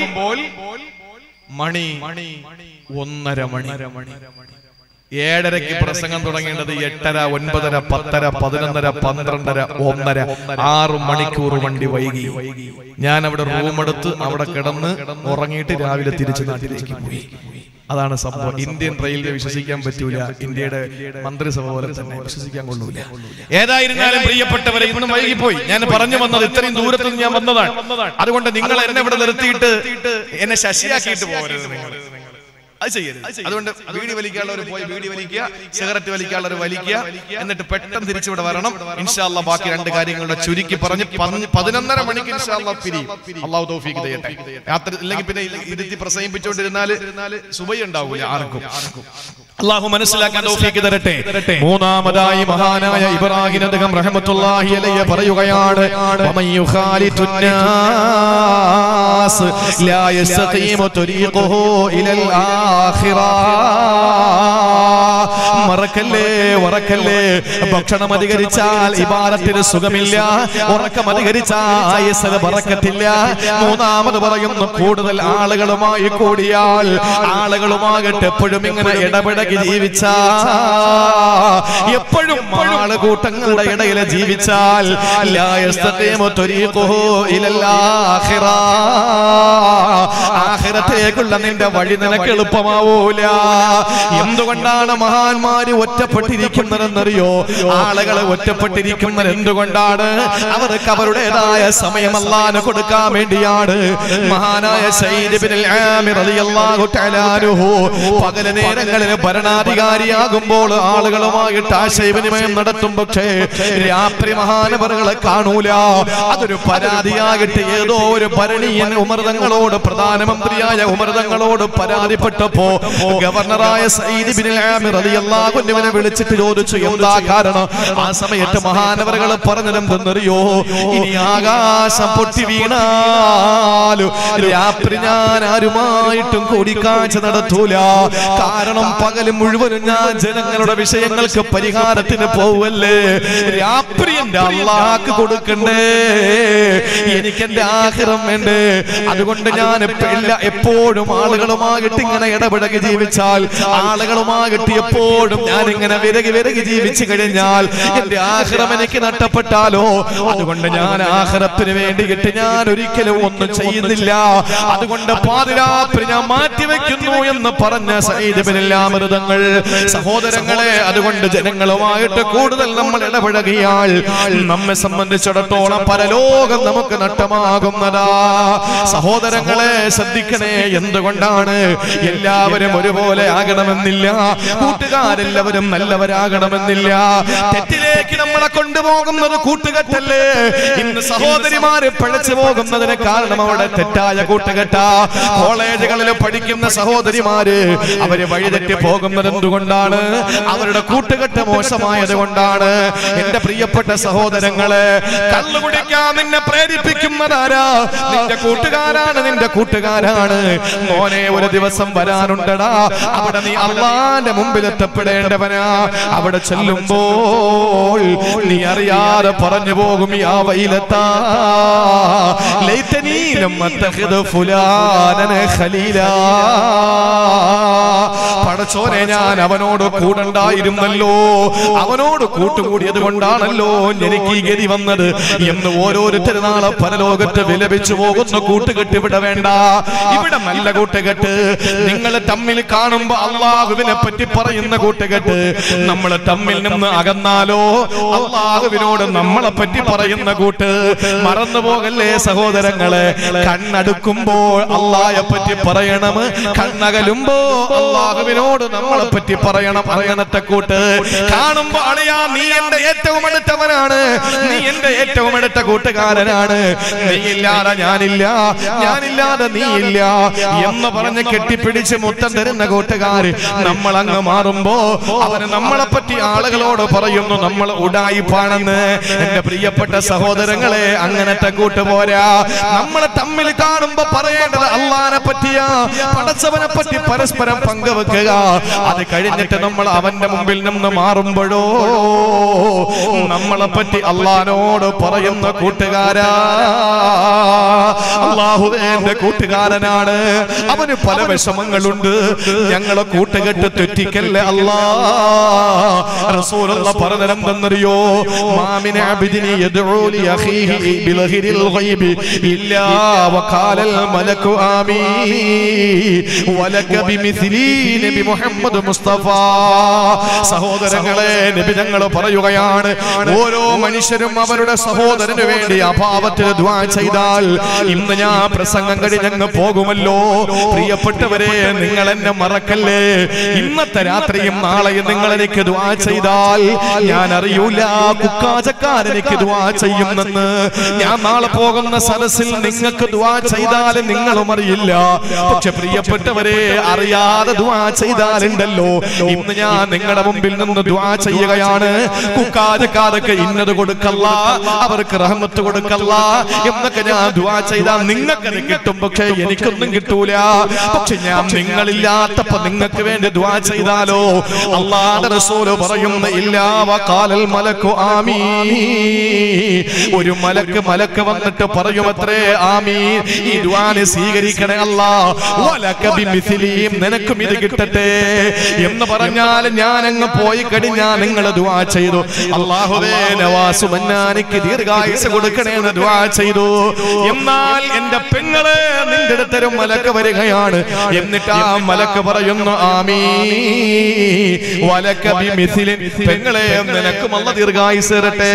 മണി ഒന്നര മണി ഏഴരയ്ക്ക് പ്രസംഗം തുടങ്ങേണ്ടത് എട്ടര ഒൻപതര പത്തര പതിനൊന്നര പന്ത്രണ്ടര ഒന്നര ആറ് മണിക്കൂർ വണ്ടി വൈകി ഞാൻ അവിടെ റൂമെടുത്ത് അവിടെ കിടന്ന് ഉറങ്ങിയിട്ട് രാവിലെ തിരിച്ചു നാട്ടിലേക്ക് പോയി അതാണ് സംഭവം ഇന്ത്യൻ റെയിൽവേ വിശ്വസിക്കാൻ പറ്റൂല ഇന്ത്യയുടെ മന്ത്രിസഭ പോലെ തന്നെ വിശ്വസിക്കാൻ കൊള്ളൂല ഏതായിരുന്നാലും പ്രിയപ്പെട്ടവരെ ഇന്നും വൈകിപ്പോയി ഞാൻ പറഞ്ഞു വന്നത് ഇത്രയും ദൂരത്ത് നിന്ന് ഞാൻ വന്നതാണ് അതുകൊണ്ട് നിങ്ങൾ എന്നെ ഇവിടെ നിർത്തിയിട്ട് എന്നെ ശശിയാക്കിയിട്ട് പോകരുത് നിങ്ങൾ അത് ചെയ്യരുത് അതുകൊണ്ട് വീടി വലിക്കാനുള്ളവർ പോയി വീടി വലിക്കുക സിഗരറ്റ് വലിക്കാനുള്ളവർ വലിക്കുക എന്നിട്ട് പെട്ടെന്ന് തിരിച്ചിവിടെ വരണം ഇൻഷാല്ല ബാക്കി രണ്ട് കാര്യങ്ങളുടെ ചുരുക്കി പറഞ്ഞ് പന്ത് പതിനൊന്നര മണിക്ക് ഇൻഷാല്ല പിരിയും അള്ളാഹു തൗഫീഖ് ചെയ്യട്ടെ രാത്രി ഇല്ലെങ്കിൽ പിന്നെ ഇരുത്തി പ്രസംഗിപ്പിച്ചുകൊണ്ടിരുന്നാല് സുബൈ ഉണ്ടാവൂല ആർക്കും അള്ളാഹു മനസ്സിലാക്കാൻ തൗഫീഖ് തരട്ടെ മൂന്നാമതായി മഹാനായ ഇബ്രാഹിം അദ്ദേഹം റഹ്മത്തുള്ളാഹി അലൈഹി പറയുകയാണ് വമൻ യുഖാലിതു الناس لا يستقيم طريقه إلى الآخرة മറക്കല്ലേ ഉറക്കല്ലേ ഭക്ഷണം അധികരിച്ചാൽ ഇബാദത്തിന് സുഖമില്ല ഉറക്കം അധികരിച്ചാൽ ആയുസ്സിന് പറക്കത്തില്ല മൂന്നാമത് പറയുന്നു കൂടുതൽ ആളുകളുമായി കൂടിയാൽ ആളുകളുമാകട്ടെ എപ്പോഴും ഇങ്ങനെ ഇടപെടകി ജീവിച്ച എപ്പോഴും ആളുകൂട്ടങ്ങളുടെ ഇടയിൽ ജീവിച്ചാൽ ലാ യസ്തഖീമു ത്വരീഖുഹു ഇലൽ ആഖിറ. ആഖിറത്തേക്കുള്ള നിന്റെ വഴി നിനക്ക് എളുപ്പമാവൂല എന്തുകൊണ്ടാണ് മഹാന്മാര് ഒറ്റപ്പെട്ടിരിക്കുന്നതെന്നറിയോ ആളുകൾ ഒറ്റപ്പെട്ടിരിക്കുന്നത് എന്തുകൊണ്ടാണ് അവർക്ക് അവരുടേതായ സമയം അല്ലാന് കൊടുക്കാൻ വേണ്ടിയാണ് മഹാനായ സയ്യിദ് ഇബ്നുൽ ആമിർ റളിയല്ലാഹു തആല അൻഹു പകല നേരങ്ങളിൽ ഭരണാധികാരിയാകുമ്പോൾ ആളുകളുമായിട്ട് ആശയവിനിമയം നടത്തും പക്ഷേ രാത്രി മഹാനവറുകളെ കാണൂല അതൊരു പരാതിയാകട്ടെ ഏതോ ഒരു ഭരണീയൻ ഉമർദങ്ങളോട് പ്രധാനമന്ത്രിയായ ഉമർദങ്ങളോട് പരാതിപ്പെട്ടപ്പോ ഗവർണറായ സയ്യിദ് ഇബ്നുൽ ആമിർ റളിയല്ലാഹു അൻഹുവിനെ വിളിച്ചിട്ട് ചോദിച്ചു എന്താ കാരണം ആ സമയത്ത് മഹാനവറുകൾ പറഞ്ഞതെന്തെന്നറിയോ ഇനി ആകാശം പൊട്ടി വീണാലു രാത്രി ഞാൻ ആരുമായിട്ടും കൂടിക്കാഴ്ച നടത്തൂല കാരണം പകല് മുഴുവനും ഞാൻ ജനങ്ങളുടെ വിഷയങ്ങൾക്ക് പരിഹാരത്തിന് പോവല്ലേ രാത്രി എന്റെ അള്ളാക്ക് കൊടുക്കണ്ടേ എനിക്ക് എന്റെ ആഗ്രഹം വേണ്ടേ അതുകൊണ്ട് ഞാൻ എപ്പ- എല്ലാ എപ്പോഴും ആളുകളുമായിട്ട് ഇങ്ങനെ ഇടപെടകി ജീവിച്ചാൽ ആളുകളുമായിട്ട് എപ്പോഴും ഞാൻ ഇങ്ങനെ വിരകി വിരകി ജീവിച്ചു കഴിഞ്ഞാൽ എന്റെ ആഹ്റം എനിക്ക് നഷ്ടപ്പെട്ടാലോ അതുകൊണ്ട് ഞാൻ ആഹ്റത്തിന് വേണ്ടിയിട്ട് ഞാൻ ഒരിക്കലും ഒന്നും ചെയ്യുന്നില്ല അതുകൊണ്ട് പാതിരാത്രി ഞാൻ മാറ്റിവെക്കുന്നു എന്ന് പറഞ്ഞ സൈദബിനെല്ലാമൃതങ്ങൾ സഹോദരങ്ങളെ അതുകൊണ്ട് ജനങ്ങളുമായിട്ട് കൂടുതൽ നമ്മൾ ഇടപഴകിയാൽ നമ്മെ സംബന്ധിച്ചിടത്തോളം പരലോകം നമുക്ക് നഷ്ടമാകുന്നതാ സഹോദരങ്ങളെ ശ്രദ്ധിക്കണേ എന്തുകൊണ്ടാണ് എല്ലാവരും ഒരുപോലെ ആകണമെന്നില്ല കൂട്ടുകാരെല്ലാവരും നല്ലവരാകണമെന്നില്ല തെറ്റിലേക്ക് നമ്മളെ കൊണ്ടുപോകുന്നത് കൂട്ടുകെട്ടല്ലേ ഇന്ന് സഹോദരിമാര് പഴച്ചു പോകുന്നതിന് കാരണം അവിടെ തെറ്റായ കൂട്ടുകെട്ട കോളേജുകളിൽ പഠിക്കുന്ന സഹോദരിമാര് അവര് വഴിതെറ്റി പോകുന്നത് എന്തുകൊണ്ടാണ് അവരുടെ കൂട്ടുകെട്ട് മോശമായത് കൊണ്ടാണ് എന്റെ പ്രിയപ്പെട്ട സഹോദരങ്ങളെ കള്ളു കുടിക്കാൻ നിന്നെ പ്രേരിപ്പിക്കുന്നതാരാ നിന്റെ കൂട്ടുകാരാണ് നിന്റെ കൂട്ടുകാരാണ് മോനെ ഒരു ദിവസം വരാനുണ്ടടാ അവിടെ നീ അള്ളാന്റെ മുമ്പിൽ എത്തപ്പെടേണ്ടവനാ അവിടെ ചെല്ലുമ്പോൾ നീ അറിയാതെ പറഞ്ഞു പോകും യാ വൈലത്താ ലൈതനീലം അത്തഖിദ് ഫുലാനന ഖലീലാ പടച്ചോനെ ഞാൻ അവനോട് കൂടണ്ടായിരുന്നല്ലോ അവനോട് കൂട്ടുകൂടിയത് കൊണ്ടാണല്ലോ എനിക്ക് ഈ ഗതി വന്നത് എന്ന് ഓരോരുത്തർ നാളെ പരലോകത്ത് വിലപിച്ചു പോകുന്ന കൂട്ടുകെട്ട് ഇവിടെ വേണ്ട ഇവിടെ നല്ല കൂട്ടുകെട്ട് നിങ്ങൾ തമ്മിൽ കാണുമ്പോ അള്ളാഹുവിനെ പറ്റി പറയുന്ന കൂട്ടുകെട്ട് നമ്മൾ തമ്മിൽ നിന്ന് അകന്നാലോ അള്ളാഹുവിനോട് നമ്മളെ പറ്റി പറയുന്ന കൂട്ട് മറന്നു പോകല്ലേ സഹോദരങ്ങളെ കണ്ണടുക്കുമ്പോൾ അള്ളാഹെ പറ്റി പറയണം കണ്ണകലുമ്പോ അള്ളാഹുവിനോട് നമ്മളെ പറ്റി പറയണം അങ്ങനത്തെ കൂട്ട് കാണുമ്പോ അളിയാ നീ എന്റെ ഏറ്റവും അടുത്തവനാണ് നീ എന്റെ ഏറ്റവും അടുത്ത കൂട്ടുകാരനാണ് നീ ഇല്ലാതെ ഞാനില്ല ഞാനില്ലാതെ നീ ഇല്ല എന്ന് പറഞ്ഞ് കെട്ടിപ്പിടിച്ച് മുത്തം തരുന്ന കൂട്ടുകാര് നമ്മൾ അങ്ങ് മാറുമ്പോ അവന് നമ്മളെ പറ്റി ആളുകളോട് പറയുന്നു നമ്മൾ ഉടായിപ്പാണെന്ന് എന്റെ പ്രിയപ്പെട്ട സഹോദരങ്ങളെ അങ്ങനത്തെ കൂട്ടുപോരാ നമ്മളെ തമ്മിൽ കാണുമ്പോ പറയേണ്ടത് അള്ളാനെ പറ്റിയാ പടച്ചവനെ പറ്റി പരസ്പരം പങ്കുവെക്കുക അത് കഴിഞ്ഞിട്ട് നമ്മൾ അവന്റെ മുമ്പിൽ നിന്ന് മാറുമ്പോഴോ നമ്മളെ പറ്റി അള്ളഹാനോട് പറയുന്ന കൂട്ടുകാരാ അള്ളാഹുവേ എന്റെ കൂട്ടുകാരനാണ് അവന് പല വിഷമങ്ങളുണ്ട് ഞങ്ങളെ കൂട്ടുകെട്ട് തെറ്റിക്കല്ലേ അല്ലാ റസൂലുള്ള പറഞ്ഞതെന്തെന്നറിയോ മാമിന അബ്ദിനി യദ്ഉ ലി അഖീഹി ബിൽഹിരിൽ ഗൈബി ഇല്ലാ വഖാലൽ മലക്കു ആമീൻ വലക ബിമിസ്ലി നബി മുഹമ്മദ് മുസ്തഫ സഹോദരങ്ങളെ നബി തങ്ങൾ പറയുകയാണ് ഓരോ മനുഷ്യരും അവരുടെ സഹോദരന് വേണ്ടി അഭാവത്തിൽ ദ്വാ ചെയ്താൽ ഇന്ന് ഞാൻ പ്രസംഗം കഴിഞ്ഞങ്ങ് പോകുമല്ലോ പ്രിയപ്പെട്ടവരെ നിങ്ങൾ എന്നെ മറക്കല്ലേ ഇന്നത്തെ രാത്രിയും നാളെയും നിങ്ങൾ എനിക്ക് ദ്വാ ചെയ്താൽ ഞാൻ അറിയൂല കുക്കാചക്കാരെനിക്ക് ദ്വാ ചെയ്യുമെന്ന് ഞാൻ നാളെ പോകുന്ന സദസ്സിൽ നിങ്ങൾക്ക് ദ്വാ ചെയ്താൽ നിങ്ങളും അറിയില്ല പക്ഷെ പ്രിയപ്പെട്ടവരെ അറിയാതെ ദ്വാ ചെയ്താലുണ്ടല്ലോ ഇന്ന് ഞാൻ നിങ്ങളുടെ മുമ്പിൽ നിന്ന് ദ്വാ ചെയ്യുകയാണ് കുക്കാചക്കാരൊക്കെ ഇന്നത് കൊടുക്കല്ല അവർക്ക് റഹ്മത്ത് കൊടുക്കല്ല എന്നൊക്കെ ഞാൻ ദ്വാ ചെയ്താൽ നിങ്ങൾക്കത് കിട്ടും പക്ഷെ എനിക്കൊന്നും കിട്ടൂല പക്ഷെ ഞാൻ നിങ്ങളില്ലാത്തപ്പോ നിങ്ങൾക്ക് വേണ്ടി ദ്വാ ചെയ്താലോ അള്ളാഹ് റസൂല് പറയുന്ന ഇല്ലാ വഖാലൽ മലക്കു ആമീ ഒരു മലക്ക് മലക്ക് വന്നിട്ട് പറയുമത്രേ ആമീ ഈ ദ്വാനെ സ്വീകരിക്കണേ അല്ലാ വലക ബിമിസ്ലിയും നിനക്കും ഇത് കിട്ടട്ടെ എന്ന് പറഞ്ഞാൽ ഞാൻ അങ്ങ് പോയി കഴിഞ്ഞാൽ നിങ്ങൾ ദുആ ചെയ്തു അള്ളാഹുവേ നവാസു മന്നാനിക്ക് ദീർഘായുസ് കൊടുക്കണേ എന്ന് ദുആ ചെയ്തു എന്നാൽ എന്റെ പെങ്ങളെ നിന്റെ അടുത്തൊരു മലക്ക് വരികയാണ് എന്നിട്ട് ആ മലക്ക് പറയുന്നു ആമീ വലക്ക ബി മിഥിലിൻ പെങ്ങളെ നിനക്കും അല്ല ദീർഘായുസ് തരട്ടെ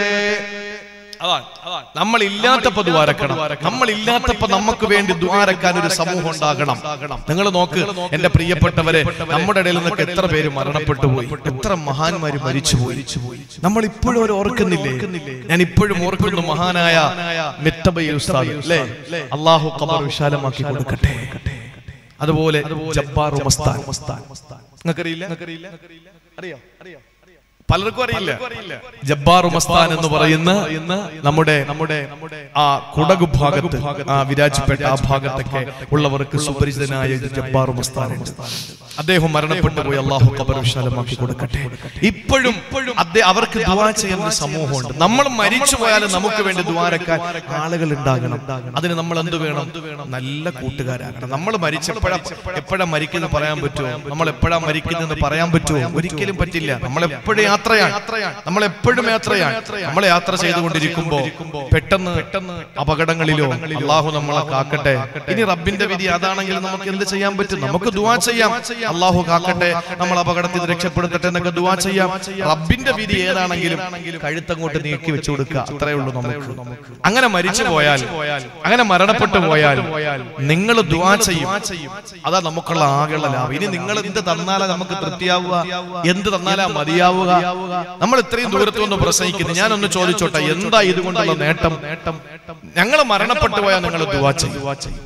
അതാണ് നമ്മൾ ഇല്ലാത്തപ്പോ ദ്വാരക്കണം നമ്മൾ ഇല്ലാത്തപ്പോ നമുക്ക് വേണ്ടി ദ്വാരക്കാൻ ഒരു സമൂഹം ഉണ്ടാകണം നിങ്ങൾ നോക്ക് എന്റെ പ്രിയപ്പെട്ടവരെ നമ്മുടെ ഇടയിൽ നിന്നൊക്കെ എത്ര പേര് മരണപ്പെട്ടു പോയി എത്ര മഹാന്മാര് മരിച്ചുപോയി നമ്മൾ ഇപ്പോഴും അവർ ഓർക്കുന്നില്ലേ ഞാൻ ഇപ്പോഴും ഓർക്കുന്നു മഹാനായ മിത്തബൈ ഉസ്താദ് അല്ലേ അള്ളാഹു ഖബർ വിശാലമാക്കി കൊടുക്കട്ടെ അതുപോലെ ജബ്ബാർ മസ്താൻ നിങ്ങൾക്കറിയില്ല അറിയാം അറിയാം പലർക്കും അറിയില്ല ജബ്ബാർ മസ്താൻ എന്ന് പറയുന്ന നമ്മുടെ നമ്മുടെ ആ കുടകു ഭാഗത്ത് ആ വിരാജ്പേട്ട ആ ഭാഗത്തൊക്കെ ഉള്ളവർക്ക് സുപരിചിതനായ ഒരു ജബ്ബാർ മസ്താൻ ഉണ്ട്. അദ്ദേഹം മരണപ്പെട്ടു പോയി അള്ളാഹു ഖബർ വിശാലമാക്കി കൊടുക്കട്ടെ ഇപ്പോഴും അദ്ദേഹം അവർക്ക് ദുവാ ചെയ്യുന്ന ഒരു സമൂഹമുണ്ട് നമ്മൾ മരിച്ചു പോയാലും നമുക്ക് വേണ്ടി ദ്വാരക്കാൻ ആളുകൾ ഉണ്ടാകണം അതിന് നമ്മൾ എന്ത് വേണം നല്ല കൂട്ടുകാരാകണം നമ്മൾ മരിച്ചപ്പോഴാ എപ്പോഴാ മരിക്കുന്നത് പറയാൻ പറ്റുമോ നമ്മൾ എപ്പോഴാ മരിക്കുന്നതെന്ന് പറയാൻ പറ്റുമോ ഒരിക്കലും പറ്റില്ല നമ്മൾ എപ്പോഴും യാത്രയാണ് നമ്മൾ എപ്പോഴും യാത്രയാണ് നമ്മൾ യാത്ര ചെയ്തുകൊണ്ടിരിക്കുമ്പോ പെട്ടെന്ന് പെട്ടെന്ന് അപകടങ്ങളിലോ അള്ളാഹു നമ്മളെ കാക്കട്ടെ ഇനി റബ്ബിന്റെ വിധി അതാണെങ്കിൽ നമുക്ക് എന്ത് ചെയ്യാൻ പറ്റും നമുക്ക് ദുവാ ചെയ്യാം അള്ളാഹു കാക്കട്ടെ നമ്മൾ അപകടത്തിൽ നിന്ന് രക്ഷപ്പെടുത്തട്ടെ എന്നൊക്കെ ദുവാ ചെയ്യാം റബ്ബിന്റെ വിധി ഏതാണെങ്കിലും കഴുത്തങ്ങോട്ട് നീക്കി വെച്ചു കൊടുക്കുക അത്രേ ഉള്ളൂ നമുക്ക് അങ്ങനെ മരിച്ചു പോയാൽ അങ്ങനെ മരണപ്പെട്ടു പോയാൽ നിങ്ങൾ ദുവാ ചെയ്യും അതാ നമുക്കുള്ള ആകെയുള്ള ലാഭം ഇനി നിങ്ങൾ എന്ത് തന്നാലാ നമുക്ക് തൃപ്തിയാവുക എന്ത് തന്നാലാ മതിയാവുക നമ്മൾ ഇത്രയും ദൂരത്ത് വന്ന് പ്രസംഗിക്കുന്നു ഞാനൊന്ന് ചോദിച്ചോട്ടെ എന്താ ഇതുകൊണ്ടുള്ള നേട്ടം ഞങ്ങൾ മരണപ്പെട്ടു പോയാൽ നിങ്ങൾ ദുവാ ചെയ്യും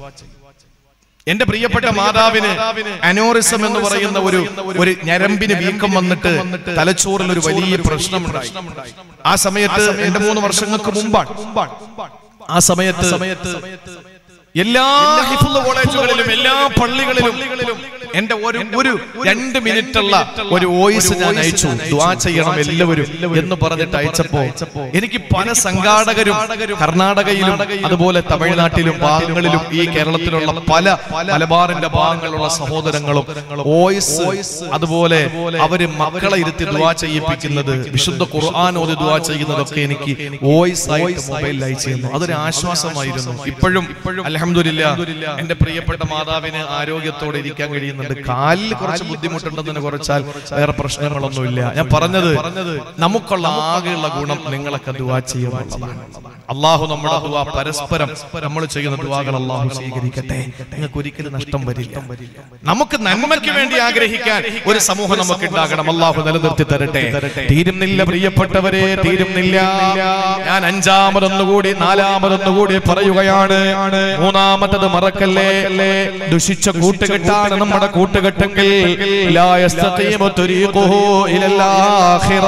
എന്റെ പ്രിയപ്പെട്ട മാതാവിന് അനോറിസം എന്ന് പറയുന്ന ഒരു ഒരു ഞരമ്പിന് വീക്കം വന്നിട്ട് തലച്ചോറിൽ ഒരു വലിയ പ്രശ്നമുണ്ടായി ആ സമയത്ത് എന്റെ മൂന്ന് വർഷങ്ങൾക്ക് മുമ്പാണ് ആ സമയത്ത് എല്ലാ ഹിഫ്ള് കോളേജുകളിലും എല്ലാ പള്ളികളിലും എന്റെ ഒരു ഒരു രണ്ട് മിനിറ്റുള്ള ഒരു വോയിസ് ഞാൻ അയച്ചു ദ്വാ ചെയ്യണം എല്ലാവരും എന്ന് പറഞ്ഞിട്ട് അയച്ചപ്പോ എനിക്ക് പല സംഘാടകരും കർണാടകയിലും അതുപോലെ തമിഴ്നാട്ടിലും ഭാഗങ്ങളിലും ഈ കേരളത്തിലുള്ള പല മലബാറിന്റെ ഭാഗങ്ങളിലുള്ള സഹോദരങ്ങളും വോയിസ് അതുപോലെ അവര് മക്കളെ ഇരുത്തി ദ്വാ ചെയ്യിപ്പിക്കുന്നത് വിശുദ്ധ ഖുർആൻ ഓതി ദ്വാ ചെയ്യുന്നതൊക്കെ എനിക്ക് വോയിസ് ആയിട്ട് മൊബൈലിൽ അയച്ചു തന്നു അതൊരു ആശ്വാസമായിരുന്നു ഇപ്പോഴും അലഹമില്ല എന്റെ പ്രിയപ്പെട്ട മാതാവിന് ആരോഗ്യത്തോടെ ഇരിക്കാൻ കഴിയുന്നുണ്ട് കാലിൽ കുറച്ച് ബുദ്ധിമുട്ടുണ്ടെന്ന് കുറച്ചാൽ വേറെ പ്രശ്നങ്ങളൊന്നുമില്ല ഞാൻ പറഞ്ഞത് നമുക്കുള്ള ആകെയുള്ള ഗുണം നിങ്ങളൊക്കെ ദുവാ ചെയ്യുന്നുള്ളതാണ് അള്ളാഹു നമ്മുടെ ദുവാ പരസ്പരം നമ്മൾ ചെയ്യുന്ന ദുവാകൾ അള്ളാഹു സ്വീകരിക്കട്ടെ നിങ്ങൾക്ക് ഒരിക്കലും നഷ്ടം വരില്ല നമുക്ക് നന്മയ്ക്ക് വേണ്ടി ആഗ്രഹിക്കാൻ ഒരു സമൂഹം നമുക്ക് ഉണ്ടാകണം അള്ളാഹു നിലനിർത്തി തരട്ടെ തീരുന്നില്ല പ്രിയപ്പെട്ടവരെ തീരുന്നില്ല ഞാൻ അഞ്ചാമതൊന്നുകൂടി നാലാമതൊന്നുകൂടി പറയുകയാണ് മൂന്നാമത്തത് മറക്കല്ലേ ദുഷിച്ച കൂട്ടുകെട്ടാണ് നമ്മുടെ കൂട്ടുകെട്ടെങ്കിൽ ലാ യസ്തഖീമു തുരീഖുഹു ഇലൽ ആഖിറ.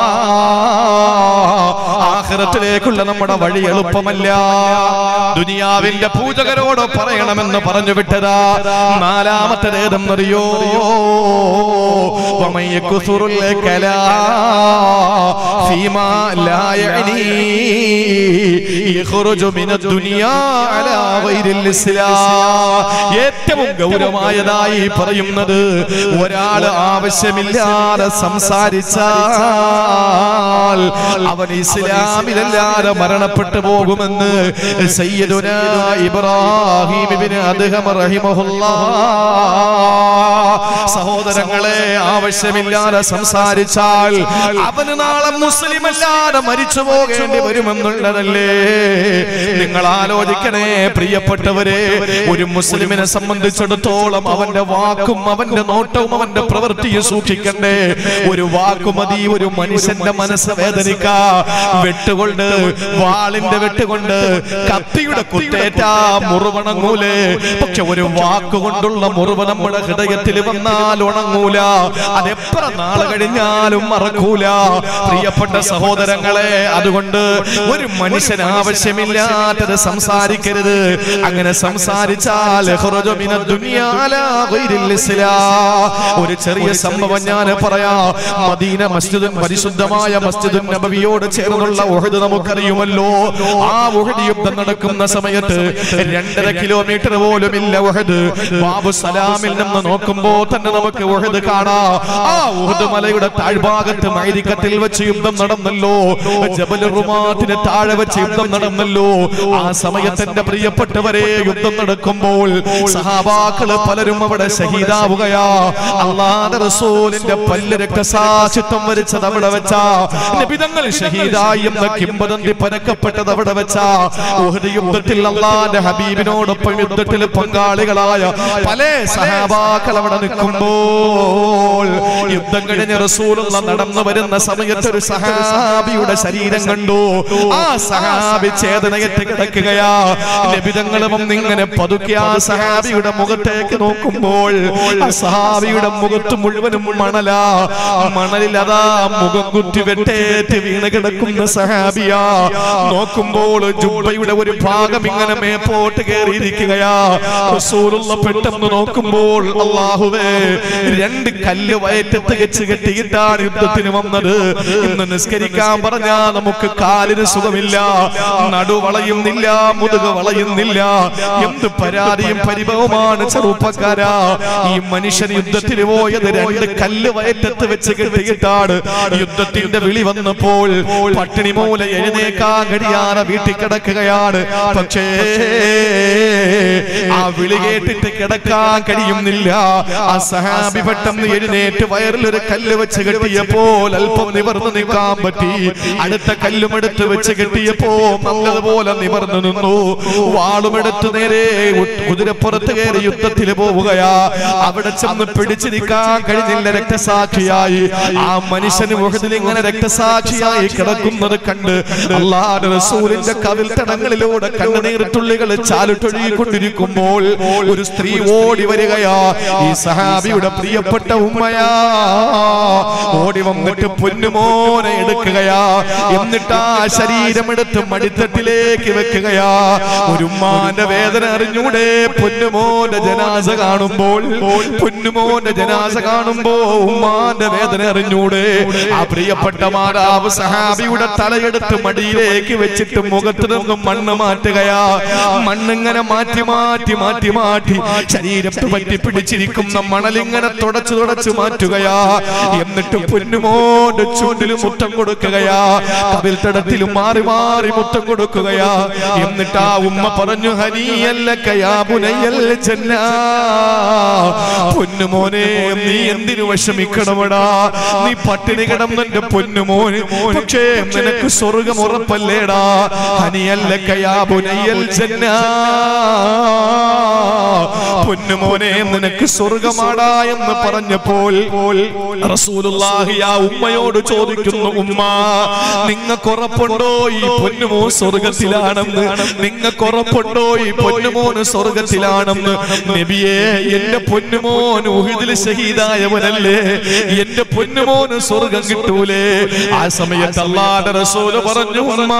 ആഖിറത്തിലേക്കുള്ള നമ്മുടെ വഴി എളുപ്പമല്ല ദുനിയാവിന്റെ പൂജകരോട് പറയണമെന്ന് പറഞ്ഞു വിട്ടതാ നാലാമത്തേതെന്നറിയോ ومن يكثر الكلام فيما لا يعنيه يخرج من الدنيا على غير الإسلام ഏറ്റവും ഗൗരവമായതായി പറയുന്നത് ഒരാൾ ആവശ്യമില്ലാതെ സംസാരിച്ചാൽ അവൻ ഇസ്ലാമിലല്ലാതെ മരണപ്പെട്ടു പോകുമെന്ന് സയ്യിദുന ഇബ്രാഹിം ഇബ്നു അദ്ഹം റഹിമഹുല്ലാ സഹോദരങ്ങളെ ആവശ്യമില്ലാതെ സംസാരിച്ചാൽ അവന് നാളെ മുസ്ലിം അല്ലാതെ മരിച്ചു പോകേണ്ടി വരുമെന്നുള്ളതല്ലേ നിങ്ങൾ ആലോചിക്കണേ പ്രിയപ്പെട്ടവരെ ഒരു മുസ്ലിമിനെ സംബന്ധിച്ചിടത്തോളം അവന്റെ വാക്കും അവന്റെ നോട്ടവും അവന്റെ പ്രവൃത്തിയും സൂക്ഷിക്കണ്ടേ ഒരു വാക്കുമതി ഒരു മനുഷ്യന്റെ മനസ്സ് വേദനിക്ക വെട്ടുകൊണ്ട് വാളിന്റെ വെട്ടുകൊണ്ട് കത്തിയുടെ കുത്തേറ്റ മുറിവണങ്ങൂലേ പക്ഷെ ഒരു വാക്കുകൊണ്ടുള്ള മുറിവ് നമ്മുടെ ഹൃദയത്തിൽ വന്നാൽ ഉണങ്ങൂല അതെത്ര നാള് കഴിഞ്ഞാലും മറക്കൂല പ്രിയപ്പെട്ട സഹോദരങ്ങളെ അതുകൊണ്ട് ഒരു മനുഷ്യൻ ആവശ്യമില്ലാത്തത് സംസാരിക്കരുത് അങ്ങനെ സംസാരിച്ചാൽ യഖ്റുജു മിന ദുനിയാ അലാ ഗൈരിൽ ഇസ്ലാം. ഒരു ചെറിയ സംഭവം ഞാൻ പറയാം മദീന മസ്ജിദ് പരിശുദ്ധമായ മസ്ജിദ് നബവിയോട് ചേർന്നുള്ള ഉഹദ് ഉഹദ് നമുക്കറിയുമല്ലോ ആ ഉഹദ് യുദ്ധം നടക്കുന്ന സമയത്ത് രണ്ടര കിലോമീറ്റർ പോലും ഇല്ല ഉഹദ് ബാബു സലാമിൽ നിന്ന് നോക്കുമ്പോ തന്നെ നമുക്ക് ഉഹദ് കാണാം ആ ഉഹദ് മലയുടെ താഴ്ഭാഗത്ത് മൈരിക്കത്തിൽ വെച്ച് യുദ്ധം നടന്നല്ലോ ജബൽ റുമാത്തിന് താഴെ വെച്ച് യുദ്ധം നടന്നല്ലോ ആ സമയത്ത് എന്റെ പ്രിയപ്പെട്ടവരെ യുദ്ധം നടക്കുമ്പോൾ സഹാബാക്കള് പലരും അവിടെ ഷഹീദാവുകയാ അള്ളാഹ് റസൂലിന്റെ പല്ല് രക്തസാക്ഷിത്വം വരിച്ചത് അവിടെ വെച്ചാ നബിതങ്ങൾ ഷഹീദായി എന്ന കിംബദന്തി പരക്കപ്പെട്ടത് അവിടെ വെച്ചാ ഉഹദ് യുദ്ധത്തിൽ അള്ളാന്റെ ഹബീബിനോടൊപ്പം യുദ്ധത്തിൽ പങ്കാളികളായ പല സഹാബാക്കൾ അവിടെ നിൽക്കുമ്പോൾ യുദ്ധം കഴിഞ്ഞ റസൂലുള്ള നടന്നു വരുന്ന സമയത്ത് ഒരു സഹാബിയുടെ ശരീരം കണ്ടു ആ സഹാബി ചേതനയറ്റ് കിടക്കുകയാ ലഭിതങ്ങളും ഇങ്ങനെ പതുക്കെ ആ സഹാബിയുടെ മുഖത്തേക്ക് നോക്കുമ്പോൾ ആ സഹാബിയുടെ മുഖത്ത് മുഴുവനും മണലാ മണലിൽ അതാ മുഖം കുത്തി വെട്ടേറ്റ് വീണ് കിടക്കുന്ന സഹാബിയാ നോക്കുമ്പോൾ ജുബയുടെ ഒരു ഭാഗം ഇങ്ങനെ മേപ്പോട്ട് കയറിയിരിക്കുകയാ റസൂലുള്ള പെട്ടെന്ന് നോക്കുമ്പോൾ അള്ളാഹുവേ രണ്ട് കല്ല് വയറ്റത്ത് വെച്ച് കെട്ടിയിട്ടാണ് യുദ്ധത്തിന് വന്നത് ഇന്ന് നിസ്കരിക്കാൻ പറഞ്ഞാ നമുക്ക് കാലിന് സുഖമില്ല നടു വളയുന്നില്ല മുതുക വളയുന്നില്ല എന്ത് പരാതിയും പരിഭവമാണ് ചെറുപ്പക്കാരാ ഈ മനുഷ്യൻ യുദ്ധത്തിന് പോയത് രണ്ട് കല്ല് വയറ്റത്ത് വെച്ച് കെട്ടിയിട്ടാണ് യുദ്ധത്തിന്റെ വിളി വന്നപ്പോൾ പട്ടിണി മൂല എഴുന്നേക്കാൻ കഴിയാതെ വീട്ടിൽ കിടക്കുകയാണ് പക്ഷേ ആ വിളി കേട്ടിട്ട് കിടക്കാൻ കഴിയുന്നില്ല ആ സഹാബി പെട്ടെന്ന് എഴുന്നേറ്റ് വയറിൽ ഒരു കല്ല് വെച്ച് കെട്ടിയപ്പോൾ അല്പം നിവർന്നു നിൽക്കാൻ പറ്റി അടുത്ത കല്ലും എടുത്ത് വെച്ച് കെട്ടിയപ്പോ നല്ലതുപോലെ നിവർന്നു നിന്നു വാളുമെടുത്ത് നേരെ ഉ- കുതിരപ്പുറത്ത് കയറി യുദ്ധത്തിൽ പോവുകയാ അവിടെ ചെന്ന് പിടിച്ചിരിക്കാൻ കഴിഞ്ഞില്ല രക്തസാക്ഷിയായി ആ മനുഷ്യന് മുഖത്തിൽ ഇങ്ങനെ രക്തസാക്ഷിയായി കിടക്കുന്നത് കണ്ട് അള്ളാഹ് റസൂലിന്റെ കവിൽ തടങ്ങളിലൂടെ കണ്ണുനീർത്തുള്ളികൾ ചാലുട്ടൊഴുകിക്കൊണ്ടിരിക്കുമ്പോൾ ഒരു സ്ത്രീ ഓടി വരികയാ ഈ സഹാബിയുടെ പ്രിയപ്പെട്ട ഉമ്മയാ ഓടി വന്നിട്ട് പൊന്നുമോനെ എടുക്കുകയാ എന്നിട്ട് ആ ശരീരം എടുത്ത് മടിത്തട്ടിലേക്ക് വെക്കുകയാ ഒരു ഉമ്മാന്റെ വേദന അറിഞ്ഞൂടെ പൊന്നുമോന്റെ ജനാസ കാണുമ്പോൾ പൊന്നുമോന്റെ ജനാസ കാണുമ്പോ ഉമ്മാന്റെ വേദന അറിഞ്ഞൂടെ ആ പ്രിയപ്പെട്ട മാതാവ് സഹാബിയുടെ തലയെടുത്ത് മടിയിലേക്ക് വെച്ചിട്ട് മുഖത്ത് നിന്നും മണ്ണ് മാറ്റുകയാ മണ്ണിങ്ങനെ മാറ്റി മാറ്റി മാറ്റി മാറ്റി ശരീരത്ത് പറ്റി പിടിച്ചിരിക്കുന്ന മണലിങ്ങനെ തുടച്ചു തുടച്ചു മാറ്റുകയാ എന്നിട്ട് പൊന്നുമോന്റെ ചൂണ്ടിൽ മുത്തം കൊടുക്കുകയാ കവിൽ തടത്തിലും മാറി മാറി മുത്തം കൊടുക്കുകയാ എന്നിട്ട് ആ ഉമ്മ പറഞ്ഞു ഹനിയല്ല കയാബുനയൽ ജന്ന പൊന്നുമോനെ നീ എന്തിനു വിഷമിക്കണമടാ നീ പട്ടിണി കിടന്നെന്റെ പൊന്നുമോന് പക്ഷേ നിനക്ക് സ്വർഗം ഉറപ്പല്ലേടാ ഹനിയല്ല കയാബുനയൽ ജന്ന പൊന്നുമോനെ നിനക്ക് സ്വർഗമാടാ എന്ന് പറഞ്ഞപ്പോൾ റസൂലുള്ളാഹി ആ ഉമ്മയോട് ചോദിക്കുന്നു ഉമ്മ നിങ്ങൾക്ക് ഉറപ്പുണ്ടോ ഈ പൊന്നുമോ സ്വർഗത്തിലാണെന്ന് നിങ്ങൾക്ക് ഉറപ്പുണ്ടോ ഈ പൊന്നുമോന് സ്വർഗത്തിലാണെന്ന് നബിയെ എന്റെ പൊന്നുമോൻ ഉഹിദിൽ ഷഹീദായവനല്ലേ എന്റെ പൊന്നുമോന് സ്വർഗം കിട്ടൂലേ ആ സമയത്ത് അല്ലാഹുവിന്റെ റസൂല് പറഞ്ഞു ഉമ്മ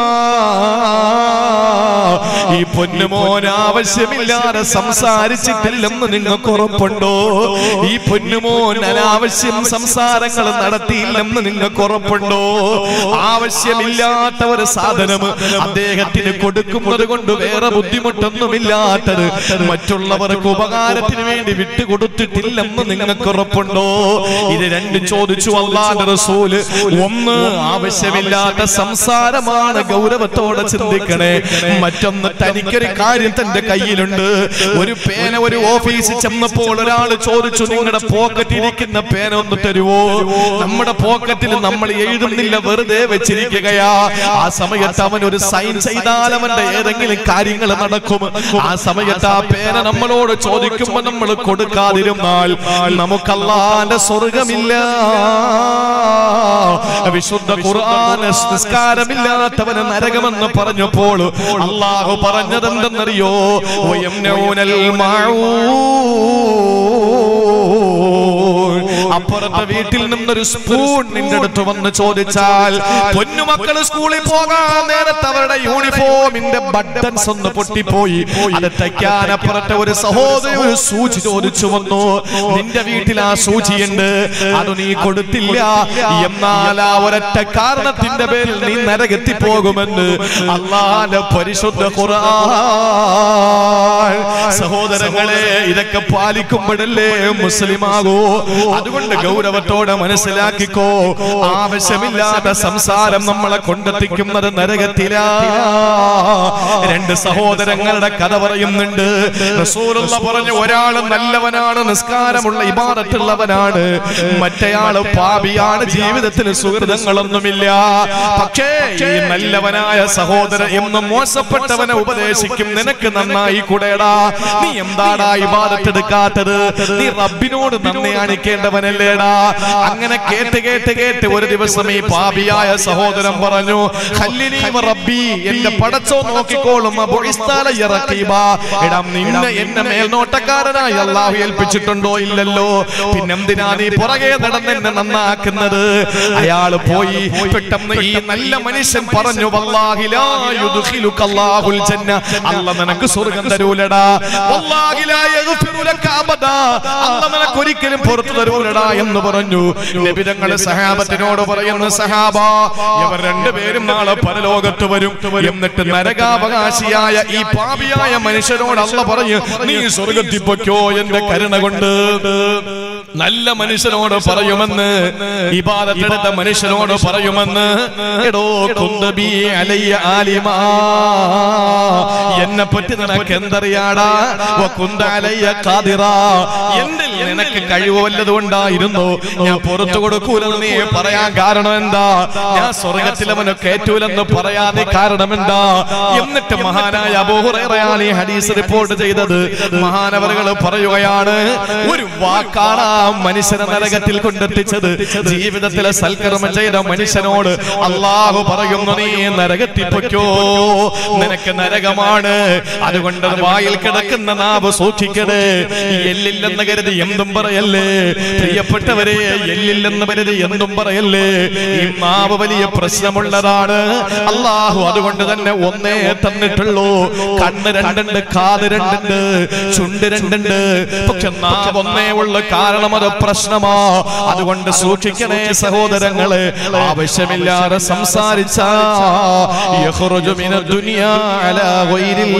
ഈ പൊന്നുമോൻ ആവശ്യമില്ലാതെ സംസാരിച്ചിട്ടില്ലെന്ന് നിങ്ങൾക്ക് ഉറപ്പുണ്ടോ ഈ പൊന്നുമോൻ അനാവശ്യം സംസാരങ്ങൾ നടത്തിയില്ലെന്ന് നിങ്ങൾക്ക് ഉറപ്പുണ്ടോ ആവശ്യമില്ലാത്ത ഒരു സാധനം അദ്ദേഹത്തിന് കൊടുക്കുന്നത് കൊണ്ട് വേറെ ബുദ്ധിമുട്ടൊന്നുമില്ലാത്തത് മറ്റുള്ളവർക്ക് ഉപകാരത്തിന് വേണ്ടി വിട്ടുകൊടുത്തിട്ടില്ലെന്ന് നിങ്ങൾക്ക് ഉറപ്പുണ്ടോ ഇത് രണ്ട് ചോദിച്ചു അള്ളാന്റെ റസൂല് ഒന്ന് ആവശ്യമില്ലാത്ത സംസാരമാണ് ഗൗരവത്തോടെ ചിന്തിക്കണേ മറ്റൊന്ന് തനിക്കൊരു കാര്യം തന്റെ കയ്യിലുണ്ട് ഒരു പേന ഒരു ഓഫീസിൽ ചെന്നപ്പോൾ ഒരാൾ ചോദിച്ചു നിങ്ങളുടെ പോക്കറ്റിൽ ഇരിക്കുന്ന പേന ഒന്ന് തരുവോ നമ്മുടെ പോക്കറ്റിൽ നമ്മൾ എഴുതുന്നില്ല വെറുതെ വെച്ചിരിക്കുകയാ ആ സമയത്ത് അവൻ ഒരു സൈൻ ചെയ്താൽ അവന്റെ ഏതെങ്കിലും കാര്യങ്ങൾ നടക്കും ആ സമയത്ത് ആ പേന നമ്മളോട് ചോദിക്കുമ്പോ നമ്മൾ കൊടുക്കാതിരുന്നാൽ നമുക്കല്ലാന്റെ സ്വർഗമില്ല വിശുദ്ധ ഖുർആൻ നിസ്കാരമില്ലാത്തവന് നരകമെന്ന് പറഞ്ഞപ്പോൾ അള്ളാഹു പറഞ്ഞതെന്തെന്നറിയോ വയംനൗനൽ മഅൂൻ അപ്പുറത്തെ വീട്ടിൽ നിന്നൊരു സ്പൂൺ നിന്റെ അടുത്ത് വന്ന് ചോദിച്ചാൽ പൊന്നുമക്കള് സ്കൂളിൽ പോകാൻ നേരത്തെ അവരുടെ യൂണിഫോമിന്റെ ബട്ടൺസ് ഒന്ന് പൊട്ടിപ്പോയി അത് തയ്ക്കാനപ്പുറത്തെ ഒരു സഹോദരി ഒരു സൂചി ചോദിച്ചു വന്നു നിന്റെ വീട്ടിൽ ആ സൂചിയുണ്ട് അത് നീ കൊടുത്തില്ല എന്നാൽ ആ ഒരൊറ്റ കാരണത്തിന്റെ പേരിൽ നീ നരകത്തി പോകുമെന്ന് അള്ളാന്റെ പരിശുദ്ധ ഖുർആൻ സഹോദരങ്ങളെ ഇതൊക്കെ പാലിക്കുമ്പോഴല്ലേ മുസ്ലിമാകൂ അതുകൊണ്ട് ഗൗരവത്തോടെ മനസ്സിലാക്കിക്കോ ആവശ്യമില്ലാത്ത സംസാരം നമ്മളെ കൊണ്ടെത്തിക്കുന്നത് നരകത്തിലാ രണ്ട് സഹോദരങ്ങളുടെ കഥ പറയുന്നുണ്ട് റസൂലുള്ള പറഞ്ഞു ഒരാള് നല്ലവനാണ് നിസ്കാരമുള്ള ഇബാദത്തുള്ളവനാണ് മറ്റേയാള് പാപിയാണ് ജീവിതത്തിൽ സുഹൃതങ്ങളൊന്നുമില്ല പക്ഷേ ഈ നല്ലവനായ സഹോദരൻ എന്നും മോശപ്പെട്ടവനെ ഉപദേശിക്കും നിനക്ക് നന്നായി കൂടെടാ നീ എന്താടാ ഇബാദത്തെടുക്കാത്തത് നീ റബ്ബിനോട് നന്ദി കാണിക്കേണ്ടവനല്ലേടാ അങ്ങനെ കേട്ട് കേട്ട് കേട്ട് ഒരു ദിവസം ഈ പാപിയായ സഹോദരൻ പറഞ്ഞു "ഖല്ലിനി വ റബ്ബി എന്റെ പടച്ചോ നോക്കിക്കോളും അബുഇസ്താല യ റഖീബാ." എടാ നിന്നെ എന്നെ മേൽനോട്ടക്കാരനായി അള്ളാഹു ഏൽപ്പിച്ചിട്ടുണ്ടോ ഇല്ലല്ലോ പിന്നെന്തിനാ നീ പുറകെ നടന്ന് എന്നെ നന്നാക്കുന്നത് അയാള് പോയി പെട്ടെന്ന് ഈ നല്ല മനുഷ്യൻ പറഞ്ഞു വല്ലാഹി ലാ യുദ്ഖിലുക അല്ലാഹുൽ ജന്ന അല്ല നിനക്ക് സ്വർഗ്ഗം തരൂലടാ വല്ലാഹി ലാ യഗ്ഫിറു ലക അബദാ അല്ല നിനക്ക് ഒരിക്കലും പുറത്തു തരൂലടാ എന്ന് പറഞ്ഞു നബി തങ്ങളെ സഹാബത്തിനോട് പറയുന്നു സഹാബ ഇവർ രണ്ടുപേരും നാളെ പരലോകത്ത് വരും എന്നിട്ട് നരകാവകാശിയായ ഈ പാപിയായ മനുഷ്യനോട് അല്ല പറഞ്ഞു നീ സ്വർഗത്തിൽ പൊയ്ക്കോ എന്റെ കരുണ കൊണ്ട് നല്ല മനുഷ്യനോട് പറയുമെന്ന് ഇബാദത്തെടുത്ത മനുഷ്യനോട് പറയുമെന്ന് എടോ കുന്തബി അലയ്യ ആലിമാ എന്നെ പറ്റി നിനക്ക് എന്തറിയാടാ വ കുന്ത അലയ്യ ഖാദിറാ എന്തിൽ നിനക്ക് കഴിവ് വല്ലതുകൊണ്ടായിരുന്നു ഞാൻ പുറത്തു കൊടുക്കൂലെന്ന് നീ പറയാൻ കാരണം എന്താ ഞാൻ സ്വർഗത്തിൽ അവനെ കേറ്റൂലെന്ന് പറയാതെ കാരണം എന്താ എന്നിട്ട് മഹാനായ അബൂഹുറയാണ് ഈ ഹദീസ് റിപ്പോർട്ട് ചെയ്തത് മഹാനവറുകൾ പറയുകയാണ് ഒരു വാക്കാണ് ആ മനുഷ്യനെ നരകത്തിൽ കൊണ്ടെത്തിച്ചത് ജീവിതത്തിലെ സൽക്കർമ്മം ചെയ്ത മനുഷ്യനോട് അള്ളാഹു പറയുന്നു നീ നരകത്തിൽ പൊയ്ക്കോ നിനക്ക് നരകമാണ് അതുകൊണ്ട് വായിൽ കിടക്കുന്ന നാവ് സൂക്ഷിക്കണേ എല്ലില്ലെന്ന് കരുതി എന്തും പറയല്ലേ പ്രിയപ്പെട്ടവരെ എല്ലില്ലെന്ന് കരുതി എന്തും പറയല്ലേ ഈ നാവ് വലിയ പ്രശ്നമുള്ളതാണ് അള്ളാഹു അതുകൊണ്ട് തന്നെ ഒന്നേ തന്നിട്ടുള്ളൂ കണ്ണ് രണ്ടുണ്ട് കാത് രണ്ടുണ്ട് ചുണ്ട് രണ്ടുണ്ട് പക്ഷെ നാവ് ഒന്നേ ഉള്ള കാരണം അത് പ്രശ്നമാ അതുകൊണ്ട് സൂക്ഷിക്കണേ സഹോദരങ്ങളെ ആവശ്യമില്ലാതെ സംസാരിച്ച യഖ്റുജു മിന ദുനിയാ അലാ ഗൈരിൽ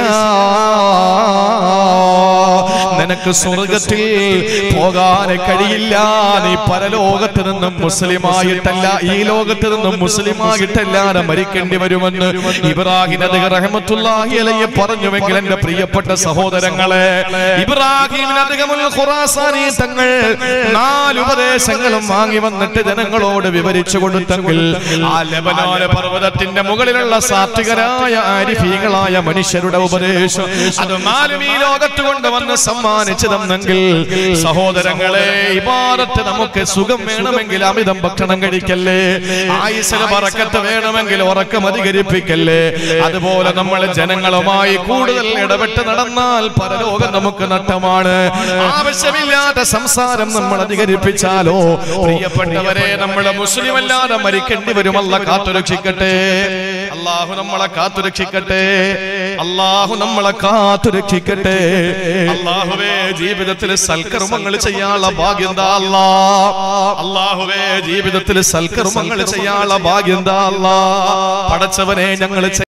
ഇസ്ലാം നിനക്ക് സ്വർഗത്തിൽ പോകാൻ കഴിയില്ല നീ പരലോകത്ത് നിന്നും മുസ്ലിമായിട്ടല്ല ഈ ലോകത്ത് നിന്നും മുസ്ലിമായിട്ടല്ലാതെ മരിക്കേണ്ടി വരുമെന്ന് ഇബ്രാഹിം നബി റഹ്മത്തുള്ളാഹി അലൈഹി പറഞ്ഞുവെങ്കിൽ എന്റെ പ്രിയപ്പെട്ട സഹോദരങ്ങളെ ഇബ്രാഹിം നബിഗമുൽ ഖുറാസാനി തങ്ങൾ നാല് ഉപദേശങ്ങളും വാങ്ങി വന്നിട്ട് ജനങ്ങളോട് വിവരിച്ചു കൊടുത്തെങ്കിൽ ആ ലബനാന പർവ്വതത്തിന്റെ മുകളിലുള്ള സാത്വികരായ ആരിഫീകളായ മനുഷ്യരുടെ ഉപദേശം അത് നാലും ഈ ലോകത്ത് കൊണ്ടുവന്ന് സമ്മാനിച്ചു തന്നെങ്കിൽ സഹോദരങ്ങളെ ഇബാദത്ത് നമുക്ക് സുഖം വേണമെങ്കിൽ അമിതം ഭക്ഷണം കഴിക്കല്ലേ ആയുസിന് പറക്കത്ത് വേണമെങ്കിൽ ഉറക്കം അധികരിപ്പിക്കല്ലേ അതുപോലെ നമ്മൾ ജനങ്ങളുമായി കൂടുതൽ ഇടപെട്ട് നടന്നാൽ പരലോകം നമുക്ക് നഷ്ടമാണ് ആവശ്യമില്ലാത്ത സംസാരം നമ്മൾ അധികരിപ്പിച്ചാലോ പ്രിയപ്പെട്ടവരെ നമ്മളെ മുസ്ലിം അല്ലാതെ മരിക്കേണ്ടി വരുമല്ല കാത്തുരക്ഷിക്കട്ടെ അള്ളാഹു നമ്മളെ കാത്തുരക്ഷിക്കട്ടെ അള്ളാഹു നമ്മളെ കാത്തുരക്ഷിക്കട്ടെ അള്ളാഹുവേ ജീവിതത്തിൽ സൽക്കർമ്മങ്ങൾ ചെയ്യാനുള്ള ഭാഗ്യം എന്താ അല്ലാ അള്ളാഹുവേ ജീവിതത്തിൽ സൽക്കർമ്മങ്ങൾ ചെയ്യാനുള്ള ഭാഗ്യം എന്താ അല്ലാ പടച്ചവനെ ഞങ്ങൾ